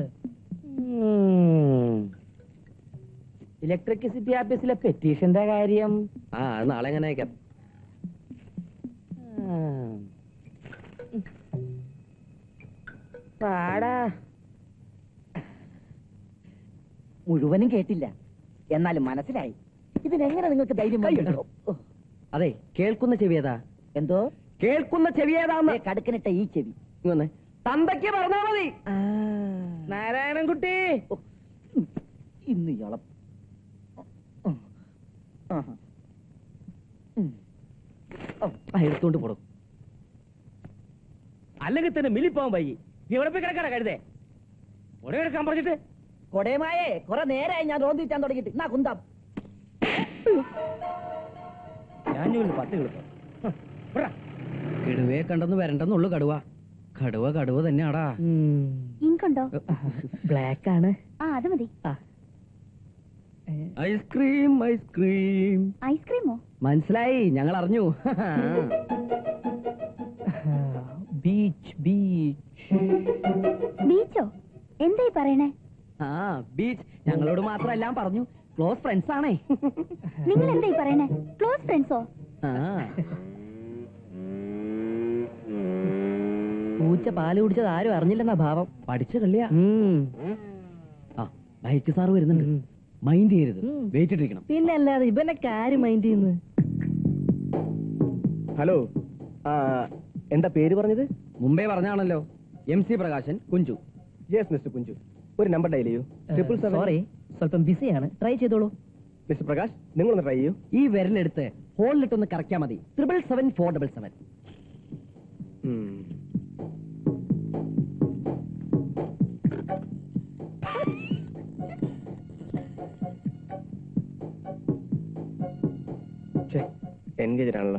ഇലക്ട്രിസിറ്റി ഓഫീസിലെ പെറ്റീഷന്റെ കാര്യം ആ അത് നാളെ എങ്ങനെ അയക്കാം പാടാ മുഴുവനും കേട്ടില്ല എന്നാലും മനസ്സിലായി ഇതിനെങ്ങനെ നിങ്ങൾക്ക് ധൈര്യം വന്നു? ഓ, അതെ കേൾക്കുന്ന ചെവി ഏതാ എന്തോ കേൾക്കുന്ന ചെവി ഏതാന്ന് ദേ കടുക്കനിട്ട ഈ ചെവി ഇങ്ങ് വന്നേ. തന്തയ്ക്ക് പറഞ്ഞാ മതി നാരായണൻകുട്ടി ഓ, ഉം, ഇന്ന് ഇയാളെ ആഹാ. ഉം. ആ, എടുത്തോണ്ട് പോടും അല്ലെങ്കിൽ തന്നെ മില്ലി പോകാൻ വൈകി നീ എവിടെ പോയി കിടക്കാടാ കഴുതേ ഉടനെ എടുക്കാൻ പറഞ്ഞിട്ട് കൊടയമായേ കുറെ നേരമായി ഞാൻ റോന്തിച്ചാൻ തുടങ്ങിയിട്ട് എന്നാ കുന്താം ഞാൻ ജോലി പത്ത് കിളപ്പം കടുവയെ കണ്ടെന്ന് വരണ്ടെന്നുള്ളു കടുവ കടുവ കടുവ തന്നെയാടാ ഇങ്കുണ്ടോ ബ്ലാക്ക് ആണ് ആ അത് മതി ഐസ്ക്രീം ഐസ്ക്രീം ഐസ്ക്രീമോ മനസ്സിലായി ഞങ്ങൾ അറിഞ്ഞു ബീച്ച് ബീച്ച് ബീച്ചോ എന്തായി പറയണേ ആ ബീച്ച് ഞങ്ങളോട് മാത്രം എല്ലാം പറഞ്ഞു ക്ലോസ് ഫ്രണ്ട്സ് ആണേ നിങ്ങൾ എന്തായി പറയണേ ക്ലോസ് ഫ്രണ്ട്സോ ആ പൂച്ച പാല് കുടിച്ചത് ആരും അറിഞ്ഞില്ലെന്നാ ഭാവം പഠിച്ച കള്ളിയാ ആ ബൈക്ക് സാറ് വരുന്നുണ്ട് മൈൻഡ് ചെയ്യരുത് വെയിറ്റ് ഇട്ടിരിക്കണം പിന്നെ അല്ലാതെ ഇവനൊക്കെ ആര് മൈൻഡ് ചെയ്യുന്നു ഹലോ ആ എന്താ പേര് പറഞ്ഞത് മുമ്പേ പറഞ്ഞാണല്ലോ M C Prakashan Kunju yes mister Kunju ഒരു നമ്പർ ഡയൽ ചെയ്യൂ ട്രിപ്പിൾ സെവൻ സോറി സ്വല്പം ബിസിയാണ് ട്രൈ ചെയ്തോളൂ മിസ്റ്റർ പ്രകാശ് നിങ്ങളൊന്ന് ട്രൈ ചെയ്യൂ ഈ വിരലെടുത്ത് ഹോളിലിട്ടൊന്ന് കറക്കിയാൽ മതി triple seven four double seven ഉം. എൻഗേജ് ആണല്ലോ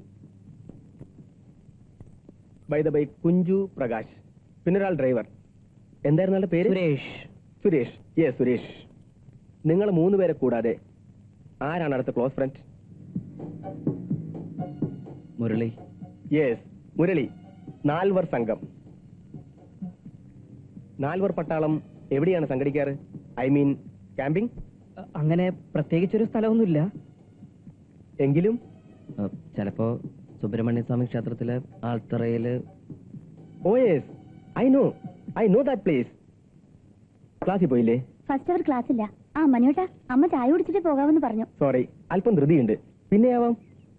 by the by Kunju Prakash പിന്നൊരാൾ ഡ്രൈവർ എന്തായിരുന്നു ആളുടെ പേര് സുരേഷ് സുരേഷ് യെസ് സുരേഷ് നിങ്ങൾ മൂന്ന് പേരെ കൂടാതെ ആരാണ് അടുത്ത close friend Murali yes Murali നാൽവർ സംഘം നാൽവർ പട്ടാളം എവിടെയാണ് സംഘടിക്കാറ് ഐ മീൻ ക്യാമ്പിംഗ് അങ്ങനെ പ്രത്യേകിച്ചൊരു സ്ഥലമൊന്നുമില്ല എങ്കിലും ചിലപ്പോ സുബ്രഹ്മണ്യ സ്വാമി ക്ഷേത്രത്തിലെ ആൾത്തറയില് oh yes I know I know that place ക്ലാസ്സിൽ പോയില്ലേ ഫസ്റ്റ് അവർ ക്ലാസ് ഇല്ല ആ മനോട്ടാ അമ്മ ചായ കുടിച്ചിട്ട് പോകാമെന്ന് പറഞ്ഞു സോറി അല്പം ധൃതിയുണ്ട് പിന്നെയാവാം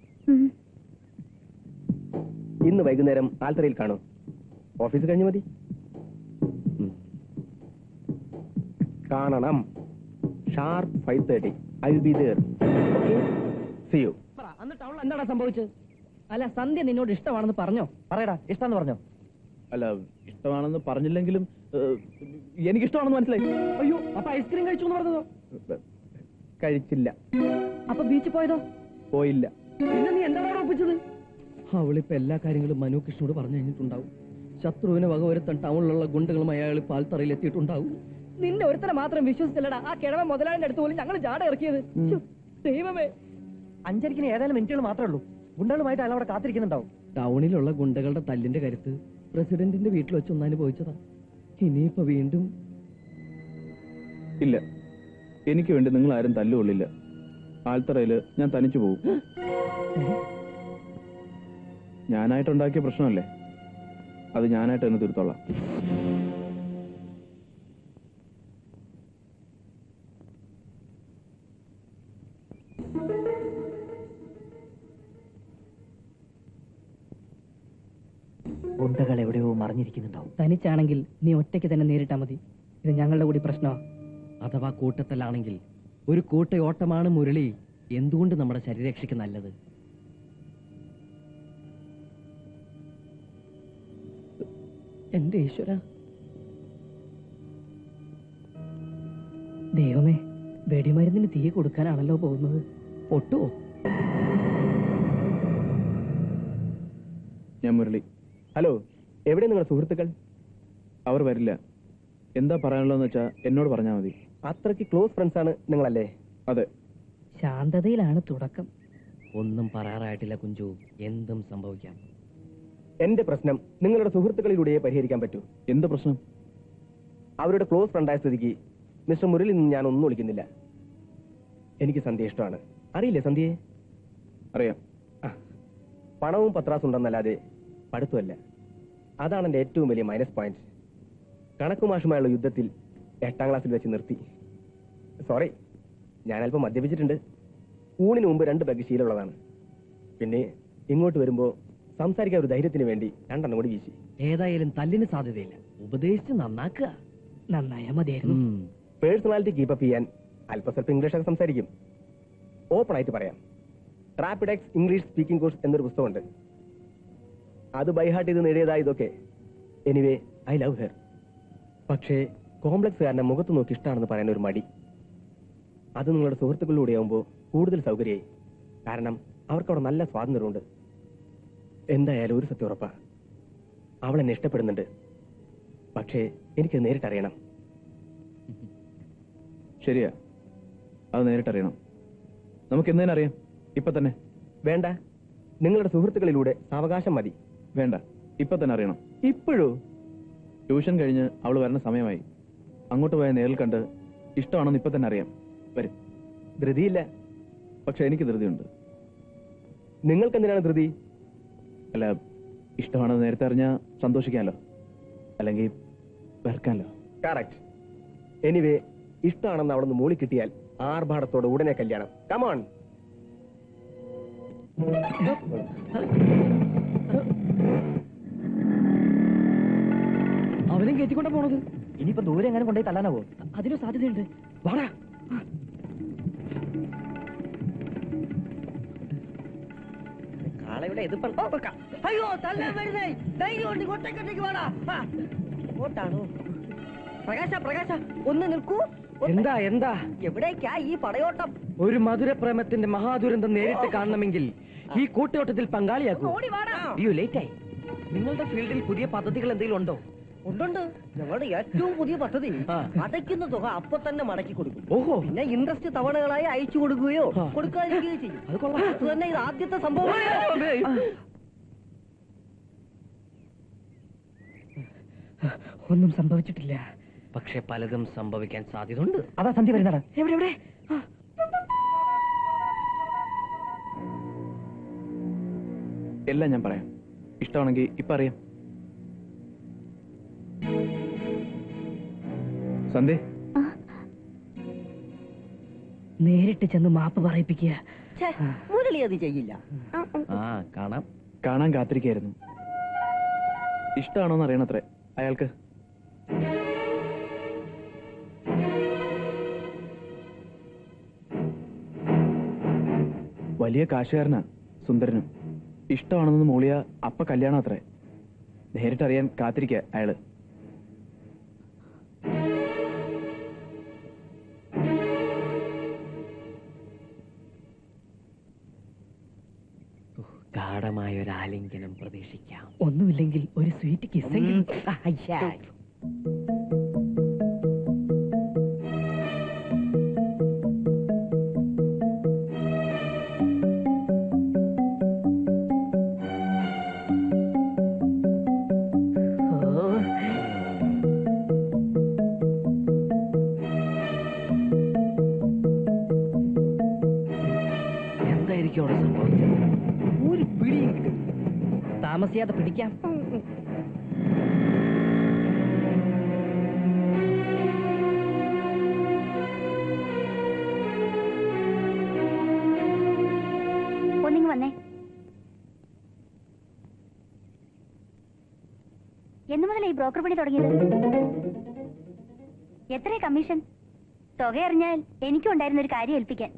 ഇന്ന് വൈകുന്നേരം ആൽത്തറയിൽ കാണും ഓഫീസ് കഴിഞ്ഞ് മതി ഉം. കാണണം sharp five thirty I will be there okay see you പറ, അന്ന് ടൗണിൽ എന്താണ് സംഭവിച്ചത് അല്ല സന്ധ്യ നിന്നോട് ഇഷ്ടമാണെന്ന് പറഞ്ഞോ പറയടാ ഇഷ്ടമെന്ന് പറഞ്ഞോ അല്ല ഇഷ്ടമാണെന്ന് പറഞ്ഞില്ലെങ്കിലും ഏഹ്, എനിക്കിഷ്ടമാണെന്ന് മനസ്സിലായി അയ്യോ അപ്പൊ ഐസ്ക്രീം കഴിച്ചു എന്ന് പറഞ്ഞതോ കഴിച്ചില്ല അപ്പൊ ബീച്ചിൽ പോയതോ പോയില്ല പിന്നെ നീ എന്താണ് അവിടെ ഒപ്പിച്ചത് അവളിപ്പോ എല്ലാ കാര്യങ്ങളും മനു കൃഷ്ണനോട് പറഞ്ഞു കഴിഞ്ഞിട്ടുണ്ടാവും ശത്രുവിനെ വകവരുത്താൻ ടൗണിലുള്ള ഗുണ്ടകളും അയാൾ പാൽത്തറയിൽ എത്തിയിട്ടുണ്ടാവും നിന്നെ ഒരുത്തരെ മാത്രം വിശ്വസിച്ചില്ലടാ ആ കിഴവ മുതലാളിന്റെ അടുത്ത് പോലും ഞങ്ങൾ ജാട ഇറക്കിയത് ശ്ശോ, ദൈവമേ അഞ്ചരിക്കിന് ഏതായാലും മിനിറ്റുകൾ മാത്രമേ ഉള്ളൂ ഗുണ്ടകളുമായിട്ട് അയാൾ അവിടെ കാത്തിരിക്കുന്നുണ്ടാവും ടൗണിലുള്ള ഗുണ്ടകളുടെ തല്ലിന്റെ കരുത്ത് പ്രസിഡന്റിന്റെ വീട്ടിൽ വെച്ച് ഒന്ന് അനുഭവിച്ചതാ ഇനിയിപ്പോ വീണ്ടും ഇല്ല എനിക്ക് വേണ്ടി നിങ്ങൾ ആരും തല്ലുകൊള്ളില്ല ആൽത്തറയില് ഞാൻ തനിച്ചു പോകും ഞാനായിട്ടുണ്ടാക്കിയ പ്രശ്നമല്ലേ അത് ഞാനായിട്ട് തന്നെ തീർത്തോളാം ഗുണ്ടകൾ എവിടെയോ മറിഞ്ഞിരിക്കുന്നുണ്ടാവും തനിച്ചാണെങ്കിൽ നീ ഒറ്റയ്ക്ക് തന്നെ നേരിട്ടാ മതി ഇത് ഞങ്ങളുടെ കൂടി പ്രശ്നമാണ് അഥവാ കൂട്ടത്തിലാണെങ്കിൽ ഒരു കൂട്ടയോട്ടമാണ് മുരളി എന്തുകൊണ്ട് നമ്മുടെ ശരീരരക്ഷയ്ക്ക് നല്ലത് എന്റെ ഈശ്വര ദൈവമേ വെടിമരുന്നിന് തീ കൊടുക്കാനാണല്ലോ പോകുന്നത് പൊട്ടുവോ ഞാൻ മുരളി ഹലോ എവിടെ നിങ്ങളുടെ സുഹൃത്തുക്കൾ അവർ വരില്ല എന്താ പറയാനുള്ളതെന്ന് വെച്ചാ എന്നോട് പറഞ്ഞാൽ മതി അത്രയ്ക്ക് ക്ലോസ് ഫ്രണ്ട്സ് ആണ് നിങ്ങളല്ലേ അതെ ശാന്തതയിലാണ് തുടക്കം ഒന്നും പറയാറായിട്ടില്ല കുഞ്ചു എന്തും സംഭവിക്കാം എന്റെ പ്രശ്നം നിങ്ങളുടെ സുഹൃത്തുക്കളിലൂടെയേ പരിഹരിക്കാൻ പറ്റൂ എന്ത് പ്രശ്നം അവരുടെ ക്ലോസ് ഫ്രണ്ടായ സ്ഥിതിക്ക് മിസ്റ്റർ മുരളിൽ നിന്ന് ഞാൻ ഒന്നും വിളിക്കുന്നില്ല എനിക്ക് സന്ധ്യ ഇഷ്ടമാണ് അറിയില്ലേ സന്ധ്യയെ അറിയാം ആ, പണവും പത്രാസും ഉണ്ടെന്നല്ലാതെ പഠിത്തമല്ല അതാണ് എന്റെ ഏറ്റവും വലിയ മൈനസ് പോയിന്റ് കണക്കുമാഷുമായുള്ള യുദ്ധത്തിൽ എട്ടാം ക്ലാസ്സിൽ വെച്ച് നിർത്തി സോറി ഞാൻ അല്പം മദ്യപിച്ചിട്ടുണ്ട് ഊണിന് മുമ്പ് രണ്ട് ബഗ് ശീലമുള്ളതാണ് പിന്നെ ഇങ്ങോട്ട് വരുമ്പോ സംസാരിക്കാൻ ഒരു ധൈര്യത്തിന് വേണ്ടി രണ്ടെണ്ണം കൂടി വീശി ഏതായാലും തല്ലിന് സാധ്യതയില്ല ഉപദേശിച്ച് നന്നാക്കുക നന്നായാ മതിയായിരുന്നു ഉം. പേഴ്സണാലിറ്റി കീപ്പപ്പ് ചെയ്യാൻ അല്പസ്വല്പം ഇംഗ്ലീഷൊക്കെ സംസാരിക്കും ഓപ്പൺ ആയിട്ട് പറയാം rapid X English speaking course എന്നൊരു പുസ്തകമുണ്ട് അത് ബൈഹാർട്ട് ചെയ്ത് നേടിയതാ ഇതൊക്കെ എനിവേ ഐ ലവ് ഹെർ പക്ഷേ കോംപ്ലക്സ് കാരണം മുഖത്ത് നോക്കി ഇഷ്ടമാണെന്ന് പറയാൻ ഒരു മടി അത് നിങ്ങളുടെ സുഹൃത്തുക്കളിലൂടെ ആവുമ്പോൾ കൂടുതൽ സൗകര്യമായി കാരണം അവർക്ക് അവിടെ നല്ല സ്വാതന്ത്ര്യമുണ്ട് എന്തായാലും ഒരു സത്യം ഉറപ്പാ അവൾ എന്നെ ഇഷ്ടപ്പെടുന്നുണ്ട് പക്ഷേ എനിക്ക് നേരിട്ടറിയണം ശരിയാ അത് നേരിട്ടറിയണം നമുക്ക് എന്നതിനറിയാം അറിയാം ഇപ്പൊ തന്നെ വേണ്ട നിങ്ങളുടെ സുഹൃത്തുക്കളിലൂടെ സാവകാശം മതി വേണ്ട ഇപ്പൊ തന്നെ അറിയണം ഇപ്പോഴോ ട്യൂഷൻ കഴിഞ്ഞ് അവൾ വരുന്ന സമയമായി അങ്ങോട്ട് പോയ നേരിൽ കണ്ട് ഇഷ്ടമാണെന്ന് ഇപ്പൊ തന്നെ അറിയാം വരും ധൃതിയില്ല പക്ഷെ എനിക്ക് ധൃതിയുണ്ട് നിങ്ങൾക്ക് എന്തിനാണ് ധൃതി അല്ല ഇഷ്ടമാണെന്ന് നേരത്തെ അറിഞ്ഞാൽ സന്തോഷിക്കാമല്ലോ അല്ലെങ്കിൽ വെറുക്കാമല്ലോ കറക്റ്റ് എനിവേ ഇഷ്ടമാണെന്ന് അവിടെ നിന്ന് മൂളി കിട്ടിയാൽ ആർഭാടത്തോടെ ഉടനെ കല്യാണം കമോൺ അവനും കയറ്റിക്കൊണ്ടാ പോണത് ഇനിയിപ്പോ ദൂരെ എങ്ങനെ കൊണ്ടുപോയി തല്ലാനാവോ അതിനും സാധ്യതയുണ്ട് വാടാ കാളയുടെ എതിർപ്പം ഓ, ക- അയ്യോ തല്ലാൻ വരുന്നേ ധൈര്യം ഉണ്ട് ഒറ്റക്കൊറ്റയ്ക്ക് വേടാ ഓട്ടാണോ പ്രകാശ പ്രകാശ ഒന്ന് നിൽക്കൂ ഒന്ന് എന്താ എന്താ എവിടേക്കാ ഈ പടയോട്ടം ഒരു മധുരപ്രേമത്തിന്റെ മഹാദുരന്തം നേരിട്ട് കാണണമെങ്കിൽ ഈ കൂട്ടയോട്ടത്തിൽ പങ്കാളിയാക്കൂ ഓടി വാടാ അയ്യോ ലേറ്റായി നിങ്ങളുടെ ഫീൽഡിൽ പുതിയ പദ്ധതികൾ എന്തെങ്കിലും ഉണ്ടോ ഉണ്ടുണ്ട് ഞങ്ങളുടെ ഏറ്റവും പുതിയ പദ്ധതി ആ. അടയ്ക്കുന്ന തുക അപ്പൊ തന്നെ മടക്കി കൊടുക്കും ഓഹോ പിന്നെ ഇൻട്രസ്റ്റ് തവണകളായി അയച്ചു കൊടുക്കുകയോ ആ. കൊടുക്കാതിരിക്കുകയോ ചെയ്യും അത് കൊള്ളാം. അത് തന്നെ ഇത് ആദ്യത്തെ സംഭവം ഒന്നും സംഭവിച്ചിട്ടില്ല പക്ഷെ പലതും സംഭവിക്കാൻ സാധ്യതയുണ്ട് അതാ സന്ധ്യ വരുന്നടാ എവിടെ എവിടെ ആ. എല്ലാം ഞാൻ പറയാം ഇഷ്ടമാണെങ്കിൽ ഇപ്പൊ അറിയാം സന്ധ്യ നേരിട്ട് ചെന്ന് മാപ്പ് പറയിപ്പിക്കുക മുരളി അത് ചെയ്യില്ല ആ കാണാം കാണാൻ കാത്തിരിക്കായിരുന്നു ഇഷ്ടമാണോന്ന് അറിയണത്രേ അയാൾക്ക് വലിയ കാശുകാരനാ സുന്ദരനും ഇഷ്ടമാണെന്ന് മൂളിയ അപ്പ കല്യാണം അത്രേ നേരിട്ടറിയാൻ കാത്തിരിക്ക അയാള് ഗാഠമായ ഒരു ആലിംഗനം പ്രതീക്ഷിക്കാം ഒന്നുമില്ലെങ്കിൽ ഒരു സ്വീറ്റ് കിസ്സെങ്കിലും എന്തായിരിക്കും അവിടെ സംഭവിച്ചത് ഒരു പിടിയും കിട്ടും താമസിയാതെ പിടിക്കാം ഒന്നിങ്ങ് വന്നേ എന്ന് മുതൽ ഈ ബ്രോക്കർ പണി തുടങ്ങിയത് എത്രയാ കമ്മീഷൻ തുക അറിഞ്ഞാൽ എനിക്കും ഉണ്ടായിരുന്ന ഒരു കാര്യം ഏൽപ്പിക്കാൻ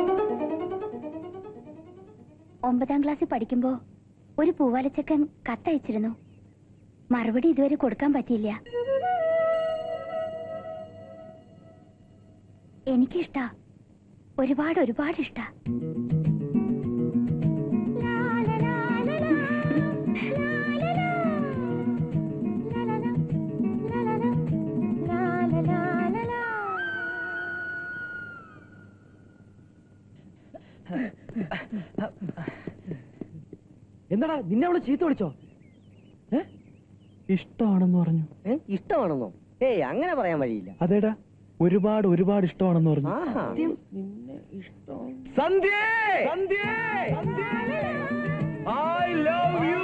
ഒമ്പതാം ക്ലാസ്സിൽ പഠിക്കുമ്പോ ഒരു പൂവാലച്ചക്കൻ കത്തയച്ചിരുന്നു മറുപടി ഇതുവരെ കൊടുക്കാൻ പറ്റിയില്ല എനിക്കിഷ്ടാ ഒരുപാട് ഒരുപാട് ഇഷ്ടാ എന്താടാ നിന്നെ അവള് ചീത്ത വിളിച്ചോ ഇഷ്ടമാണെന്ന് പറഞ്ഞു ഏ, ഇഷ്ടമാണെന്നോ ഏയ് അങ്ങനെ പറയാൻ വഴിയില്ല അതേടാ ഒരുപാട് ഒരുപാട് ഇഷ്ടമാണെന്ന് പറഞ്ഞു ആഹാ Sandhya Sandhya I love you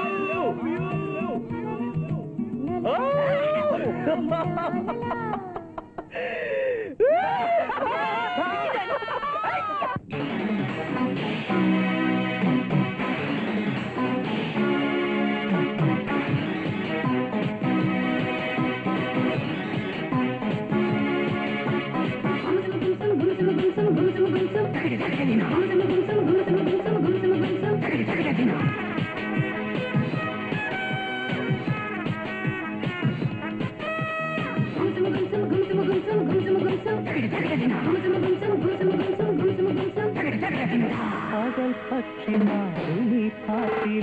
പകൽ പക്ഷി മാറി പാട്ടിൽ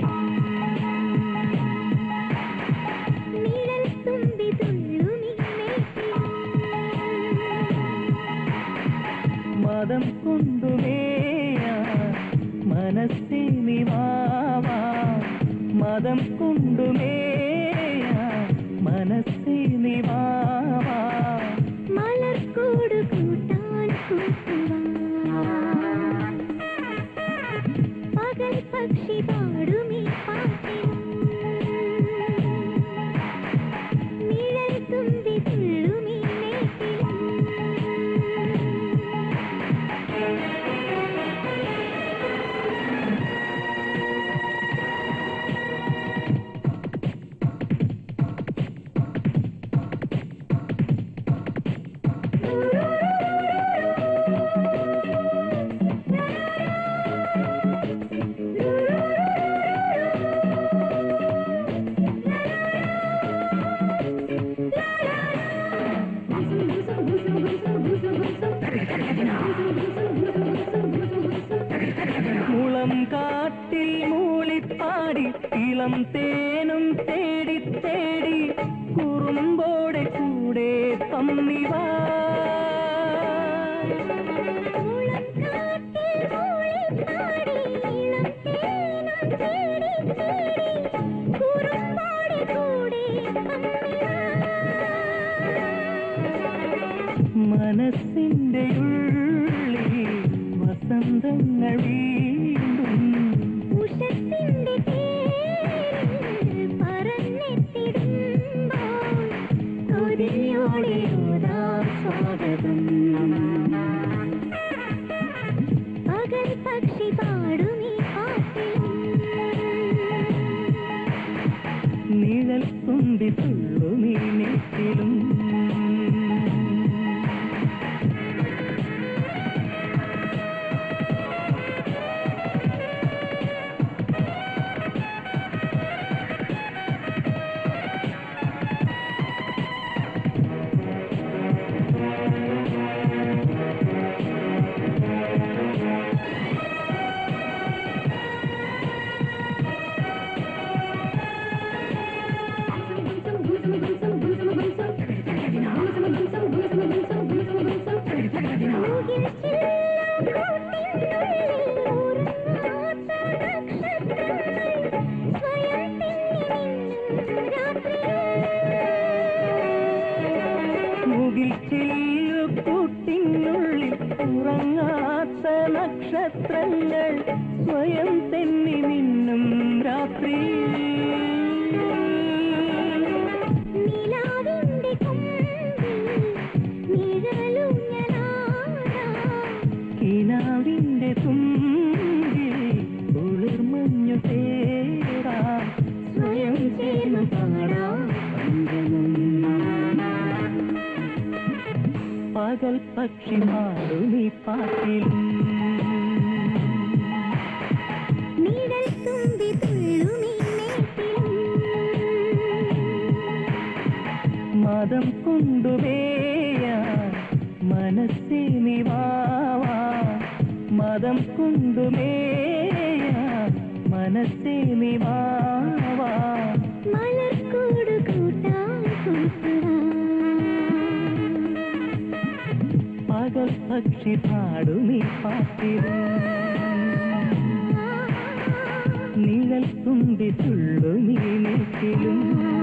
മതം കൊണ്ടുമേയ മനസ്സിനി വാവാ മതം കൊണ്ടുമേയ മനസ്സിനി വാവാ മലർക്കൂട് കൂട്ടാൻ പകൽ പക്ഷി പാടുമീ പാട്ടിൽ നിഴൽ തുമ്പി തുള്ളുമീ മേട്ടിലും മുളം കാട്ടിൽ മൂളിപ്പാടി ഇളം തേനും തേടി തേടി കുറുമ്പോടെ കൂടെ പമ്മിവാ കുറുമ്പാടി കൂടെ അമ്മിവാ മനസ്സിന്റെ ഉള്ളിൽ വസന്തങ്ങൾ വീണ്ടും ഉഷസ്സിന്റെ തേരിൽ പറന്നെത്തിടുമ്പോൾ കൊതിയോടെ ഓതാം സ്വാഗതം പകൽ പക്ഷി പാടുമീ പാട്ടിലും നിഴൽ തുമ്പി തുള്ളുമീ നെറ്റിലും മുകിൽ ചില്ലുകൂട്ടിനുള്ളിൽ ഉറങ്ങാത്ത നക്ഷത്രങ്ങൾ സ്വയം തെന്നി നിന്നും രാത്രി നിലാവിന്റെ കൊമ്പിൽ നിഴലുഞ്ഞലാടാ കിനാവിന്റെ തുമ്പിൽ കുളിർമഞ്ഞു തേടാ സ്വയം ചേർന്ന് പാടാം പകൽ പക്ഷി മാറുമീ പാട്ടിലും നിഴൽ തുമ്പി തുള്ളുമീ മേട്ടിലും മതം കൊണ്ടുമേയാൻ മനസ്സി നിവാവാ മതം കൊണ്ടുമേയാൻ മനസ്സി നിവാവാ മലർക്കൂട് കൂട്ടാൻ കൂട്ടുവാ പകൽ പക്ഷി പാടുമീ പാട്ടിലും നിഴൽ തുമ്പി തുള്ളുമീ നെറ്റിലും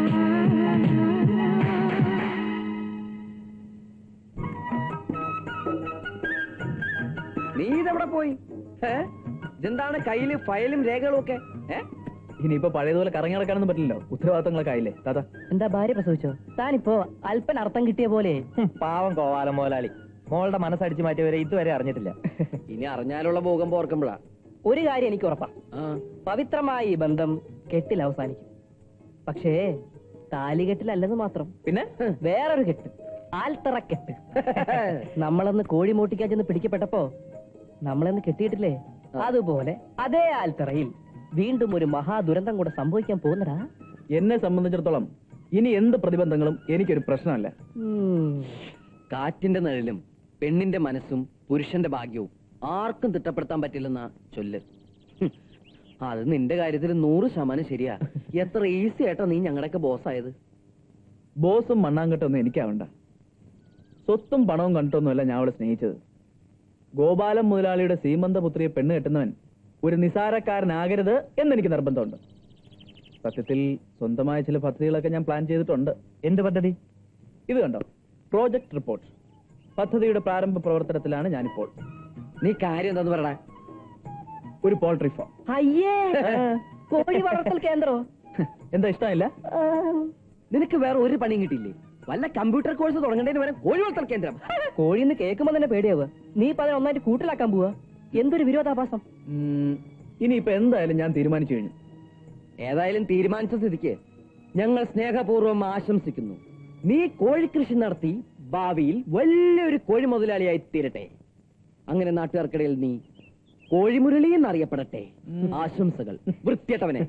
നീ ഇതെവിടെ പോയി ഏ ഇതെന്താണ് കയ്യില് ഫയലും രേഖകളും ഒക്കെ ഏ ഇനിയിപ്പോ പഴയതുപോലെ കറങ്ങി നടക്കാനൊന്നും പറ്റില്ലല്ലോ ഉത്തരവാദിത്തങ്ങളൊക്കെ ആയില്ലേ താത്ത എന്താ ഭാര്യ പ്രസവിച്ചോ താനിപ്പോ അല്പൻ അർത്ഥം കിട്ടിയ പോലെ പാവം കോവാലം മോലാളി മോളുടെ മനസ്സടിച്ചു മാറ്റിയവരെ ഇതുവരെ അറിഞ്ഞിട്ടില്ല ഇനി അറിഞ്ഞാലുള്ള ഭൂകമ്പം ഓർക്കുമ്പോഴാ ഒരു കാര്യം എനിക്ക് ഉറപ്പാ ആ പവിത്രമായ ഈ ബന്ധം കെട്ടിൽ അവസാനിക്കും പക്ഷേ താലികെട്ടിലല്ലെന്ന് മാത്രം പിന്നെ വേറൊരു കെട്ട് ആൽത്തറക്കെട്ട് നമ്മളന്ന് കോഴി മോട്ടിക്കാൻ ചെന്ന് പിടിക്കപ്പെട്ടപ്പോ നമ്മളെന്ന് കെട്ടിയിട്ടില്ലേ അതുപോലെ അതേ ആൽത്തറയിൽ വീണ്ടും ഒരു മഹാദുരന്തം കൂടെ സംഭവിക്കാൻ പോകുന്നടാ എന്നെ സംബന്ധിച്ചിടത്തോളം ഇനി എന്ത് പ്രതിബന്ധങ്ങളും എനിക്കൊരു പ്രശ്നമല്ല ഉം. കാറ്റിന്റെ നിഴലും പെണ്ണിന്റെ മനസ്സും പുരുഷന്റെ ഭാഗ്യവും ആർക്കും തിട്ടപ്പെടുത്താൻ പറ്റില്ലെന്ന ചൊല്ല് ഹും. അത് നിന്റെ കാര്യത്തിൽ നൂറ് ശതമാനം ശരിയാ എത്ര ഈസി ആയിട്ടാ നീ ഞങ്ങളുടെയൊക്കെ ബോസ് ആയത് ബോസും മണ്ണാങ്കട്ടൊന്നും എനിക്കാവണ്ട സ്വത്തും പണവും കണ്ടിട്ടൊന്നുമല്ല ഞാൻ അവളെ സ്നേഹിച്ചത് ഗോപാലൻ മുതലാളിയുടെ സീമന്തപുത്രിയെ പെണ്ണ് കെട്ടുന്നവൻ ഒരു നിസാരക്കാരനാകരുത് എന്നെനിക്ക് നിർബന്ധമുണ്ട് സത്യത്തിൽ സ്വന്തമായ ചില പദ്ധതികളൊക്കെ ഞാൻ പ്ലാൻ ചെയ്തിട്ടുണ്ട് എന്ത് പദ്ധതി ഇത് കണ്ടോ പ്രോജക്ട് റിപ്പോർട്ട് പദ്ധതിയുടെ പ്രാരംഭ പ്രവർത്തനത്തിലാണ് ഞാനിപ്പോൾ നീ കാര്യം എന്താന്ന് പറയടാ ഒരു പോൾട്രി ഫാം അയ്യേ കോഴി വളർത്തൽ കേന്ദ്രോ എന്താ ഇഷ്ടമില്ല നിനക്ക് വേറെ ഒരു പണിയും കിട്ടിയില്ലേ വല്ല കമ്പ്യൂട്ടർ കോഴ്സ് തുടങ്ങേണ്ടതിന് വരെ കോഴി വളർത്തൽ കേന്ദ്രം കോഴിന്ന് കേൾക്കുമ്പോ തന്നെ പേടിയാവുക നീ ഇപ്പൊ അതിനെ ഒന്നായിട്ട് കൂട്ടിലാക്കാൻ പോവാ എന്തൊരു വിരോധാഭാസം ഉം, ഇനിയിപ്പോ എന്തായാലും ഞാൻ തീരുമാനിച്ചു കഴിഞ്ഞു ഏതായാലും തീരുമാനിച്ച സ്ഥിതിക്ക് ഞങ്ങൾ സ്നേഹപൂർവ്വം ആശംസിക്കുന്നു നീ കോഴിക്കൃഷി നടത്തി ഭാവിയിൽ വലിയൊരു കോഴി മുതലാളിയായി തീരട്ടെ അങ്ങനെ നാട്ടുകാർക്കിടയിൽ നീ കോഴിമുരളി എന്നറിയപ്പെടട്ടെ ആശംസകൾ വൃത്തിയട്ടവനെ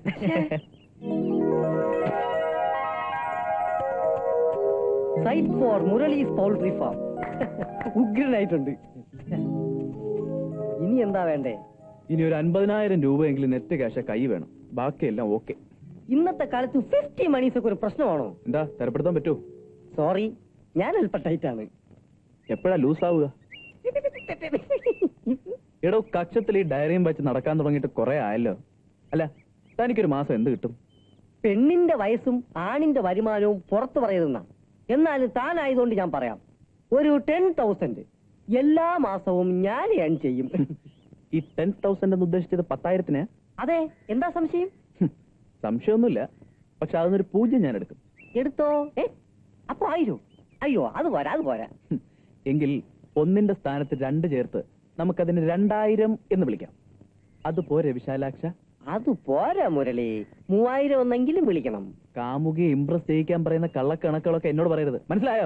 site for Murali's poultry farm ഉഗ്രനായിട്ടുണ്ട് ഇനി എന്താ വേണ്ടേ ഇനി ഒരു അൻപതിനായിരം രൂപയെങ്കിലും നെറ്റ് ക്യാഷ് കൈ വേണം ബാക്കിയെല്ലാം ഓക്കെ ഇന്നത്തെ കാലത്ത് ഫിഫ്റ്റി മണീസ് ഒക്കെ ഒരു പ്രശ്നമാണോ എന്താ തരപ്പെടുത്താൻ പറ്റൂ സോറി ഞാൻ അല്പ ടൈറ്റ് ആണ് എപ്പോഴാ ലൂസ് ആവുക എടോ കക്ഷത്തിൽ ഈ ഡയറിയും വെച്ച് നടക്കാൻ തുടങ്ങിയിട്ട് കുറെ ആയല്ലോ അല്ല തനിക്കൊരു മാസം എന്ത് കിട്ടും പെണ്ണിന്റെ വയസ്സും ആണിന്റെ വരുമാനവും പുറത്തു പറയുന്ന എന്നാലും താനായതുകൊണ്ട് ഞാൻ പറയാം ഒരു ടെൻ തൗസൻഡ് എല്ലാ മാസവും ഞാൻ ഏൺ ചെയ്യും ഈ ടെൻ തൗസൻഡ് എന്ന് ഉദ്ദേശിച്ചത് പത്തായിരത്തിന് അതെ എന്താ സംശയം സംശയമൊന്നുമില്ല പക്ഷെ അതിനൊരു പൂജ്യം ഞാൻ എടുക്കും എടുത്തോ ഏ അപ്പൊ ആയിരോ അയ്യോ അത് പോരാ അത് പോരാ ഹും. എങ്കിൽ ഒന്നിന്റെ സ്ഥാനത്ത് രണ്ട് ചേർത്ത് നമുക്കതിന് രണ്ടായിരം എന്ന് വിളിക്കാം അതുപോരെ വിശാലാക്ഷ അത് പോരാ മുരളി മൂവായിരം ഒന്നെങ്കിലും വിളിക്കണം കാമുകിയെ ഇംപ്രസ് ചെയ്യിക്കാൻ പറയുന്ന കള്ളക്കണക്കുകളൊക്കെ എന്നോട് പറയരുത് മനസ്സിലായോ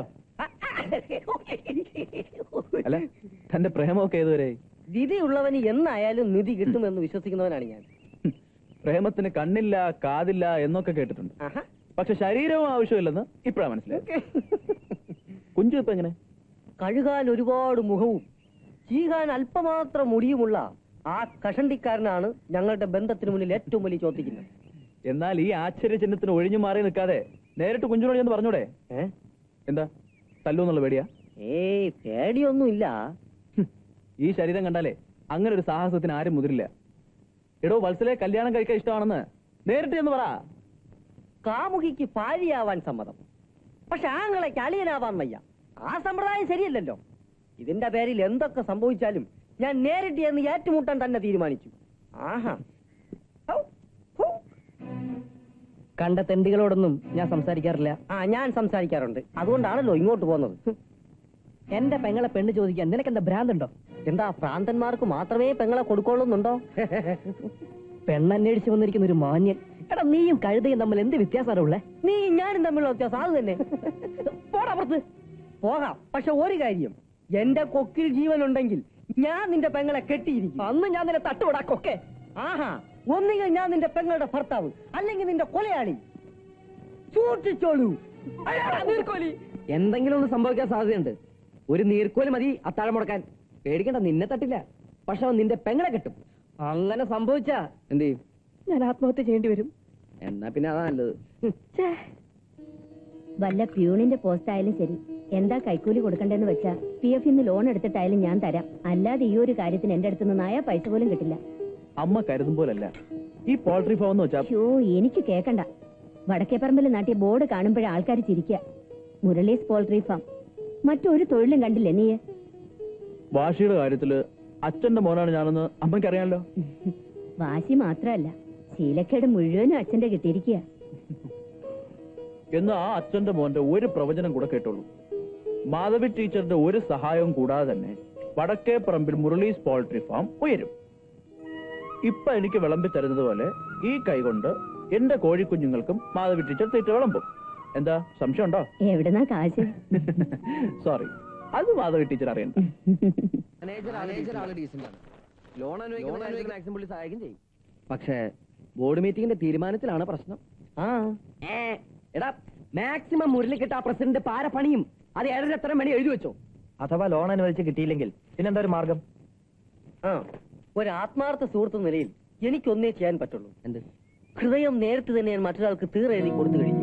അല്ല തന്റെ പ്രേമമൊക്കെ ഏതുവരെ വിധിയുള്ളവന് എന്നായാലും നിധി കിട്ടുമെന്ന് വിശ്വസിക്കുന്നവനാണ് ഞാൻ ഹും. പ്രേമത്തിന് കണ്ണില്ല കാതില്ല എന്നൊക്കെ കേട്ടിട്ടുണ്ട് ആഹാ. പക്ഷെ ശരീരവും ആവശ്യമില്ലെന്ന് ഇപ്പഴാ മനസ്സിലായി കുഞ്ചു ഇപ്പൊ എങ്ങനെ കഴുകാൻ ഒരുപാട് മുഖവും ചീകാൻ അല്പമാത്രം മുടിയുമുള്ള ആ കഷണ്ടിക്കാരനാണ് ഞങ്ങളുടെ ബന്ധത്തിന് മുന്നിൽ ഏറ്റവും വലിയ ചോദിക്കുന്നത് എന്നാൽ ഈ ആശ്ചര്യ ചിഹ്നത്തിന് ഒഴിഞ്ഞു മാറി നിൽക്കാതെ നേരിട്ട് കുഞ്ചുനോട് ചെന്ന് പറഞ്ഞൂടെ ഏ എന്താ തല്ലൂന്നുള്ള പേടിയാ ഏയ് പേടിയൊന്നുമില്ല ഹും. ഈ ശരീരം കണ്ടാലേ അങ്ങനെ ഒരു സാഹസത്തിന് ആരും മുതിരില്ല എടോ വത്സലെ കല്യാണം കഴിക്കാൻ ഇഷ്ടമാണെന്ന് നേരിട്ട് ചെന്ന് പറ കാമുകിക്ക് ഭാര്യയാവാൻ സമ്മതം പക്ഷെ ആങ്ങളെ അളിയനാവാൻ വയ്യ ആ സമ്പ്രദായം ശരിയല്ലല്ലോ ഇതിന്റെ പേരിൽ എന്തൊക്കെ സംഭവിച്ചാലും ഞാൻ നേരിട്ട് എന്ന് ഏറ്റുമുട്ടാൻ തന്നെ തീരുമാനിച്ചു ആഹാ ഹൗ, ഹൗ. കണ്ട തെണ്ടികളോടൊന്നും ഞാൻ സംസാരിക്കാറില്ല ആ ഞാൻ സംസാരിക്കാറുണ്ട് അതുകൊണ്ടാണല്ലോ ഇങ്ങോട്ട് പോകുന്നത് ഹും. എന്റെ പെങ്ങളെ പെണ്ണ് ചോദിക്കാൻ നിനക്ക് എന്താ ഭ്രാന്തുണ്ടോ എന്താ ഭ്രാന്തന്മാർക്ക് മാത്രമേ പെങ്ങളെ കൊടുക്കോളുന്നുണ്ടോ പെണ്ണന്വേഷിച്ച് വന്നിരിക്കുന്ന ഒരു മാന്യൻ എടാ നീയും കഴുതയും തമ്മിൽ എന്ത് വ്യത്യാസമാണ് ഉള്ളേ നീ ഞാനും തമ്മിലുള്ള വ്യത്യാസം അത് തന്നെ പോടാ പുറത്ത് പോകാം പക്ഷെ ഒരു കാര്യം എന്റെ കൊക്കിൽ ജീവനുണ്ടെങ്കിൽ ഞാൻ നിന്റെ പെങ്ങളെ കെട്ടിയിരിക്കും അന്ന് ഞാൻ നിന്നെ തട്ടുവിടാക്കൊക്കെ ആഹാ ഒന്നുകിൽ ഞാൻ നിന്റെ പെങ്ങളുടെ ഭർത്താവ് അല്ലെങ്കിൽ നിന്റെ കൊലയാളി സൂക്ഷിച്ചോളൂ നീർക്കോലി എന്തെങ്കിലും ഒന്ന് സംഭവിക്കാൻ സാധ്യതയുണ്ട് ഒരു നീർക്കോലി മതി അത്താഴം മുടക്കാൻ പേടിക്കണ്ട നിന്നെ തട്ടില്ല പക്ഷെ അവൻ നിന്റെ പെങ്ങളെ കിട്ടും അങ്ങനെ സംഭവിച്ചാ എന്ത് ചെയ്യും ഞാൻ ആത്മഹത്യ ചെയ്യേണ്ടി വരും എന്നാ പിന്നെ അതാ നല്ലത് വല്ല പ്യൂണിന്റെ പോസ്റ്റ് ആയാലും ശരി എന്താ കൈക്കൂലി കൊടുക്കണ്ടെന്ന് വെച്ചാ പി എഫ് ഇന്ന് ലോൺ എടുത്തിട്ടായാലും ഞാൻ തരാം അല്ലാതെ ഈ ഒരു കാര്യത്തിന് എന്റെ അടുത്ത് നിന്ന് നായ പൈസ പോലും കിട്ടില്ല അമ്മ കരുതും പോലല്ല ഈ പോൾട്രി ഫാം എന്ന് വെച്ചാ ഷോ എനിക്ക് കേക്കണ്ട വടക്കേപ്പറമ്പിൽ നാട്ടിയ ബോർഡ് കാണുമ്പോഴേ ആൾക്കാർ ചിരിക്കുക മുരളീസ് പോൾട്രി ഫാം മറ്റൊരു തൊഴിലും കണ്ടില്ലേ നീ വാശിയുടെ കാര്യത്തില് അച്ഛന്റെ മോനാണ് ഞാനെന്ന് അമ്മയ്ക്ക് അറിയാമല്ലോ വാശി മാത്രമല്ല ശീലക്കേട് മുഴുവനും അച്ഛന്റെ കിട്ടിയിരിക്കുക എന്ന് ആ അച്ഛന്റെ മോന്റെ ഒരു പ്രവചനം കൂടെ കേട്ടോളൂ മാധവി ടീച്ചറുടെ ഒരു സഹായവും കൂടാതെ തന്നെ വടക്കേ പറമ്പിൽ മുരളീസ് പോൾട്രി ഫാം ഉയരും ഇപ്പൊ എനിക്ക് വിളമ്പി തരുന്നത് പോലെ ഈ കൈ കൊണ്ട് എന്റെ കോഴിക്കുഞ്ഞുങ്ങൾക്കും മാധവി ടീച്ചർ തീറ്റ വിളമ്പും എന്താ സംശയമുണ്ടോ എവിടുന്നാ കാശ് സോറി അത് മാധവി ടീച്ചർ അറിയണ്ട ലോൺ അനുവദിക്കുന്ന മാക്സിമം പുള്ളി സഹായിക്കും ചെയ്യും പക്ഷേ ബോർഡ് മീറ്റിംഗിന്റെ തീരുമാനത്തിലാണ് പ്രശ്നം ആ ഏ, എടാ മാക്സിമം മുരളിക്കിട്ട് ആ പ്രസിഡന്റ് പാര പണിയും അത് ഏഴര എത്ര മണി എഴുതി വെച്ചോ അഥവാ ലോൺ അനുവദിച്ച് കിട്ടിയില്ലെങ്കിൽ പിന്നെന്താ ഒരു മാർഗം ആ ഒരു ആത്മാർത്ഥ സുഹൃത്ത് നിലയിൽ എനിക്കൊന്നേ ചെയ്യാൻ പറ്റുള്ളൂ എന്ത് ഹൃദയം നേരത്തെ തന്നെ ഞാൻ മറ്റൊരാൾക്ക് തീർ എഴുതി കൊടുത്തു കഴിഞ്ഞു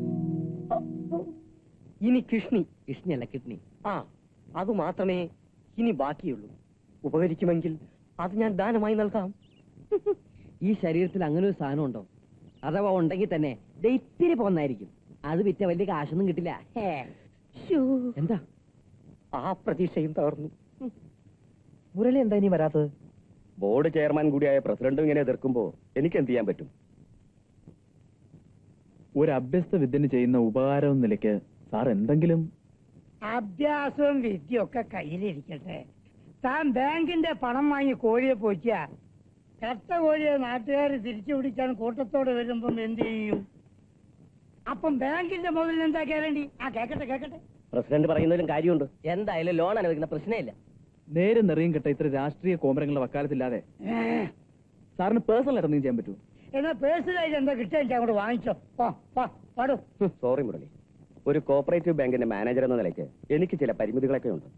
ഇനി കിഷ്ണി കിഷ്ണിയല്ല കിഡ്നി ആ അത് മാത്രമേ ഇനി ബാക്കിയുള്ളൂ ഉപകരിക്കുമെങ്കിൽ അത് ഞാൻ ദാനമായി നൽകാം ഈ ശരീരത്തിൽ അങ്ങനെ ഒരു സാധനം ഉണ്ടോ അഥവാ ഉണ്ടെങ്കിൽ തന്നെ ദേ ഇത്തിരി പോന്നായിരിക്കും അത് വിറ്റ വലിയ കാശൊന്നും കിട്ടില്ല ഹേ. ശ്ശോ. എന്താ ആ പ്രതീക്ഷയും തകർന്നു മുരളി എന്താ ഇനി വരാത്തത് ബോർഡ് ചെയർമാൻ കൂടിയായ പ്രസിഡന്റും ഇങ്ങനെ എതിർക്കുമ്പോ എനിക്ക് എന്ത് ചെയ്യാൻ പറ്റും ഒരു അഭ്യസ്ത വിദ്യന് ചെയ്യുന്ന ഉപകാരം എന്ന നിലയ്ക്ക് സാർ എന്തെങ്കിലും അഭ്യാസവും വിദ്യയൊക്കെ കയ്യിലിരിക്കട്ടെ താൻ ബാങ്കിന്റെ പണം വാങ്ങി കോഴിയെ പോയിച്ച കട്ട കോഴിയെ നാട്ടുകാർ തിരിച്ചു പിടിക്കാൻ കൂട്ടത്തോടെ വരുമ്പം എന്ത് ചെയ്യും അപ്പം ബാങ്കിന്റെ മുതൽ എന്താ കേരണ്ടി ആ കേക്കട്ടെ കേക്കട്ടെ പ്രസിഡന്റ് പറയുന്നതിലും കാര്യമുണ്ട് എന്തായാലും ലോൺ അനുവദിക്കുന്ന പ്രശ്നമില്ല നേരെ നിറയും കെട്ട ഇത്ര രാഷ്ട്രീയ കോമരങ്ങളുടെ വക്കാലത്തില്ലാതെ ഏ, സാറിന് പേഴ്സണൽ ആയിട്ട് എന്തെങ്കിലും ചെയ്യാൻ പറ്റുമോ എന്നാ പേഴ്സണലായിട്ട് എന്താ കിട്ടുക അങ്ങോട്ട് വാങ്ങിച്ചോ പോ പോ പാടൂ സോറി മുരളി ഒരു കോപ്പറേറ്റീവ് ബാങ്കിന്റെ മാനേജർ എന്ന നിലയ്ക്ക് എനിക്ക് ചില പരിമിതികളൊക്കെ ഉണ്ട്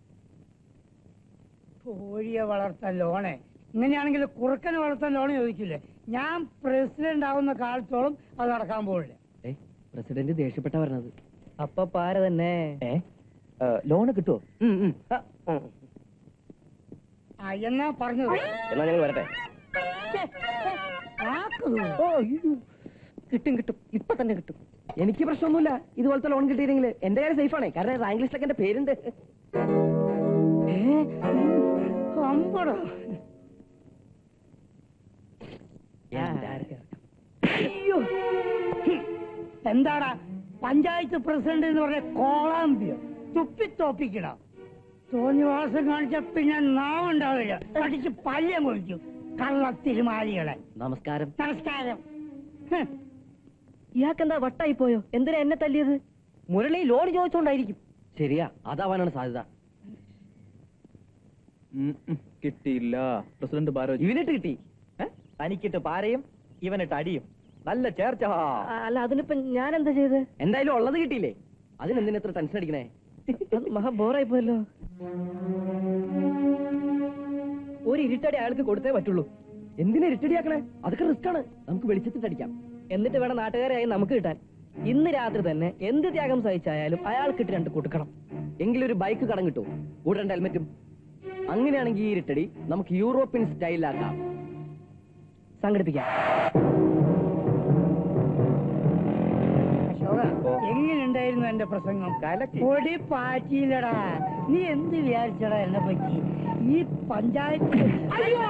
കോഴിയെ വളർത്താൻ ലോണേ ഇങ്ങനെയാണെങ്കിൽ കുറുക്കനെ വളർത്താൻ ലോൺ ചോദിക്കില്ലേ ഞാൻ പ്രസിഡന്റ് ആവുന്ന കാലത്തോളം അത് നടക്കാൻ പോകില്ല ഏ പ്രസിഡന്റ് ദേഷ്യപ്പെട്ട പറഞ്ഞത് അപ്പൊ പാര തന്നെ ലോണ് കിട്ടുമോ ആ എന്നാ പറഞ്ഞത് എന്നാ ഞങ്ങൾ വരട്ടെ ഛെ, ഛെ, ആക്ക് തൂങ്ങി. ഓ അയ്യോ. കിട്ടും കിട്ടും ഇപ്പൊ തന്നെ കിട്ടും എനിക്ക് പ്രശ്നമൊന്നുമില്ല ഇതുപോലത്തെ ലോൺ കിട്ടിയില്ലെങ്കിൽ എന്റെ കാര്യം സേഫ് ആണ് കാരണം റാങ്ക് ലിസ്റ്റിലൊക്കെ എന്റെ പേരുണ്ട് അമ്പടോ അയ്യോ എന്താടാ പഞ്ചായത്ത് പ്രസിഡന്റ് എന്ന് പറഞ്ഞ കോളാമ്പിയോ തുപ്പിത്തോപ്പിക്കട തോന്നിവാസം കാണിച്ച പിന്നെ നാവുണ്ടാവില്ല അടിച്ച് പല്യം കൊഴിക്കും കള്ളത്തിരുമാലികളെ നമസ്കാരം നമസ്കാരം ഹ്. ഇയാൾക്കെന്താ വട്ടായി പോയോ എന്തിനാ എന്നെ തല്ലിയത് മുരളി ലോൺ ചോദിച്ചോണ്ടായിരിക്കും ശരിയാ അതാവാനാണ് സാധ്യത ഉം, ഉം, കിട്ടിയില്ല പ്രസിഡന്റ് ബാരോ ഇവനിട്ട് കിട്ടി ഏ? തനിക്കിട്ട് പാരയും ഇവനിട്ട് അടിയും നല്ല ചേർച്ച ആ, അല്ല അതിനിപ്പോ ഞാൻ എന്താ ചെയ്ത് എന്തായാലും ഉള്ളത് കിട്ടിയില്ലേ അതിനെന്തിനാ എത്ര ടെൻഷൻ അടിക്കണേ അത് മഹാ ബോറായി പോയല്ലോ ഒരു ഇരുട്ടടി അയാൾക്ക് കൊടുത്തേ പറ്റുള്ളൂ എന്തിനാ ഇരട്ടടിയാക്കണേ അതൊക്കെ റിസ്ക് ആണ് നമുക്ക് വെളിച്ചത്തിട്ട് അടിക്കാം എന്നിട്ട് വേണം നാട്ടുകാരായി നമുക്ക് കിട്ടാൻ ഇന്ന് രാത്രി തന്നെ എന്ത് ത്യാഗം സഹിച്ചായാലും അയാൾക്കിട്ട് രണ്ട് കൊടുക്കണം എങ്കിലൊരു ബൈക്ക് കടം കിട്ടും കൂടെ രണ്ട് ഹെൽമെറ്റും അങ്ങനെയാണെങ്കിൽ ഈ ഇരുട്ടടി നമുക്ക് യൂറോപ്യൻ സ്റ്റൈലിലാക്കാം സംഘടിപ്പിക്കാം അശോക എങ്ങനെയുണ്ടായിരുന്നു എന്റെ പ്രസംഗം പൊടി പാറ്റിയില്ലടാ നീ എന്ത് വിചാരിച്ചടാ എന്നെ പറ്റി ഈ പഞ്ചായത്ത് അയ്യോ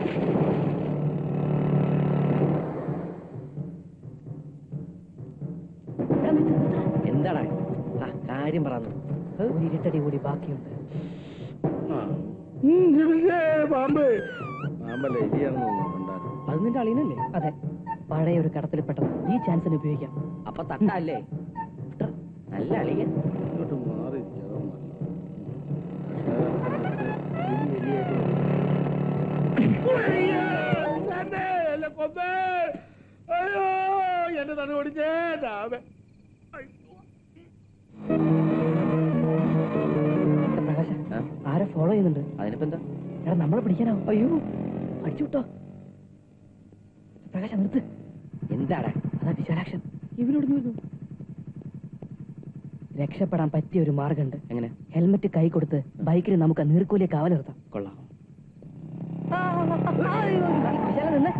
എന്താടാ ആ, കാര്യം പറഞ്ഞു ഇരുട്ടടി കൂടി ബാക്കിയുണ്ട് പാമ്പ് പാമ്പല്ല ഇരിയാണെന്ന് തോന്നുന്നു അത് നിന്റെ അളിയനല്ലേ അതെ പഴയ ഒരു കടത്തിൽപ്പെട്ടത് ഈ ചാൻസിന് ഉപയോഗിക്കാം അപ്പൊ തട്ടല്ലേ നല്ല അളിയൻ ഇങ്ങോട്ട് മാറി അയ്യോ എന്റെ തന്നെ ഓടിച്ചേ രാമ പ്രകാശ ആ? ആരെ ഫോളോ ചെയ്യുന്നുണ്ട് അതിനിപ്പോ എന്താ എടാ നമ്മളെ പിടിക്കാനാവും അയ്യോ അടിച്ചു വിട്ടോ പ്രകാശ നിർത്ത് എന്താടാ അതാ വിശാലാക്ഷൻ ഇവനോട് വരുന്നു രക്ഷപ്പെടാൻ പറ്റിയ ഒരു മാർഗമുണ്ട് എങ്ങനെ ഹെൽമെറ്റ് കൈ കൊടുത്ത് ബൈക്കിന് നമുക്ക് നീർക്കൂലിയെ കാവൽ നിർത്താം കൊള്ളാം വിശാല നിന്ന്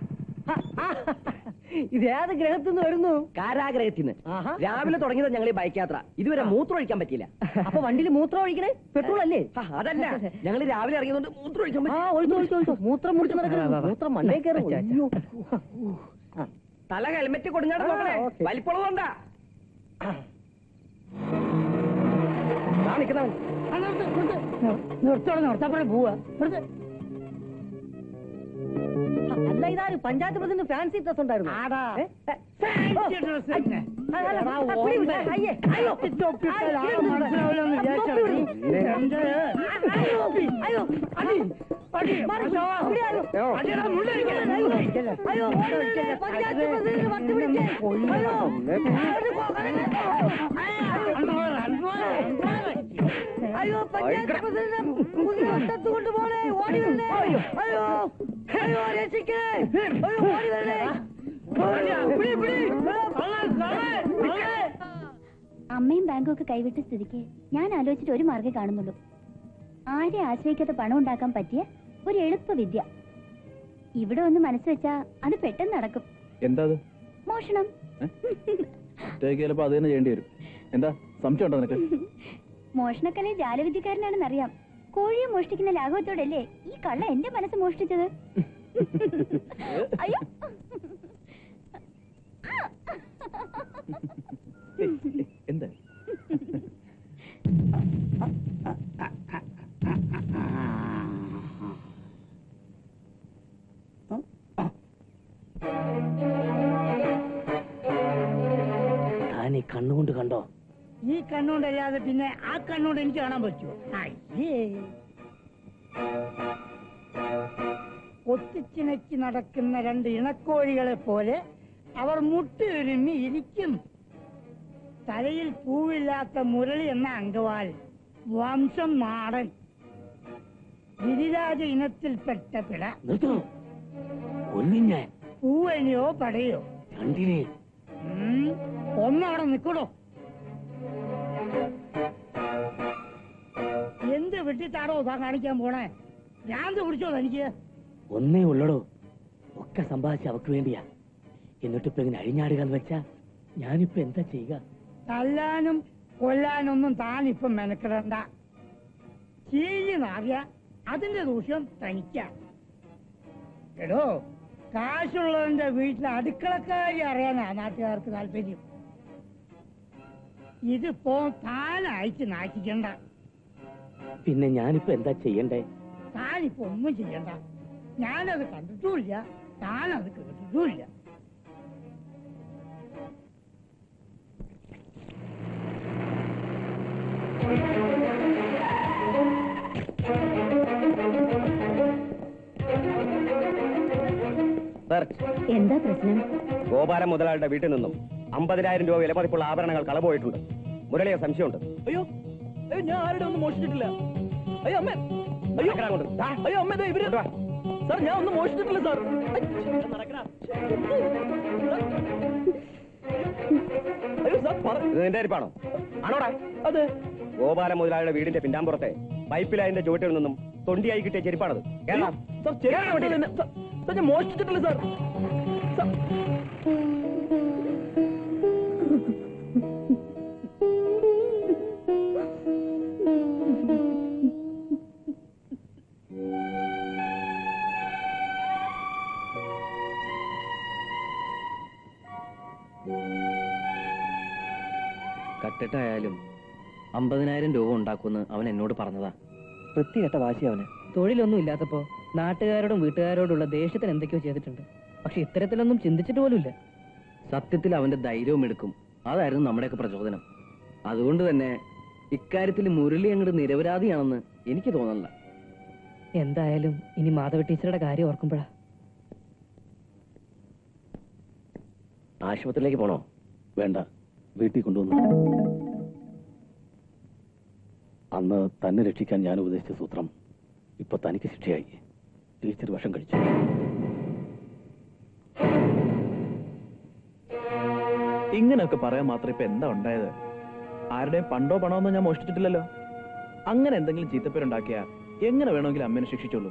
ഇത് ഏത് ഗ്രഹത്തിൽ നിന്ന് വരുന്നു കാരാഗ്രഹത്തിന്ന് ആഹാ. രാവിലെ തുടങ്ങിയത് ഞങ്ങൾ ഈ ബൈക്ക് യാത്ര ഇതുവരെ മൂത്രം ഒഴിക്കാൻ പറ്റിയില്ല അപ്പൊ വണ്ടിയിൽ മൂത്രം ഒഴിക്കണേ പെട്രോൾ അല്ലേ ആ, അതല്ല ഞങ്ങൾ രാവിലെ ഇറങ്ങിയതുകൊണ്ട് മൂത്രം ഒഴിക്കാൻ ആ പറ്റി ഒഴിച്ചു ഒഴിച്ചു ഒഴിച്ചു മൂത്രം മുടിച്ച് നടക്കുന്നു മൂത്രം മണ്ണേ കയറും അയ്യോ. തല ഹെൽമെറ്റ് കൊടുങ്ങാട് നോക്കണേ ആ, ഓക്കേ. വലിപ്പുള്ളത് കൊണ്ടാ നിൽക്കുന്നവൻ ആ, നിർത്ത്, നിർത്ത്. നിർത്തോടെ നിർത്തപ്പോഴേ പോവാ നിർത്ത്. അല്ല ഇതാര് പഞ്ചായത്ത് പ്രസിഡന്റ് ഫാൻസി ഡ്രസ് ഉണ്ടായിരുന്നു ആടാ. ഏ? ഏ? ഫാൻസി ഡ്രസ് തന്നെ. അല്ല, അല്ല, എടാ, ആ, പിടി വിട്. ഓമ്പേ. അയ്യേ, അയ്യോ. തൊപ്പിട്ടാൽ ആളെ അയ്യോ, മനസ്സിലാവില്ലെന്ന് വിചാരിച്ചാ മതി. എന്ത്? അയ്യോ, അയ്യോ, അടി, അടി. മാറി, അശോക. ഇവിടെ ആരോ? അടിയെടാ, മുള്ളിരിക്കല്ലേ? അയ്യോ, മുള്ളിരിക്കല്ലേ? അയ്യോ, മുള്ളിരിക്കല്ലേ? പഞ്ചായത്ത് അത് പ്രസിഡന്റ് വട്ടി പിടിച്ചേ. കൊല്ലും. അയ്യോ. അണ്ണോറ്, അണ്ണോറ്, അണ്ണോറ്. അയ്യോ പഞ്ചായത്ത് പ്രസിഡന്റ് പുതിയ ഒട്ടത്ത് കൊണ്ടുപോണേ ഓടി വരണേ അയ്യോ അയ്യോ രക്ഷിക്കേ അയ്യോ ഓടി വരണേ പിടി, പിടി. കള്ളൻ, കള്ളൻ, കള്ളൻ. അമ്മയും ബാങ്കും ഒക്കെ കൈവിട്ട സ്ഥിതിക്ക് ഞാൻ ആലോചിച്ചിട്ട് ഒരു മാർഗ്ഗം കാണുന്നുള്ളൂ ആരെ ആശ്രയിക്കാത്ത പണം ഉണ്ടാക്കാൻ പറ്റിയ ഒരു എളുപ്പ വിദ്യ ഇവിടെ ഒന്ന് മനസ്സ് വെച്ചാ അത് പെട്ടെന്ന് നടക്കും എന്താ അത് മോഷണം ഒറ്റയ്ക്ക് ചിലപ്പോ അത് തന്നെ ചെയ്യേണ്ടി വരും എന്താ സംശയം ഉണ്ടോ നിനക്ക് മോഷണക്കലെ ജാലവിദ്യക്കാരനാണെന്നറിയാം കോഴിയെ മോഷ്ടിക്കുന്ന ലാഘവത്തോടല്ലേ ഈ കള്ള എന്റെ മനസ്സ് മോഷ്ടിച്ചത് അയ്യോ ഏയ്, ഏയ്, എന്താ താൻ ഈ കണ്ണുകൊണ്ട് കണ്ടോ ഈ കണ്ണുകൊണ്ടല്ലാതെ പിന്നെ ആ കണ്ണുകൊണ്ട് എനിക്ക് കാണാൻ പറ്റുമോ അയ്യേ ഒത്തിച്ചിണക്കി നടക്കുന്ന രണ്ട് ഇണക്കോഴികളെ പോലെ അവർ മുട്ടുരുമ്മി ഇരിക്കും തലയിൽ പൂവില്ലാത്ത മുരളി എന്ന അങ്കവാൽ വംശം നാടൻ ഗിരിരാജ ഇനത്തിൽപ്പെട്ട പിട നിർത്തണോ ഒന്നും ഞാൻ പൂവനിയോ പടയോ രണ്ടിനെ ഉം, ഒന്നവിടെ നിൽക്കണോ എന്ത് വിട്ടിട്ടാടോ താൻ കാണിക്കാൻ പോണേ ഭ്രാന്ത് പിടിച്ചോ തനിക്ക് ഒന്നേ ഉള്ളടോ ഒക്കെ സമ്പാദിച്ച അവക്ക് വേണ്ടിയാ എന്നിട്ടിപ്പോ ഇങ്ങനെ അഴിഞ്ഞാടുക എന്ന് വെച്ചാ ഞാനിപ്പോ എന്താ ചെയ്യുക തല്ലാനും കൊല്ലാനൊന്നും താനിപ്പം മെനക്കിടണ്ട ചീഞ്ഞ് നാറിയ അതിന്റെ ദൂഷ്യം തനിക്ക എടോ കാശുള്ളവന്റെ വീട്ടിലെ അടുക്കളക്കാരി അറിയാനാ നാട്ടുകാർക്ക് താല്പര്യം ഇതിപ്പോ താനായിട്ട് നാറ്റിക്കണ്ട പിന്നെ ഞാനിപ്പോ എന്താ ചെയ്യണ്ടേ താനിപ്പോ ഒന്നും ചെയ്യണ്ട ഞാനത് കണ്ടിട്ടുമില്ല താനത് കേട്ടിട്ടുമില്ല സർ എന്താ പ്രശ്നം ഗോപാലൻ മുതലാളിയുടെ വീട്ടിൽ നിന്നും അമ്പതിനായിരം രൂപ വിലമതിപ്പുള്ള ആഭരണങ്ങൾ കളപോയിട്ടുണ്ട് മുരളിയെ സംശയമുണ്ട് അയ്യോ അയ്യോ ഞാൻ ആരുടെ ഒന്നും മോഷിച്ചിട്ടില്ല അയ്യോ അമ്മ അയ്യോ നടക്കടാ അങ്ങോട്ട്. ദാ. അയ്യോ അമ്മ ദേ ഇവര് കൊണ്ടുവാ. സാർ ഞാൻ ഒന്നും മോഷിച്ചിട്ടില്ല സാർ അയ്യോ സാർ പറ ഇത് നിന്റെ അരിപ്പാണോ ആണോടാ അതെ ഗോപാലൻ മുതലാളിയുടെ വീടിന്റെ പിന്നാമ്പുറത്തെ പൈപ്പ് ലൈനിന്റെ ചുവട്ടിൽ നിന്നും തൊണ്ടിയായി കിട്ടിയ ചെരുപ്പാണത് കേരള സാർ ചെറുപ്പം തന്നെ സാർ സാർ, ഞാൻ മോഷിച്ചിട്ടില്ല സാർ സാർ കട്ടിട്ടായാലും അമ്പതിനായിരം രൂപ ഉണ്ടാക്കുമെന്ന് അവൻ എന്നോട് പറഞ്ഞതാ വൃത്തികെട്ട വാശി അവന് തൊഴിലൊന്നും ഇല്ലാത്തപ്പോ നാട്ടുകാരോടും വീട്ടുകാരോടുള്ള ദേഷ്യത്തിന് എന്തൊക്കെയോ ചെയ്തിട്ടുണ്ട് പക്ഷെ ഇത്തരത്തിലൊന്നും ചിന്തിച്ചിട്ട് പോലുമില്ല സത്യത്തിൽ അവന്റെ ധൈര്യവും എടുക്കും അതായിരുന്നു നമ്മുടെയൊക്കെ പ്രചോദനം അതുകൊണ്ട് തന്നെ ഇക്കാര്യത്തിൽ മുരളി അങ്ങോട്ട് നിരപരാധിയാണെന്ന് എനിക്ക് തോന്നല്ല എന്തായാലും ഇനി മാധവ ടീച്ചറുടെ കാര്യം ഓർക്കുമ്പോഴാ ആശുപത്രിയിലേക്ക് പോണോ വേണ്ട വീട്ടിൽ കൊണ്ടുവന്നു അന്ന് തന്നെ രക്ഷിക്കാൻ ഞാൻ ഉപദേശിച്ച സൂത്രം ഇപ്പൊ തനിക്ക് ശിക്ഷയായി ടീച്ചർ വശം കഴിച്ചു ഇങ്ങനെയൊക്കെ പറയാൻ മാത്രം ഇപ്പൊ എന്താ ഉണ്ടായത് ആരുടെയും പണ്ടോ പണമോ ഞാൻ മോഷ്ടിച്ചിട്ടില്ലല്ലോ അങ്ങനെ എന്തെങ്കിലും ചീത്തപ്പേരുണ്ടാക്കിയ എങ്ങനെ വേണമെങ്കിലും അമ്മേനെ ശിക്ഷിച്ചോളൂ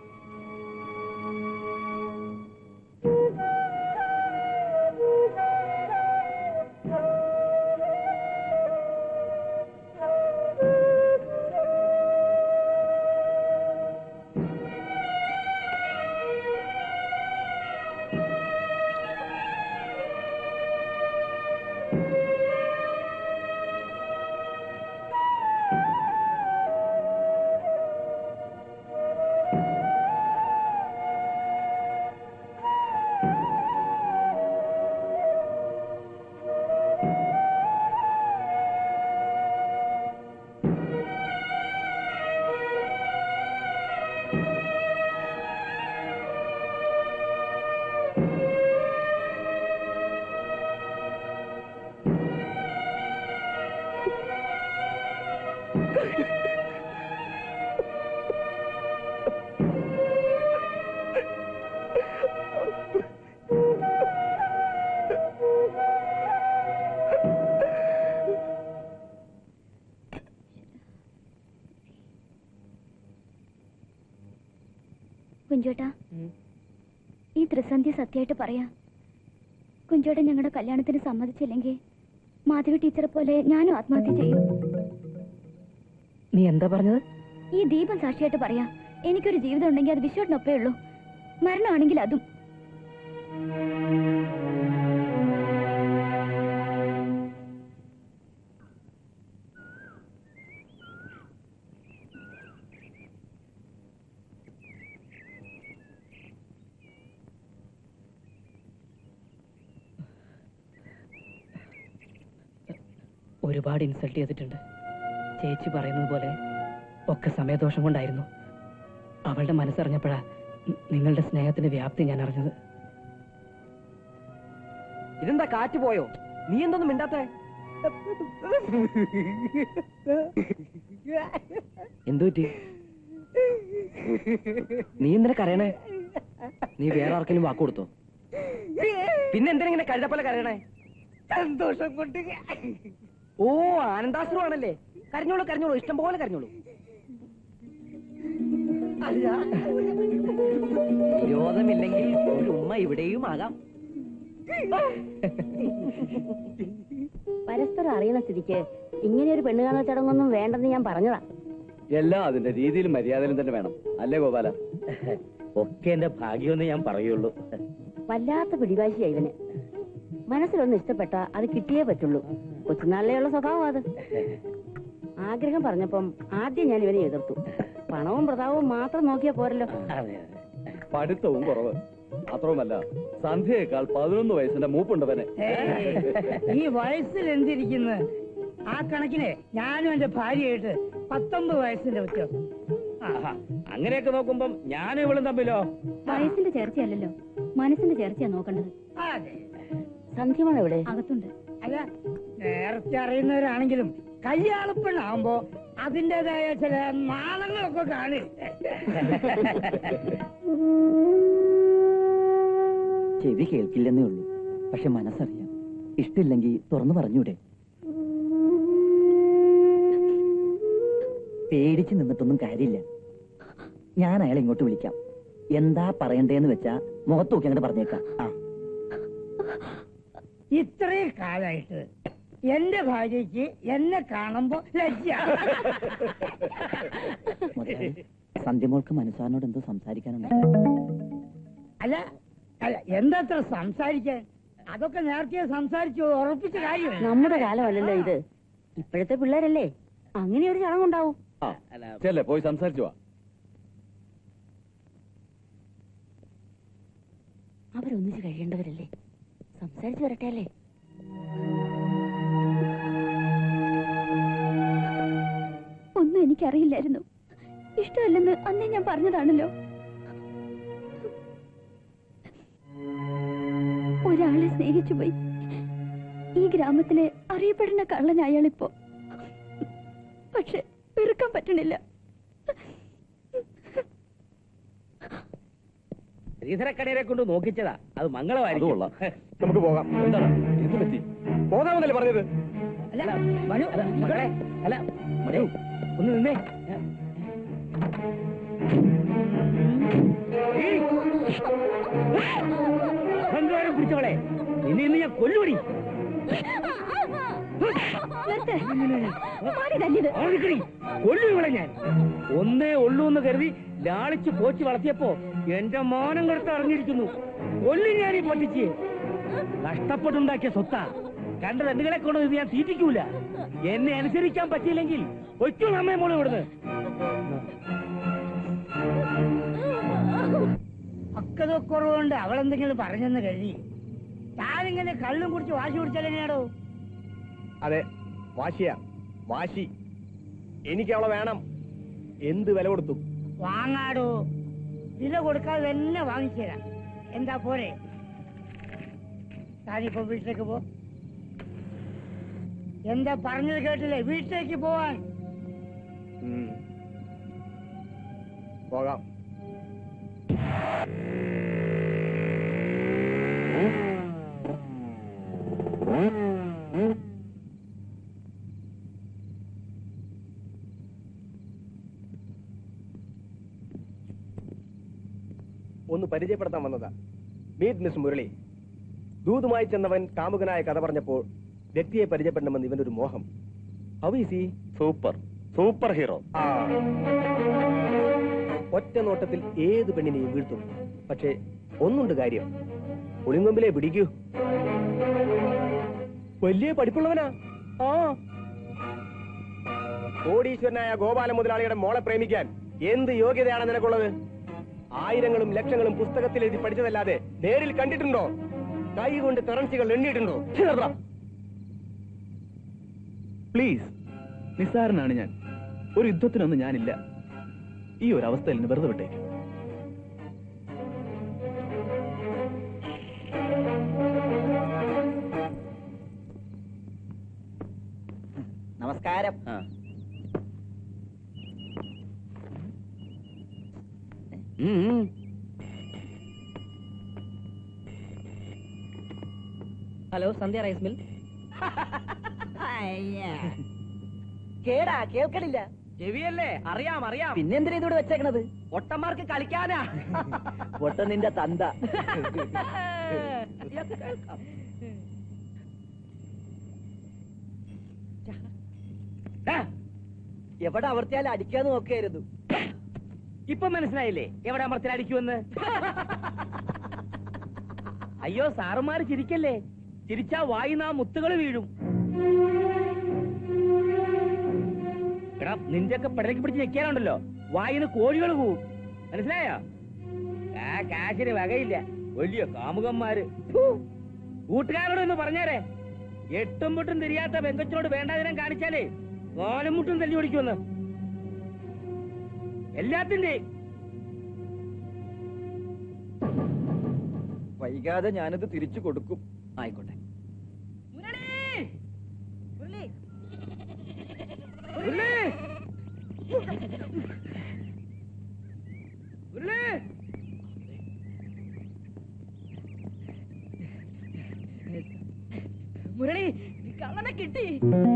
കുഞ്ചോട്ടാ ഈ ത്രിസന്ധ്യ സത്യമായിട്ട് പറയാ കുഞ്ചോട്ടൻ ഞങ്ങളുടെ കല്യാണത്തിന് സമ്മതിച്ചില്ലെങ്കിൽ മാധവി ടീച്ചറെ പോലെ ഞാനും ആത്മഹത്യ ചെയ്യും നീ എന്താ പറഞ്ഞത് ഈ ദീപം സാക്ഷിയായിട്ട് പറയാ എനിക്കൊരു ജീവിതം ഉണ്ടെങ്കിൽ അത് വിശ്വട്ടിനൊപ്പേ ഉള്ളൂ മരണമാണെങ്കിൽ അതും ഒരുപാട് ഇൻസൾട്ട് ചെയ്തിട്ടുണ്ട് ചേച്ചി പറയുന്നത് പോലെ ഒക്കെ സമയദോഷം കൊണ്ടായിരുന്നു അവളുടെ മനസ്സറിഞ്ഞപ്പോഴാ നി- നിങ്ങളുടെ സ്നേഹത്തിന്റെ വ്യാപ്തി ഞാൻ അറിഞ്ഞത് ഇതെന്താ കാറ്റ് പോയോ നീ എന്തൊന്നും മിണ്ടാത്തേ എന്തു പറ്റി നീ എന്തിനാ കരയണേ നീ വേറെ ആർക്കെങ്കിലും വാക്ക് കൊടുത്തോ പിന്നെ എന്തിനാ ഇങ്ങനെ കഴുത പോലെ കരയണേ സന്തോഷം കൊണ്ട് ഓ ആനന്ദാശ്രമാണല്ലേ കരഞ്ഞോളൂ കരഞ്ഞോളൂ ഇഷ്ടം പോലെ കരഞ്ഞോളൂ വിരോധമില്ലെങ്കിൽ ഒരു ഉമ്മ ഇവിടെയും ആകാം പരസ്പരം അറിയുന്ന സ്ഥിതിക്ക് ഇങ്ങനെ ഒരു പെണ്ണ് കാണൽ ചടങ്ങൊന്നും വേണ്ടെന്ന് ഞാൻ പറഞ്ഞതാ എല്ലാം അതിന്റെ രീതിയിലും മര്യാദയിലും തന്നെ വേണം അല്ലേ ഗോപാല ഒക്കെ എന്റെ ഭാഗ്യമെന്ന് ഞാൻ പറയുള്ളൂ വല്ലാത്ത പിടിവാശിയാ ഇവന് മനസ്സിലൊന്ന് ഇഷ്ടപ്പെട്ട അത് കിട്ടിയേ പറ്റുള്ളൂ കൊച്ചുനാളിലെയുള്ള സ്വഭാവം അത് ആഗ്രഹം പറഞ്ഞപ്പം ആദ്യം ഞാൻ ഇവനെ എതിർത്തു പണവും പ്രതാപവും മാത്രം നോക്കിയാ പോരല്ലോ പഠിത്തവും കുറവ് അത്രവുമല്ല സന്ധ്യയേക്കാൾ പതിനൊന്ന് വയസ്സിന്റെ മൂപ്പുണ്ടവനെ ഏയ്, ഈ വയസ്സിൽ എന്തിരിക്കുന്നു ആ കണക്കിന് ഞാനും എന്റെ ഭാര്യയായിട്ട് പത്തൊമ്പത് വയസ്സിന്റെ വ്യത്യാസം ആ, അങ്ങനെയൊക്കെ നോക്കുമ്പം ഞാനും ഇവളും തമ്മിലോ വയസ്സിന്റെ ചേർച്ചയല്ലല്ലോ മനസ്സിന്റെ ചേർച്ചയാ നോക്കേണ്ടത് അതെ സന്ധ്യമോൾ എവിടെ അകത്തുണ്ട് അല്ല നേരത്തെ അറിയുന്നവരാണെങ്കിലും കല്യാണപ്പെണ്ണാവുമ്പോ അതിൻ്റെതായ ചില നാളങ്ങളൊക്കെ കാണി ചെവി കേൾക്കില്ലെന്നേ ഉള്ളൂ പക്ഷെ മനസ്സറിയാം ഇഷ്ടമില്ലെങ്കിൽ തുറന്നു പറഞ്ഞൂടെ പേടിച്ച് നിന്നിട്ടൊന്നും കാര്യമില്ല ഞാൻ അയാളെ ഇങ്ങോട്ട് വിളിക്കാം എന്താ പറയണ്ടേന്ന് വെച്ചാ മുഖത്ത് നോക്കി അങ്ങോട്ട് പറഞ്ഞേക്കാം ആ ഇത്രയും കാലായിട്ട് എന്റെ ഭാര്യയ്ക്ക് എന്നെ കാണുമ്പോ ലജ്ജ മുതലാളി, സന്ധ്യമോൾക്ക് മനസ്സാറിനോട് എന്തോ സംസാരിക്കാനുണ്ട് അല്ല അല്ല എന്താത്ര സംസാരിക്കാൻ അതൊക്കെ നേരത്തെ സംസാരിച്ചു ഉറപ്പിച്ച കാര്യം നമ്മുടെ കാലമല്ലല്ലോ ഇത് ഇപ്പോഴത്തെ പിള്ളേരല്ലേ അങ്ങനെ ഒരു ചടങ്ങുണ്ടാവും ആ ചെല്ലേ പോയി സംസാരിച്ചു വാ അവരൊന്നിച്ച് കഴിയേണ്ടവരല്ലേ സംസാരിച്ചു വരട്ടെ അല്ലേ ഒന്നും എനിക്കറിയില്ലായിരുന്നു ഇഷ്ടമല്ലെന്ന് അന്നേ ഞാൻ പറഞ്ഞതാണല്ലോ ഒരാളെ സ്നേഹിച്ചു പോയി ഈ ഗ്രാമത്തിലെ അറിയപ്പെടുന്ന കള്ളൻ അയാളിപ്പോ പക്ഷെ വെറുക്കാൻ പറ്റണില്ല ശ്രീധരക്കടയരെ കൊണ്ട് നോക്കിച്ചതാ അത് അത് മംഗളമായിരിക്കും കൊള്ളാം നമുക്ക് പോകാം എന്താണ് എന്ത് പറ്റി പോകാമെന്നല്ലേ പറഞ്ഞത് അല്ല മനു അല്ല മകളെ അല്ല മകളെ ഒന്ന് നിന്നേ അഹങ്കാരം പിടിച്ചവളെ നിന്നെ ഇന്ന് ഞാൻ കൊല്ലുപടി നിർത്ത്. മാറി തല്ലിയത്. കൊല്ലു ഇവളെ ഞാൻ ഒന്നേ ഉള്ളൂ എന്ന് കരുതി ലാളിച്ച് പോച്ച് വളർത്തിയപ്പോ എന്റെ മാനം കടുത്ത് അറിഞ്ഞിരിക്കുന്നു കൊല്ലു ഞാൻ ഈ പട്ടിച്ച് കഷ്ടപ്പെട്ടുണ്ടാക്കിയ സ്വത്താ കണ്ട രണ്ടുകളെ കൊണ്ട് ഇത് ഞാൻ തീറ്റിക്കൂല എന്നെ അനുസരിക്കാൻ പറ്റിയില്ലെങ്കിൽ ഒറ്റ നമ്മെ മോളെ ഇവിടുന്ന് പക്വതക്കുറവുകൊണ്ട് അവളെന്തെങ്കിലും പറഞ്ഞെന്ന് കരുതി താനിങ്ങനെ കള്ളും കുടിച്ച് വാശി കുടിച്ചാൽ എങ്ങനെയാടോ അതെ വാശിയാ വാശി എനിക്ക് അവളെ വേണം എന്ത് വില കൊടുത്തു വാങ്ങാടോ വില കൊടുക്കാതെ തന്നെ വാങ്ങിച്ചുതരാം എന്താ പോരെ താനിപ്പോ വീട്ടിലേക്ക് പോ എന്താ പറഞ്ഞത് കേട്ടില്ലേ വീട്ടിലേക്ക് പോവാൻ ഉം. പോകാം ഒന്ന് പരിചയപ്പെടുത്താൻ വന്നതാ മീറ്റ് മിസ് മുരളി ദൂതുമായി ചെന്നവൻ കാമുകനായ കഥ പറഞ്ഞപ്പോൾ വ്യക്തിയെ പരിചയപ്പെടണമെന്ന് ഇവന്റെ ഒരു മോഹം ഹൗ ഈസ് ഈ സൂപ്പർ സൂപ്പർ ഹീറോ ഒറ്റ നോട്ടത്തിൽ ഏത് പെണ്ണിനെയും വീഴ്ത്തും പക്ഷേ ഒന്നുണ്ട് കാര്യം ഒളിങ്കൊമ്പിലെ പിടിക്കൂ വലിയ പഠിപ്പുള്ളവനാ ആ കോടീശ്വരനായ ഗോപാല മുതലാളിയുടെ മോളെ പ്രേമിക്കാൻ എന്ത് യോഗ്യതയാണ് നിനക്കുള്ളത് ആയിരങ്ങളും ലക്ഷങ്ങളും പുസ്തകത്തിൽ എഴുതി പഠിച്ചതല്ലാതെ നേരിൽ കണ്ടിട്ടുണ്ടോ കൈ കൊണ്ട് കറൻസികൾ എണ്ണിയിട്ടുണ്ടോ പ്ലീസ് നിസ്സാരനാണ് ഞാൻ ഒരു യുദ്ധത്തിനൊന്നും ഞാനില്ല ഈ ഒരു അവസ്ഥയിൽ നിന്ന് വെറുതെ വിട്ടേക്ക് നമസ്കാരം ഹലോ സന്ധ്യ റൈസ് മിൽ കേടാ കേൾക്കണില്ല ചെവിയല്ലേ അറിയാം അറിയാം പിന്നെന്തിനാ ഇതിവിടെ വെച്ചേക്കണത് ഒട്ടന്മാർക്ക് കളിക്കാനാ പൊട്ട നിന്റെ തന്ത എവിടെ അവർത്തിയാലും അടിക്കാന്ന് നോക്കായിരുന്നു ഇപ്പൊ മനസ്സിലായില്ലേ എവിടെ അമർത്തിൽ അടിക്കുമെന്ന് അയ്യോ സാറുമാര് ചിരിക്കല്ലേ ചിരിച്ചാ വായിന്നാ മുത്തുകൾ വീഴും എടാ നിന്റെയൊക്കെ പെടലേക്ക് പിടിച്ച് ഞെക്കിയാലുണ്ടല്ലോ വായിന്ന് കോഴികൾ പോവും മനസ്സിലായോ ആ കാശിന് വകയില്ല വലിയ കാമുകന്മാര് ഫു. കൂട്ടുകാരോട് ഒന്ന് പറഞ്ഞേരെ എട്ടും മുട്ടും തിരിയാത്ത പെങ്കച്ചോട് വേണ്ടാതിനം കാണിച്ചാലേ വാലും മുട്ടും തല്ലി ഓടിക്കുമെന്ന് എല്ലാത്തിന്റെ വൈകാതെ ഞാനിത് തിരിച്ചു കൊടുക്കും ആയിക്കോട്ടെ മുരളി കള്ളനെ കിട്ടി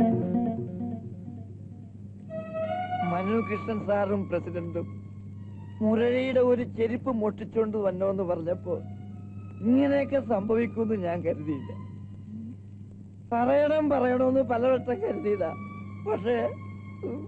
മനു കൃഷ്ണൻ സാറും പ്രസിഡന്റും മുരളിയുടെ ഒരു ചെരുപ്പ് മോഷ്ടിച്ചോണ്ട് വന്നോന്ന് പറഞ്ഞപ്പോ ഇങ്ങനെയൊക്കെ സംഭവിക്കുമെന്ന് ഞാൻ കരുതിയില്ല പറയണം പറയണമെന്ന് പലവട്ടം കരുതിയതാ പക്ഷേ ഉം,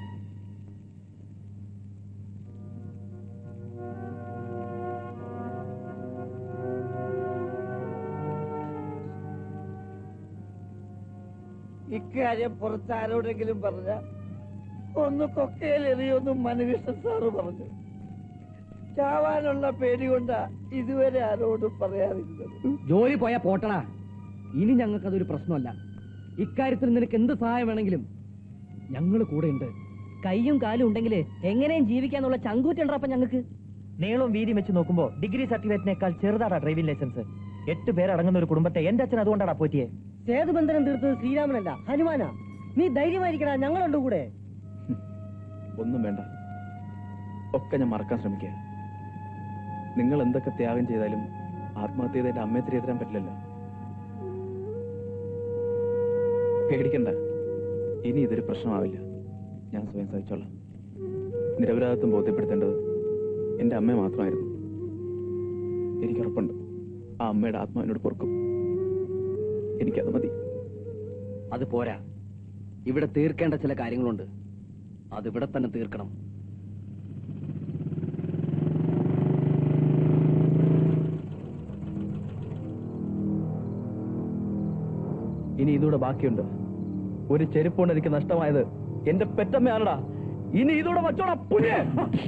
ഇക്കാര്യം പുറത്ത് ആരോടെങ്കിലും പറഞ്ഞ ഒന്ന് കൊക്കയിൽ എറിയൊന്നും മനുകൃഷ്ണൻ സാറ് പറഞ്ഞു ചാവാനുള്ള പേടി കൊണ്ടാ ഇതുവരെ ആരോടും പറയാതിരുന്നത് ജോലി പോയാ പോട്ടടാ ഇനി ഞങ്ങൾക്കതൊരു പ്രശ്നമല്ല ഇക്കാര്യത്തിൽ നിനക്ക് എന്ത് സഹായം വേണമെങ്കിലും ഞങ്ങൾ കൂടെ ഉണ്ട് കൈയും കാലും ഉണ്ടെങ്കിൽ എങ്ങനെയും ജീവിക്കാന്നുള്ള ചങ്കൂറ്റുണ്ടപ്പ ഞങ്ങൾക്ക് നീളവും വീതി വെച്ച് നോക്കുമ്പോ ഡിഗ്രി സർട്ടിഫിക്കറ്റിനേക്കാൾ ചെറുതാടാ ഡ്രൈവിംഗ് ലൈസൻസ് എട്ട് പേരടങ്ങുന്ന ഒരു കുടുംബത്തെ എന്റെ അച്ഛൻ അതുകൊണ്ടാടാ പോറ്റിയെ സേതുബന്ധനം തീർത്തത് ശ്രീരാമനല്ല ഹനുമാനാ നീ ധൈര്യമായിരിക്കടാ ഞങ്ങളുണ്ട് കൂടെ ഒന്നും വേണ്ട ഒക്കെ ഞാൻ മറക്കാൻ ശ്രമിക്കുക നിങ്ങൾ എന്തൊക്കെ ത്യാഗം ചെയ്താലും ആത്മഹത്യ ചെയ്ത് എന്റെ അമ്മയെ തിരികെ തരാൻ പറ്റില്ലല്ലോ പേടിക്കണ്ട ഇനി ഇതൊരു പ്രശ്നമാവില്ല ഞാൻ സ്വയം സഹിച്ചോളാം നിരപരാധിത്വം ബോധ്യപ്പെടുത്തേണ്ടത് എന്റെ അമ്മ മാത്രമായിരുന്നു എനിക്ക് ഉറപ്പുണ്ട് ആ അമ്മയുടെ ആത്മാവിനോട് പൊറുക്കും എനിക്കത് മതി അത് പോരാ ഇവിടെ തീർക്കേണ്ട ചില കാര്യങ്ങളുണ്ട് അതിവിടെ തന്നെ തീർക്കണം ഇനി ഇതൂടെ ബാക്കിയുണ്ട് ഒരു ചെരുപ്പുകൊണ്ട് എനിക്ക് നഷ്ടമായത് എന്റെ പെറ്റമ്മയാണടാ ഇനി ഇതൂടെ വച്ചോടാ പുല്ലേ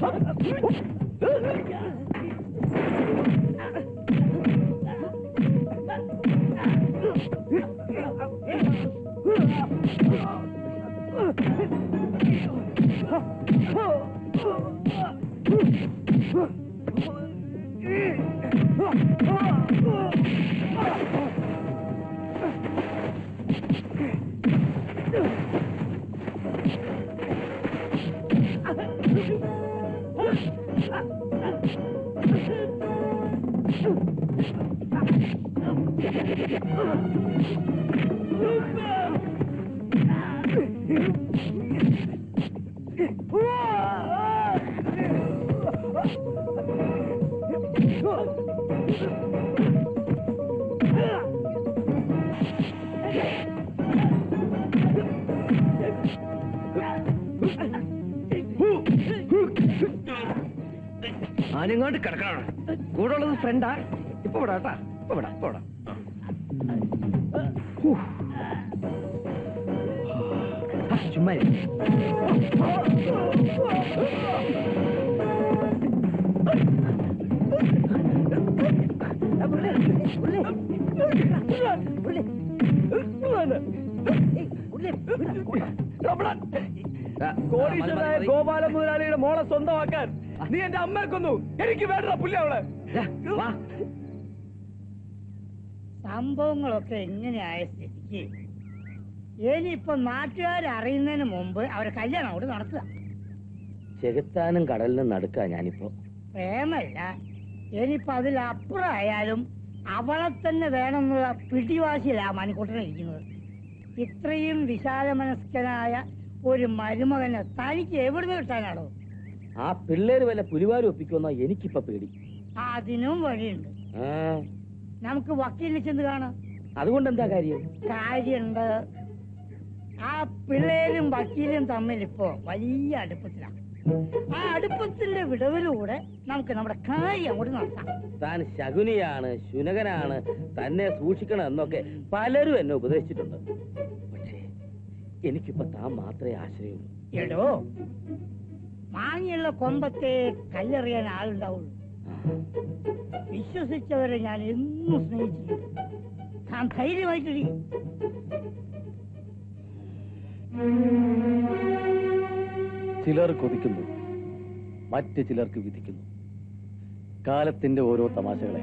ആനങ്ങോട്ട് കിടക്കണം കൂടെ ഉള്ളത് ഫ്രണ്ടാ ഇപ്പൊ വിടാട്ടാ ഇപ്പൊ വിടാ ഇപ്പൊ വിടാം ഹൂ. ആ, ചുമ്മാ ഇരി. കോടീശ്വരനായ ഗോപാല മുതലാളിയുടെ മോളെ സ്വന്തമാക്കാൻ നീ എന്റെ അമ്മയെ കൊന്നു എനിക്ക് വേണ്ട പുല്ല അവളെ ദാ, വാ സംഭവങ്ങളൊക്കെ എങ്ങനെയായ സ്ഥിതിക്ക് ഇനിയിപ്പോ നാട്ടുകാർ അറിയുന്നതിന് മുമ്പ് അവരെ കല്യാണം അവിടെ നടത്തുക ചെകുത്താനും കടലിനും നടുക്കാ ഞാനിപ്പോ പ്രേമല്ല ഇനിയിപ്പോ അതിലപ്പുറമായാലും അവളെ തന്നെ വേണമെന്നുള്ള പിടിവാശിയിലാ മണിക്കൂട്ടനെ ഇരിക്കുന്നത് ഇത്രയും വിശാലമനസ്കനായ ഒരു മരുമകനെ തനിക്ക് എവിടുന്ന് കിട്ടാനാണോ ആ പിള്ളേര് വല്ല പുലിവാരും ഒപ്പിക്കുമെന്നാ എനിക്കിപ്പോ പേടി അതിനും വഴിയുണ്ട് ആ നമുക്ക് വക്കീലിനെ ചെന്ന് കാണാം അതുകൊണ്ട് എന്താ കാര്യം കാര്യണ്ട് ആ പിള്ളേരും വക്കീലും തമ്മിൽ ഇപ്പോ വലിയ അടുപ്പത്തിലാണ് ആ അടുപ്പത്തിന്റെ വിടവിലൂടെ നമുക്ക് നമ്മുടെ കാര്യം അങ്ങോട്ട് നടത്താം താൻ ശകുനിയാണ് ശുനകനാണ് തന്നെ സൂക്ഷിക്കണം എന്നൊക്കെ പലരും എന്നെ ഉപദേശിച്ചിട്ടുണ്ട് പക്ഷേ എനിക്കിപ്പോ താൻ മാത്രമേ ആശ്രയമുള്ളൂ എടോ മാങ്ങിയുള്ള കൊമ്പത്തെ കല്ലെറിയാൻ ആളുണ്ടാവുള്ളൂ വിശ്വസിച്ചവരെ ഞാൻ എന്നും സ്നേഹിച്ചിട്ടുണ്ട് താൻ ധൈര്യമായിട്ടിരി ചിലർ കൊതിക്കുന്നു മറ്റ് ചിലർക്ക് വിധിക്കുന്നു കാലത്തിന്റെ ഓരോ തമാശകളെ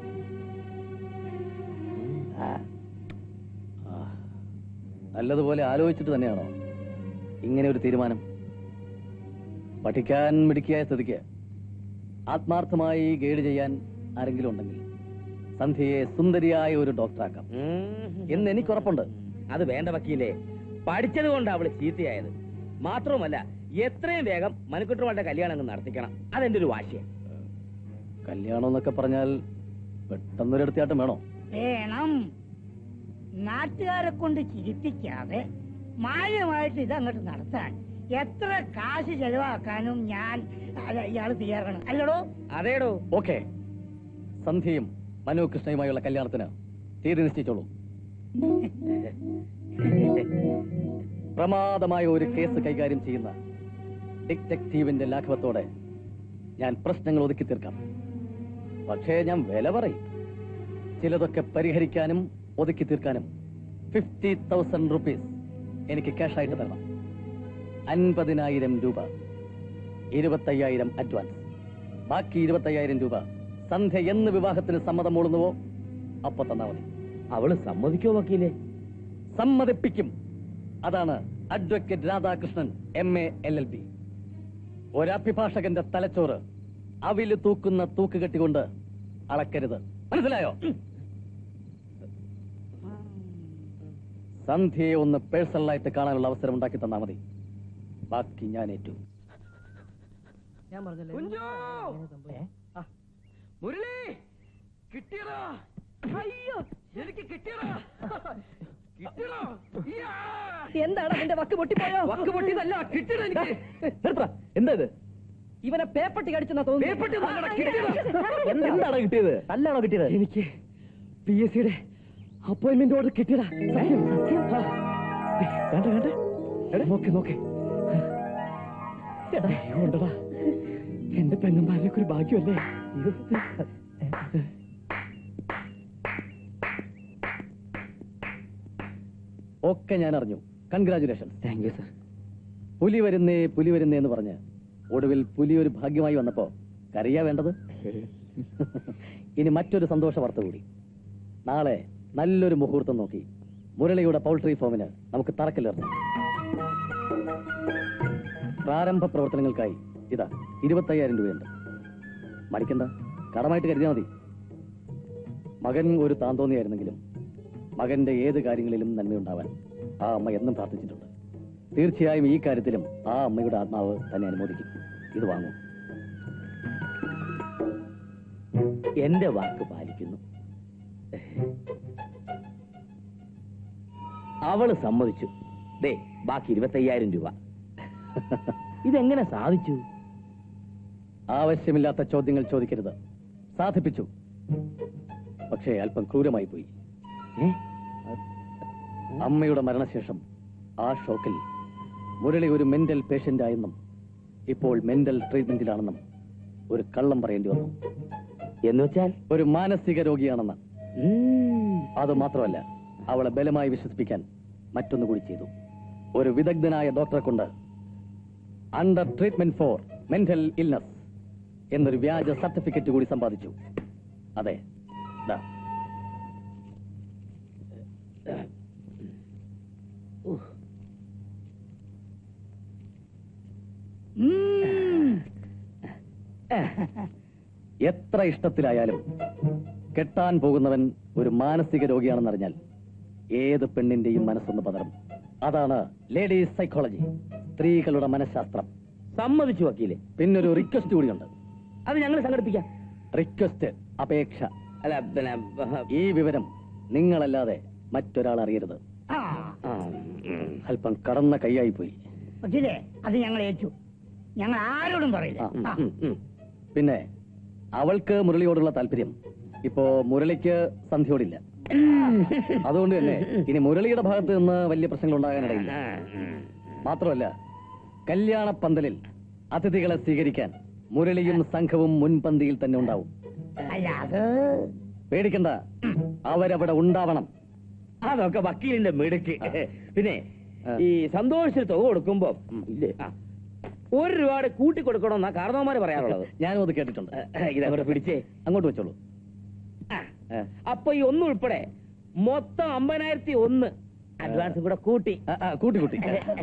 ആ. ആ. നല്ലതുപോലെ ആലോചിച്ചിട്ട് തന്നെയാണോ ഇങ്ങനെ ഒരു തീരുമാനം പഠിക്കാൻ മിടുക്കിയായ സ്ഥിതിക്ക് ആത്മാർത്ഥമായി ഗൈഡ് ചെയ്യാൻ ആരെങ്കിലും ഉണ്ടെങ്കിൽ സന്ധ്യയെ സുന്ദരിയായ ഒരു ഡോക്ടറാക്കാം എന്ന് എനിക്ക് ഉറപ്പുണ്ട് അത് വേണ്ട വക്കീലേ പഠിച്ചത് കൊണ്ട് അവള് ചീത്തയായത് മാത്രവുമല്ല എത്രയും വേഗം മനുക്കുട്ടറുടെ കല്യാണം അങ്ങ് നടത്തിക്കണം അതെന്റെ ഒരു വാശിയാണ് കല്യാണം എന്നൊക്കെ പറഞ്ഞാൽ പെട്ടെന്നൊരു എടുത്തിയാട്ടം വേണോ വേണം നാട്ടുകാരെ കൊണ്ട് ചിരിപ്പിക്കാതെ മാന്യമായിട്ട് ഇത് അങ്ങോട്ട് നടത്താൻ എത്ര കാശ് ചെലവാക്കാനും ഞാൻ അല്ല, ഇയാള് തയ്യാറാണ് അല്ലടോ അതേടോ ഓക്കെ സന്ധ്യയും മനു കൃഷ്ണയുമായുള്ള കല്യാണത്തിന് തീയതി നിശ്ചയിച്ചോളൂ പ്രമാദമായ ഒരു കേസ് കൈകാര്യം ചെയ്യുന്ന ഡിറ്റക്റ്റീവിന്റെ ലാഘവത്തോടെ ഞാൻ പ്രശ്നങ്ങൾ ഒതുക്കി തീർക്കാം പക്ഷേ ഞാൻ വില പറയും ചിലതൊക്കെ പരിഹരിക്കാനും ഒതുക്കി തീർക്കാനും ഫിഫ്റ്റി തൗസൻഡ് റുപ്പീസ് എനിക്ക് ക്യാഷായിട്ട് തരണം അൻപതിനായിരം രൂപ ഇരുപത്തയ്യായിരം അഡ്വാൻസ് ബാക്കി ഇരുപത്തയ്യായിരം രൂപ സന്ധ്യ എന്ന് വിവാഹത്തിന് സമ്മതം മൂളുന്നുവോ അപ്പൊ തന്നാ മതി അവള് സമ്മതിക്കോ വക്കീലേ സമ്മതിപ്പിക്കും അതാണ് advocate Radhakrishnan M A L L B ഒരഭിഭാഷകന്റെ തലച്ചോറ് അവില് തൂക്കുന്ന തൂക്കുകെട്ടി കൊണ്ട് അളക്കരുത് മനസ്സിലായോ സന്ധ്യയെ ഒന്ന് പേഴ്സണലായിട്ട് കാണാനുള്ള അവസരം ഉണ്ടാക്കി തന്നാ മതി ബാക്കി ഞാൻ ഏറ്റു ഞാൻ പറഞ്ഞല്ലേ മുരളി കിട്ടിയടാ അയ്യോ എനിക്ക് കിട്ടിയടാ കിട്ടിയടാ എന്താണ് അതിന്റെ വക്ക് പൊട്ടിപ്പോയോ വക്ക് പൊട്ടിയതല്ല കിട്ടിയടാ എനിക്ക് എന്താ ഇത് ഇവനെ പേപ്പട്ടി കടിച്ചെന്നാ പേപ്പട്ടി ഒന്നുമല്ലടാ, കിട്ടിയതാ. തോന്നുന്നു എന്താണ് കിട്ടിയത് നല്ലാണോ കിട്ടിയത് എനിക്ക് പി എസ് സിയുടെ അപ്പോയിന്റ്മെന്റ് ഓർഡർ കിട്ടിയതാ സത്യം സത്യം കണ്ട കണ്ട നോക്ക് നോക്ക് ഉണ്ടടാ എന്റെ പെങ്ങന്മാരിലേക്ക് ഒരു ഭാഗ്യമല്ലേ ഒക്കെ ഞാൻ അറിഞ്ഞു കൺഗ്രാചുലേഷൻ താങ്ക് യു സർ പുലി വരുന്നേ പുലി വരുന്നേ എന്ന് പറഞ്ഞ് ഒടുവിൽ പുലി ഒരു ഭാഗ്യമായി വന്നപ്പോ കരയാ വേണ്ടത് ഇനി മറ്റൊരു സന്തോഷ വാർത്ത കൂടി നാളെ നല്ലൊരു മുഹൂർത്തം നോക്കി മുരളിയുടെ പൗൾട്രി ഫോമിന് നമുക്ക് തറക്കല്ലിറങ്ങാം പ്രാരംഭ പ്രവർത്തനങ്ങൾക്കായി ഇതാ ഇരുപത്തയ്യായിരം രൂപയുണ്ട് മടിക്കണ്ട കടമായിട്ട് കരുതിയാൽ മതി മകൻ ഒരു താന്തോന്നിയായിരുന്നെങ്കിലും മകന്റെ ഏത് കാര്യങ്ങളിലും നന്മയുണ്ടാവാൻ ആ അമ്മ എന്നും പ്രാർത്ഥിച്ചിട്ടുണ്ട് തീർച്ചയായും ഈ കാര്യത്തിലും ആ അമ്മയുടെ ആത്മാവ് തന്നെ അനുമോദിക്കും ഇത് വാങ്ങൂ എന്റെ വാക്ക് പാലിക്കുന്നു അവള് സമ്മതിച്ചു ദേ ബാക്കി ഇരുപത്തയ്യായിരം രൂപ ഇതെങ്ങനെ സാധിച്ചു ആവശ്യമില്ലാത്ത ചോദ്യങ്ങൾ ചോദിക്കരുത് സാധിപ്പിച്ചു പക്ഷേ അല്പം ക്രൂരമായി പോയി ഏ? അമ്മയുടെ മരണശേഷം ആ ഷോക്കിൽ മുരളി ഒരു മെന്റൽ പേഷ്യന്റ് ആയെന്നും ഇപ്പോൾ മെന്റൽ ട്രീറ്റ്മെന്റിലാണെന്നും ഒരു കള്ളം പറയേണ്ടി വന്നു എന്ന് വെച്ചാൽ ഒരു മാനസിക രോഗിയാണെന്ന് ഉം, അത് മാത്രമല്ല അവളെ ബലമായി വിശ്വസിപ്പിക്കാൻ മറ്റൊന്നു കൂടി ചെയ്തു ഒരു വിദഗ്ധനായ ഡോക്ടറെ കൊണ്ട് under treatment for mental illness എന്നൊരു വ്യാജ സർട്ടിഫിക്കറ്റ് കൂടി സമ്പാദിച്ചു അതെ ദാ. ഉം. എത്ര ഇഷ്ടത്തിലായാലും കെട്ടാൻ പോകുന്നവൻ ഒരു മാനസിക രോഗിയാണെന്നറിഞ്ഞാൽ ഏത് പെണ്ണിന്റെയും മനസ്സൊന്ന് പതറും അതാണ് ലേഡീസ് സൈക്കോളജി സ്ത്രീകളുടെ മനഃശാസ്ത്രം സമ്മതിച്ചു വക്കീലെ പിന്നൊരു റിക്വസ്റ്റ് കൂടിയുണ്ട് അത് ഞങ്ങൾ സംഘടിപ്പിക്കാം റിക്വസ്റ്റ് അപേക്ഷ അല്ല പിന്നെ ഈ വിവരം നിങ്ങളല്ലാതെ മറ്റൊരാൾ അറിയരുത് ആ ആ, ഉം, അല്പം കടന്ന കൈയായി പോയി കൊച്ചിലെ അത് ഞങ്ങൾ ഏറ്റു ഞങ്ങൾ ആരോടും പറയില്ല ആ, ഉം, ആ. ഉം, ഉം. പിന്നെ അവൾക്ക് മുരളിയോടുള്ള താല്പര്യം ഇപ്പോ മുരളിക്ക് സന്ധ്യയോടില്ല അതുകൊണ്ട് തന്നെ ഇനി മുരളിയുടെ ഭാഗത്ത് നിന്ന് വലിയ പ്രശ്നങ്ങൾ ഉണ്ടാകാനിടയില്ല മാത്രമല്ല കല്യാണ പന്തലിൽ അതിഥികളെ സ്വീകരിക്കാൻ മുരളിയും സംഘവും മുൻപന്തിയിൽ തന്നെ ഉണ്ടാവും അല്ല അത് പേടിക്കണ്ട അവരവിടെ ഉണ്ടാവണം അതൊക്കെ വക്കീലിന്റെ മിടുക്ക് പിന്നെ ഈ സന്തോഷത്തിൽ തുക കൊടുക്കുമ്പോ ഇല്ലേ ആ, ഒരു രൂപയുടെ കൂട്ടി കൊടുക്കണമെന്നാ കാരണവന്മാര് പറയാറുള്ളത് ഞാനും അത് കേട്ടിട്ടുണ്ട് ഇതങ്ങോട്ട് പിടിച്ചേ അങ്ങോട്ട് വെച്ചോളൂ ആ, അപ്പൊ ഈ ഒന്നും ഉൾപ്പെടെ മൊത്തം അമ്പതിനായിരത്തി ഒന്ന് അഡ്വാൻസ് കൂടെ കൂട്ടി ആ, ആ, കൂട്ടി കൂട്ടി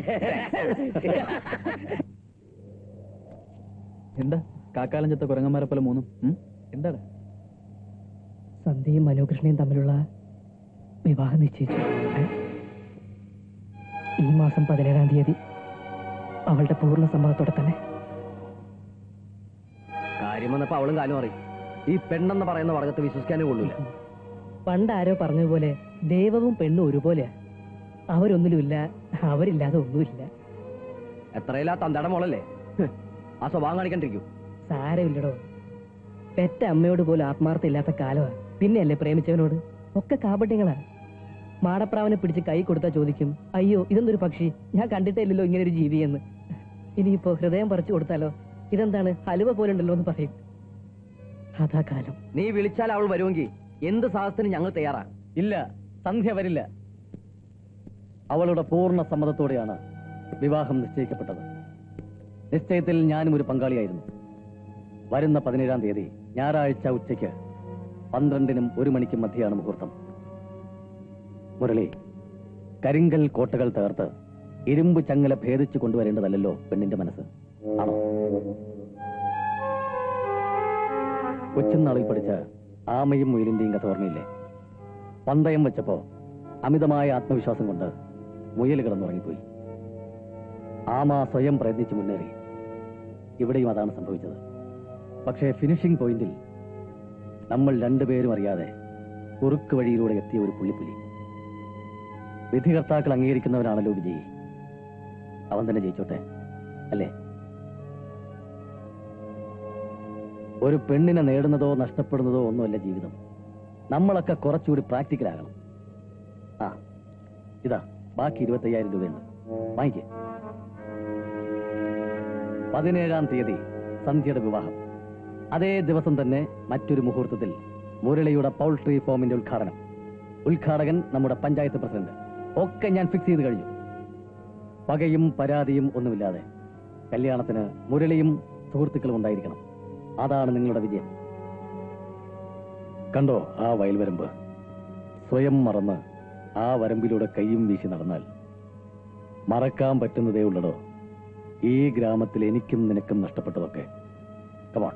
എന്താ കാക്കാലം ചത്ത കുരങ്ങന്മാരെ പോലെ മൂന്നും ഉം? എന്താണ് സന്ധ്യയും മനോകൃഷ്ണയും തമ്മിലുള്ള വിവാഹം നിശ്ചയിച്ചു ഏ? ഈ മാസം പതിനേഴാം തീയതി അവളുടെ പൂർണ്ണ സമ്മതത്തോടെ തന്നെ കാര്യം വന്നപ്പോ അവളും കാലം അറിയും ഈ പെണ്ണെന്ന് പറയുന്ന വർഗത്തെ വിശ്വസിക്കാനേ കൊള്ളൂല പണ്ട് ആരോ പറഞ്ഞതുപോലെ ദൈവവും പെണ്ണും ഒരുപോലെയാ അവരൊന്നിലുമില്ല അവരില്ലാതെ ഒന്നുമില്ല എത്രയില്ലാ തന്തയുടെ മോളല്ലേ ഹ്, ആ സ്വഭാവം കാണിക്കണ്ടിരിക്കൂ സാരമില്ലടോ പെറ്റ അമ്മയോട് പോലും ആത്മാർത്ഥ ഇല്ലാത്ത കാലമാ പിന്നെയല്ലേ പ്രേമിച്ചവനോട് ഒക്കെ കാപട്യങ്ങളാ മാടപ്രാവനെ പിടിച്ച് കൈ കൊടുത്താ ചോദിക്കും അയ്യോ ഇതെന്തൊരു പക്ഷി ഞാൻ കണ്ടിട്ടേ ഇല്ലല്ലോ ഇങ്ങനെ ഒരു ജീവിയെന്ന് ഇനിയിപ്പോ ഹൃദയം പറിച്ചു കൊടുത്താലോ ഇതെന്താണ് ഹലുവ പോലുണ്ടല്ലോ എന്ന് പറയും അതാ കാലം നീ വിളിച്ചാൽ അവൾ വരുമെങ്കിൽ എന്ത് സാഹസത്തിനും ഞങ്ങൾ തയ്യാറാ ഇല്ല സന്ധ്യ വരില്ല അവളുടെ പൂർണ്ണ സമ്മതത്തോടെയാണ് വിവാഹം നിശ്ചയിക്കപ്പെട്ടത് നിശ്ചയത്തിൽ ഞാനും ഒരു പങ്കാളിയായിരുന്നു വരുന്ന പതിനേഴാം തീയതി ഞായറാഴ്ച ഉച്ചയ്ക്ക് പന്ത്രണ്ടിനും ഒരു മണിക്കും മധ്യയാണ് മുഹൂർത്തം മുരളി കരിങ്കൽ കോട്ടകൾ തകർത്ത് ഇരുമ്പ് ചങ്ങല ഭേദിച്ചു കൊണ്ടുവരേണ്ടതല്ലോ പെണ്ണിന്റെ മനസ്സ് ആണോ കൊച്ചുനാളിൽ പഠിച്ച ആമയും മുയലിന്റെയും കഥ ഓർമ്മയില്ലേ പന്തയം വെച്ചപ്പോ അമിതമായ ആത്മവിശ്വാസം കൊണ്ട് മുയൽ കിടന്നുറങ്ങിപ്പോയി ആമ സ്വയം പ്രയത്നിച്ച് മുന്നേറി ഇവിടെയും അതാണ് സംഭവിച്ചത് പക്ഷേ ഫിനിഷിംഗ് പോയിന്റിൽ നമ്മൾ രണ്ടുപേരും അറിയാതെ കുറുക്ക് വഴിയിലൂടെ എത്തിയ ഒരു പുള്ളിപ്പുലി വിധികർത്താക്കൾ അംഗീകരിക്കുന്നവനാണല്ലോ വിജയി അവൻ തന്നെ ജയിച്ചോട്ടെ അല്ലേ ഒരു പെണ്ണിനെ നേടുന്നതോ നഷ്ടപ്പെടുന്നതോ ഒന്നുമല്ല ജീവിതം നമ്മളൊക്കെ കുറച്ചുകൂടി പ്രാക്ടിക്കൽ ആകണം ആ ഇതാ ബാക്കി ഇരുപത്തയ്യായിരം രൂപയുണ്ട് വാങ്ങിക്കേ പതിനേഴാം തീയതി സന്ധ്യയുടെ വിവാഹം അതേ ദിവസം തന്നെ മറ്റൊരു മുഹൂർത്തത്തിൽ മുരളിയുടെ പൗൾട്രി ഫോമിന്റെ ഉദ്ഘാടനം ഉദ്ഘാടകൻ നമ്മുടെ പഞ്ചായത്ത് പ്രസിഡന്റ് ഒക്കെ ഞാൻ ഫിക്സ് ചെയ്ത് കഴിഞ്ഞു പകയും പരാതിയും ഒന്നുമില്ലാതെ കല്യാണത്തിന് മുരളിയും സുഹൃത്തുക്കളും ഉണ്ടായിരിക്കണം അതാണ് നിങ്ങളുടെ വിജയം കണ്ടോ ആ വയൽവരമ്പ് സ്വയം മറന്ന് ആ വരമ്പിലൂടെ കൈയും വീശി നടന്നാൽ മറക്കാൻ പറ്റുന്നതേ ഉള്ളടോ ഈ ഗ്രാമത്തിൽ എനിക്കും നിനക്കും നഷ്ടപ്പെട്ടതൊക്കെ കമാൺ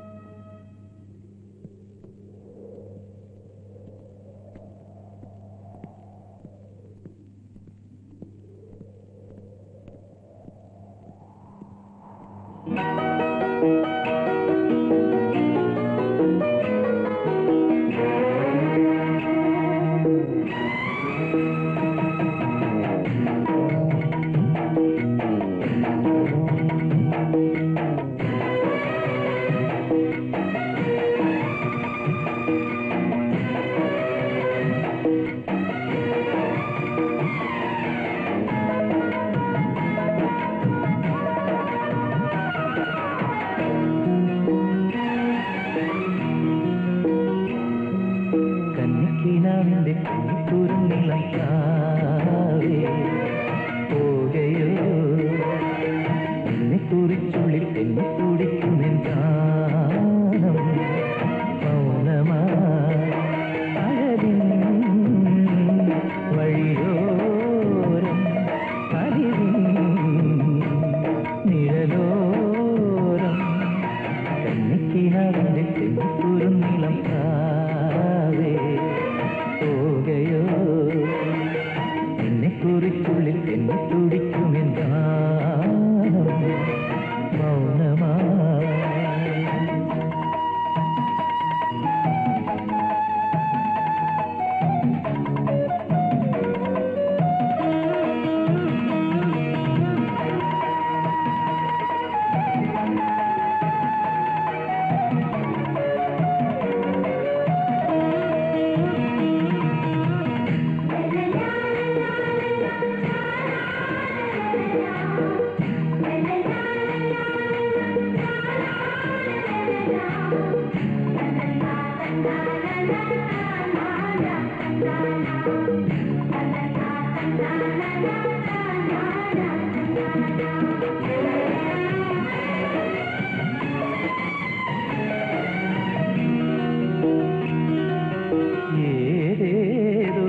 ഏതേതോ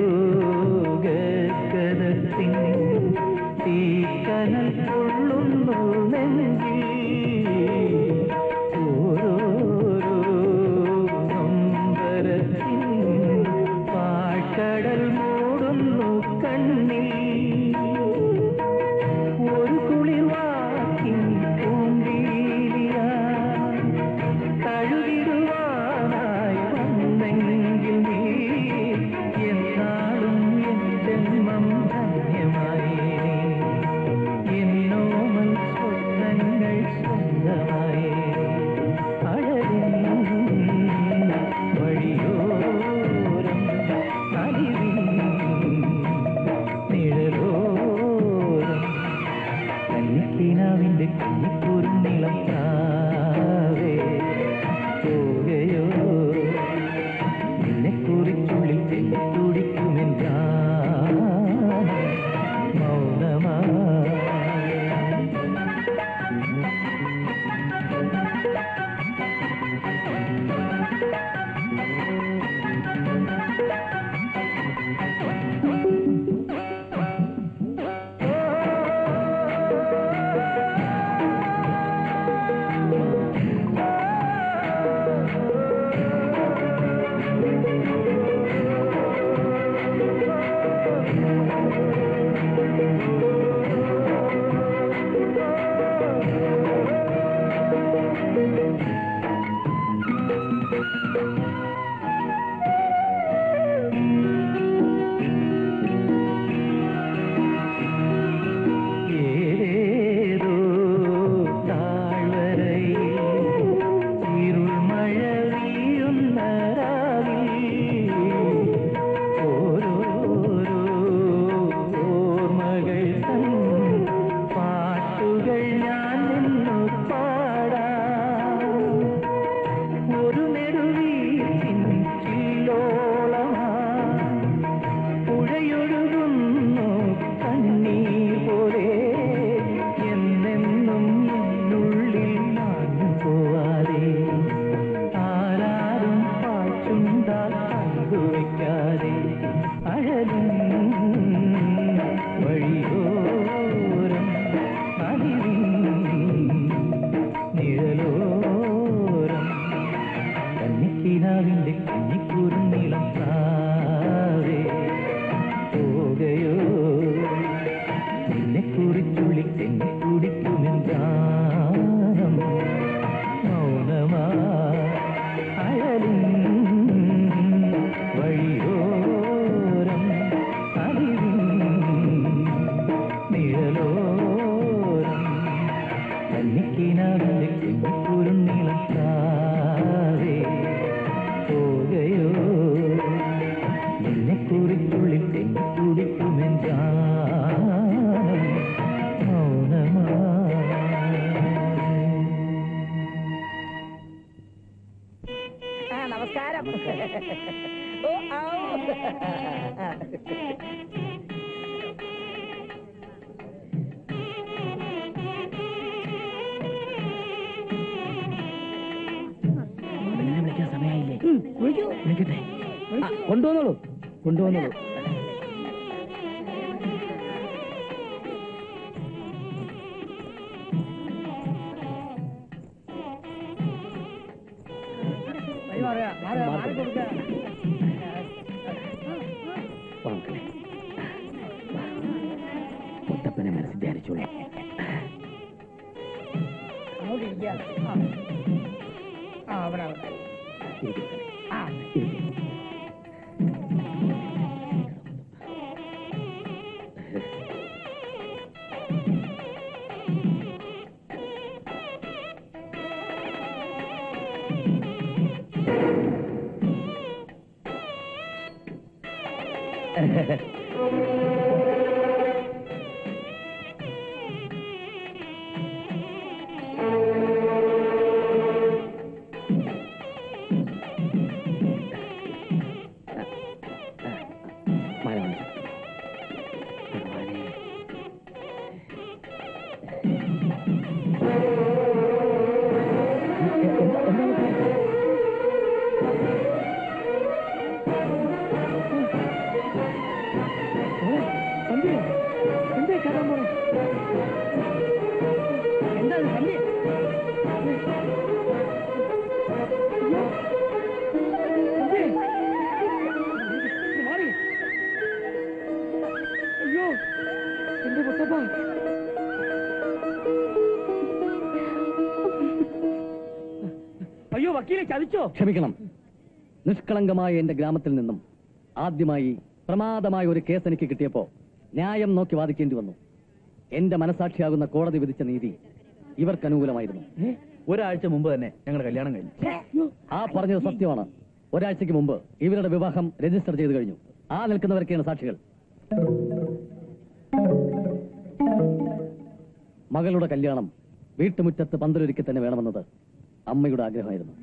ഗദ്ഗദത്തിൻ തീക്കനൽ കൊള്ളുന്നു നെഞ്ചിൽ ഓരോരോ നൊമ്പരത്തിൻ പാഴ്ക്കടൽ മൂടുന്നു കണ്ണിൽ ഒരു കുളിർവാക്കിൻ പൂമ്പീലിയാ തഴുകിടുവാനായി വന്നെങ്കിൽ നീ എന്നാളും എൻ ജന്മം ധന്യമായി എന്നോമൽ സ്വപ്നങ്ങൾ സ്വന്തമായി അഴകിൻ വഴിയോരം അലിവിൻ നിഴലോരം കന്നിക്കിനാവിന്റെ കുഞ്ഞിക്കുരുന്നിളം താവേ പോകയോ നിന്നെ കുറിച്ചുള്ളിൽ തെന്നി തുടിക്കുമെൻ മൗനമാ ഏതേതോ താഴ്വരയിൽ ഇരുൾമഴ വീഴുന്ന രാവിൽ ഓരോരോ ഓർമ്മകൾ തൻ പാട്ടുകൾ ഞാൻ നിന്നു പാടാം ഒരു നെടുവീട്ടിൻ ചില്ലോളമാ പുഴയൊഴുകുന്നു കണ്ണീർ പോലെ എന്നെന്നും എന്നുള്ളിൽ മാഞ്ഞു പോവാതെ ആരാരും പാച്ചുണ്ടാൽ പങ്കുവെക്കാതെ അഴലും വഴിയോരം അലിവിൻ നിഴലോരം കന്നിക്കിനാവിന്റെ കന്നിക്കുറുന്നിളം താവേ പോകയോ നിന്നെ കുറിച്ചുള്ളി തെന്നി കുടിക്കുമെൻ ഗാനം മൗനമാ അഴലും വഴിയോരം അലിവിൻ നിഴലോരം കന്നിക്കിനാവിന്റെ കന്നിക്കുറുന്നിളം താവേ പോകയോ നിന്നെ കുറിച്ചുള്ളിൽ തെന്നി കുടിക്കുമെൻ ഗാനം മൗനമാ ആ നമസ്കാരം ഓ ഔ. പെണ്ണിനെ വിളിക്കാൻ സമയമായില്ലേ വിളിക്കട്ടെ ആ, കൊണ്ടുവന്നോളൂ കൊണ്ടുവന്നോളൂ വഴി മാറുക, മാറുക, മാറി കൊടുക്കുക. വാ മക്കളെ വാ. മുത്തപ്പനെ മനസ്സിൽ ധ്യാനിച്ചോളൂ അങ്ങോട്ട് ഇരിക്കുക. ആ. ആ, അവിടെ, അവിടെ. ഇരിക്കട്ടെ. ആ. ഇരിക്ക്. മഴ വന്നു. ഭഗവാനേ. എന്താണ് സന്ധ്യ അയ്യോ എന്റെ മുത്തപ്പ അയ്യോ വക്കീലെ ചതിച്ചോ ക്ഷമിക്കണം നിഷ്കളങ്കമായ എന്റെ ഗ്രാമത്തിൽ നിന്നും ആദ്യമായി പ്രമാദമായ ഒരു കേസ് എനിക്ക് കിട്ടിയപ്പോ ന്യായം നോക്കി വാദിക്കേണ്ടി വന്നു എന്റെ മനസാക്ഷിയാകുന്ന കോടതി വിധിച്ച നീതി ഇവർക്ക് അനുകൂലമായിരുന്നു ഒരാഴ്ച മുമ്പ് തന്നെ ഞങ്ങളുടെ കല്യാണം കഴിഞ്ഞു ആ പറഞ്ഞത് സത്യമാണ് ഒരാഴ്ചക്ക് മുമ്പ് ഇവരുടെ വിവാഹം രജിസ്റ്റർ ചെയ്തു കഴിഞ്ഞു ആ നിൽക്കുന്നവരൊക്കെയാണ് സാക്ഷികൾ മകളുടെ കല്യാണം വീട്ടുമുറ്റത്ത് പന്തലൊരുക്കി തന്നെ വേണമെന്നത് അമ്മയുടെ ആഗ്രഹമായിരുന്നു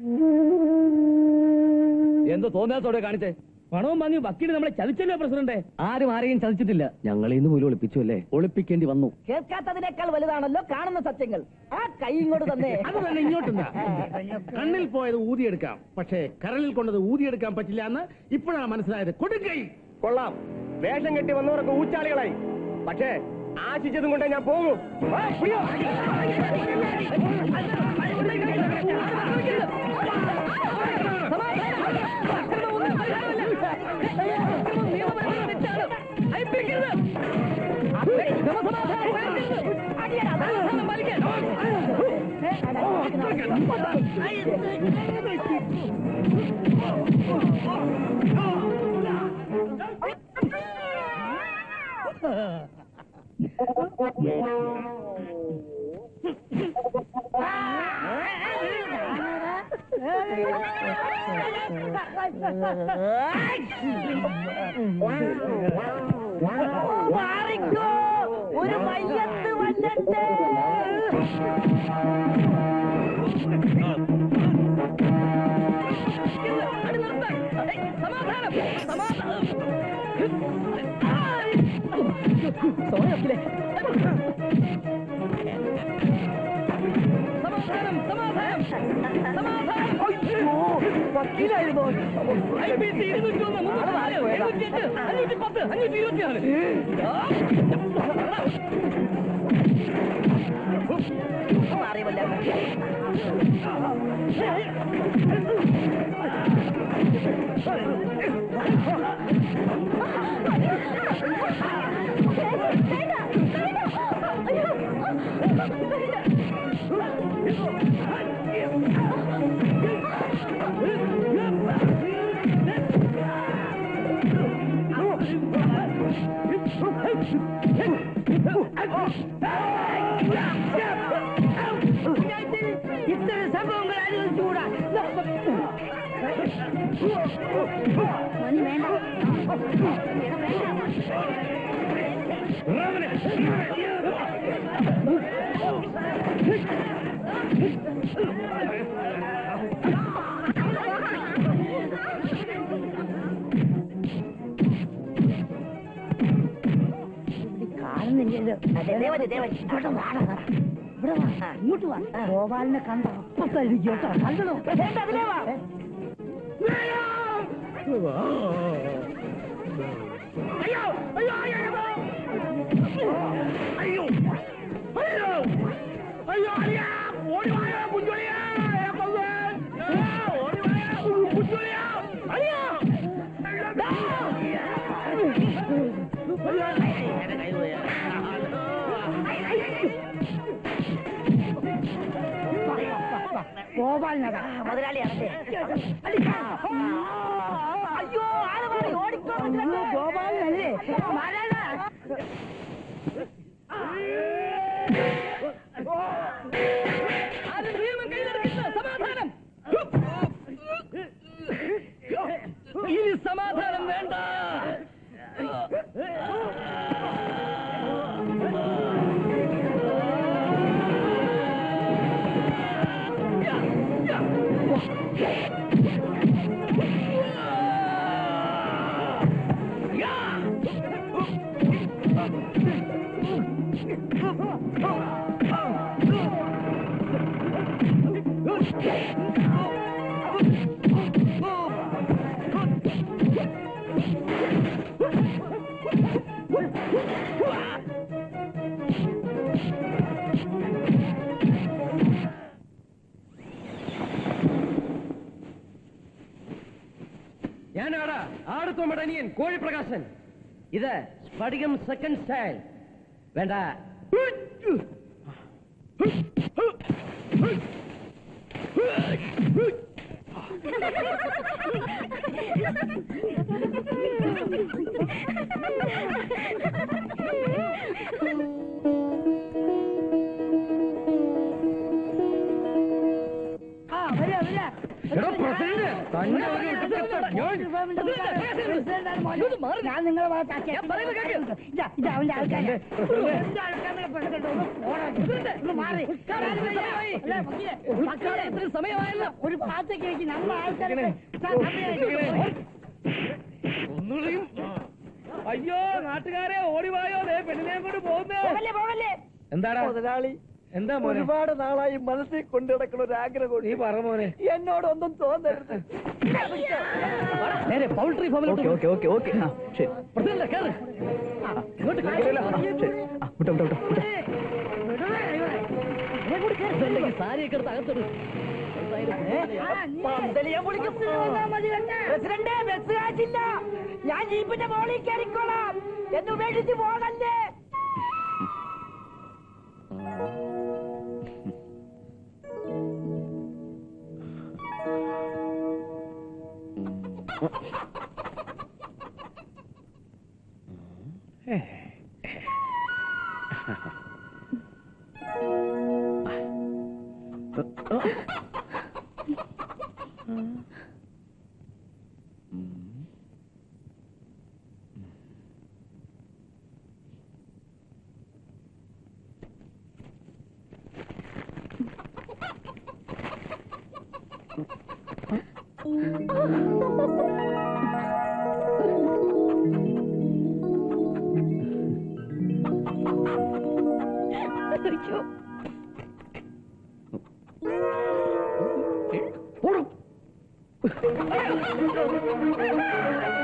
എന്തോ തോന്നാത്തോടെ കാണിച്ചേ പണവും വാങ്ങി വക്കീല് നമ്മളെ ചതിച്ചല്ലോ പ്രസിഡന്റ് ആരും ആരെയും ചതിച്ചിട്ടില്ല ഞങ്ങളെ ഇന്ന് പോലും ഒളിപ്പിച്ചു അല്ലേ ഒളിപ്പിക്കേണ്ടി വന്നു കേൾക്കാത്തതിനേക്കാൾ വലുതാണല്ലോ കാണുന്ന സത്യങ്ങൾ ആ കൈ ഇങ്ങോട്ട് തന്നെ അത് തന്നെ ഇങ്ങോട്ടും കണ്ണിൽ പോയത് ഊതിയെടുക്കാം പക്ഷേ കരളിൽ കൊണ്ടത് ഊതിയെടുക്കാൻ പറ്റില്ല എന്ന് ഇപ്പോഴാണ് മനസ്സിലായത് കൊടുക്കൈ കൊള്ളാം വേഷം കെട്ടി വന്നവരൊക്കെ ഊച്ചാളികളായി പക്ഷേ ആശിച്ചതും കൊണ്ടേ ഞാൻ പോകൂ ആ, പിടിയോ. മാറിക്കോ ഒരു മയ്യത്ത് വന്നിട്ട് ഇത്തരം സംഭവങ്ങൾ അനുവദിച്ചുകൂടാ മോനെ വേണ്ട കാണുന്നില്ലല്ലോ ഇങ്ങോട്ട് വാടാ ഇവിടെ വാ ഇങ്ങോട്ട് വാ ഗോപാലിനെ കണ്ട അപ്പൊ കഴിക്കും കേട്ടോ കണ്ടോ അതിലേ വാ അയ്യോ അയ്യോ അയ്യോ അയ്യോ അയ്യോ അയ്യോ അയ്യോ ഓടി വായോ കുഞ്ഞുളിയാ കൊല്ലൻ ഓടി വായോ കുഞ്ഞുളിയാ അയ്യോ ഗോപാലിനതാ മുതലാളിയാണല്ലേ അയ്യോ ആള് മാറി ഓടിക്കോ ഗോപാലിനല്ലേ സമാധാനം ഇനി സമാധാനം വേണ്ട ഞാനാടാ ആടുത്തോമട അനിയൻ കോഴിപ്രകാശൻ ഇത് സ്ഫടികം സെക്കൻഡ് സ്റ്റൈൽ വേണ്ട ആ വരാ വരാ എടോ, പ്രസിഡന്റ്, തന്നെ ഒരു ഇട്ടിട്ട് ഞാൻ- ഞാൻ നിങ്ങളെ ഭാഗത്താക്കി ഇതാ ഇതാ അവന്റെ ആൾക്കാരെ എന്റെ ആൾക്കാരെ പെട്ടെന്ന് ഒന്ന് പോടാ. ഒന്ന് മാറി അല്ല, വക്കീലെ, വക്കീലെ, സമയമായല്ലോ ഒരു ഭാഗത്തേക്ക് വെച്ച് നമ്മൾ ആൾക്കാരെ ഒന്നുകൂടിയും അയ്യോ നാട്ടുകാരെ ഓടിവായോ ദേ പെണ്ണിനെ കൊണ്ട് പോകുന്നേ പോകല്ലേ പോകല്ലേ എന്താടാ മുതലാളി എന്താ മോനെ ഒരുപാട് നാളായി മനസ്സിൽ കൊണ്ടു നടക്കുന്ന ഒരു ആഗ്രഹം നീ പറ മോനെ എന്നോടൊന്നും തോന്നരുത് നേരെ പൗൾട്രി ഫാമിലോട്ട് ഓക്കെ ഓക്കെ ഓക്കെ ഓക്കെ ആ ശരി പ്രസിഡന്റ് കേറ് ആ, ഇങ്ങോട്ട് കേറില്ല. ആ, ശരി ആ വിട്ടോ വിട്ടോ വിട്ടോ വിട്ടോ പ്രസിഡന്റ്, ഈ സാരിയൊക്കെ എടുത്ത് അകത്തിട് പന്തലിയെ വിളിക്കും പ്രസിഡന്റ് ബസ് കാറ്റില്ല ഞാൻ ജീപ്പിന്റെ മോളിൽ കയറിക്കോളാം എന്ന് ഉപേക്ഷിച്ച് പോകല്ലേ പോടും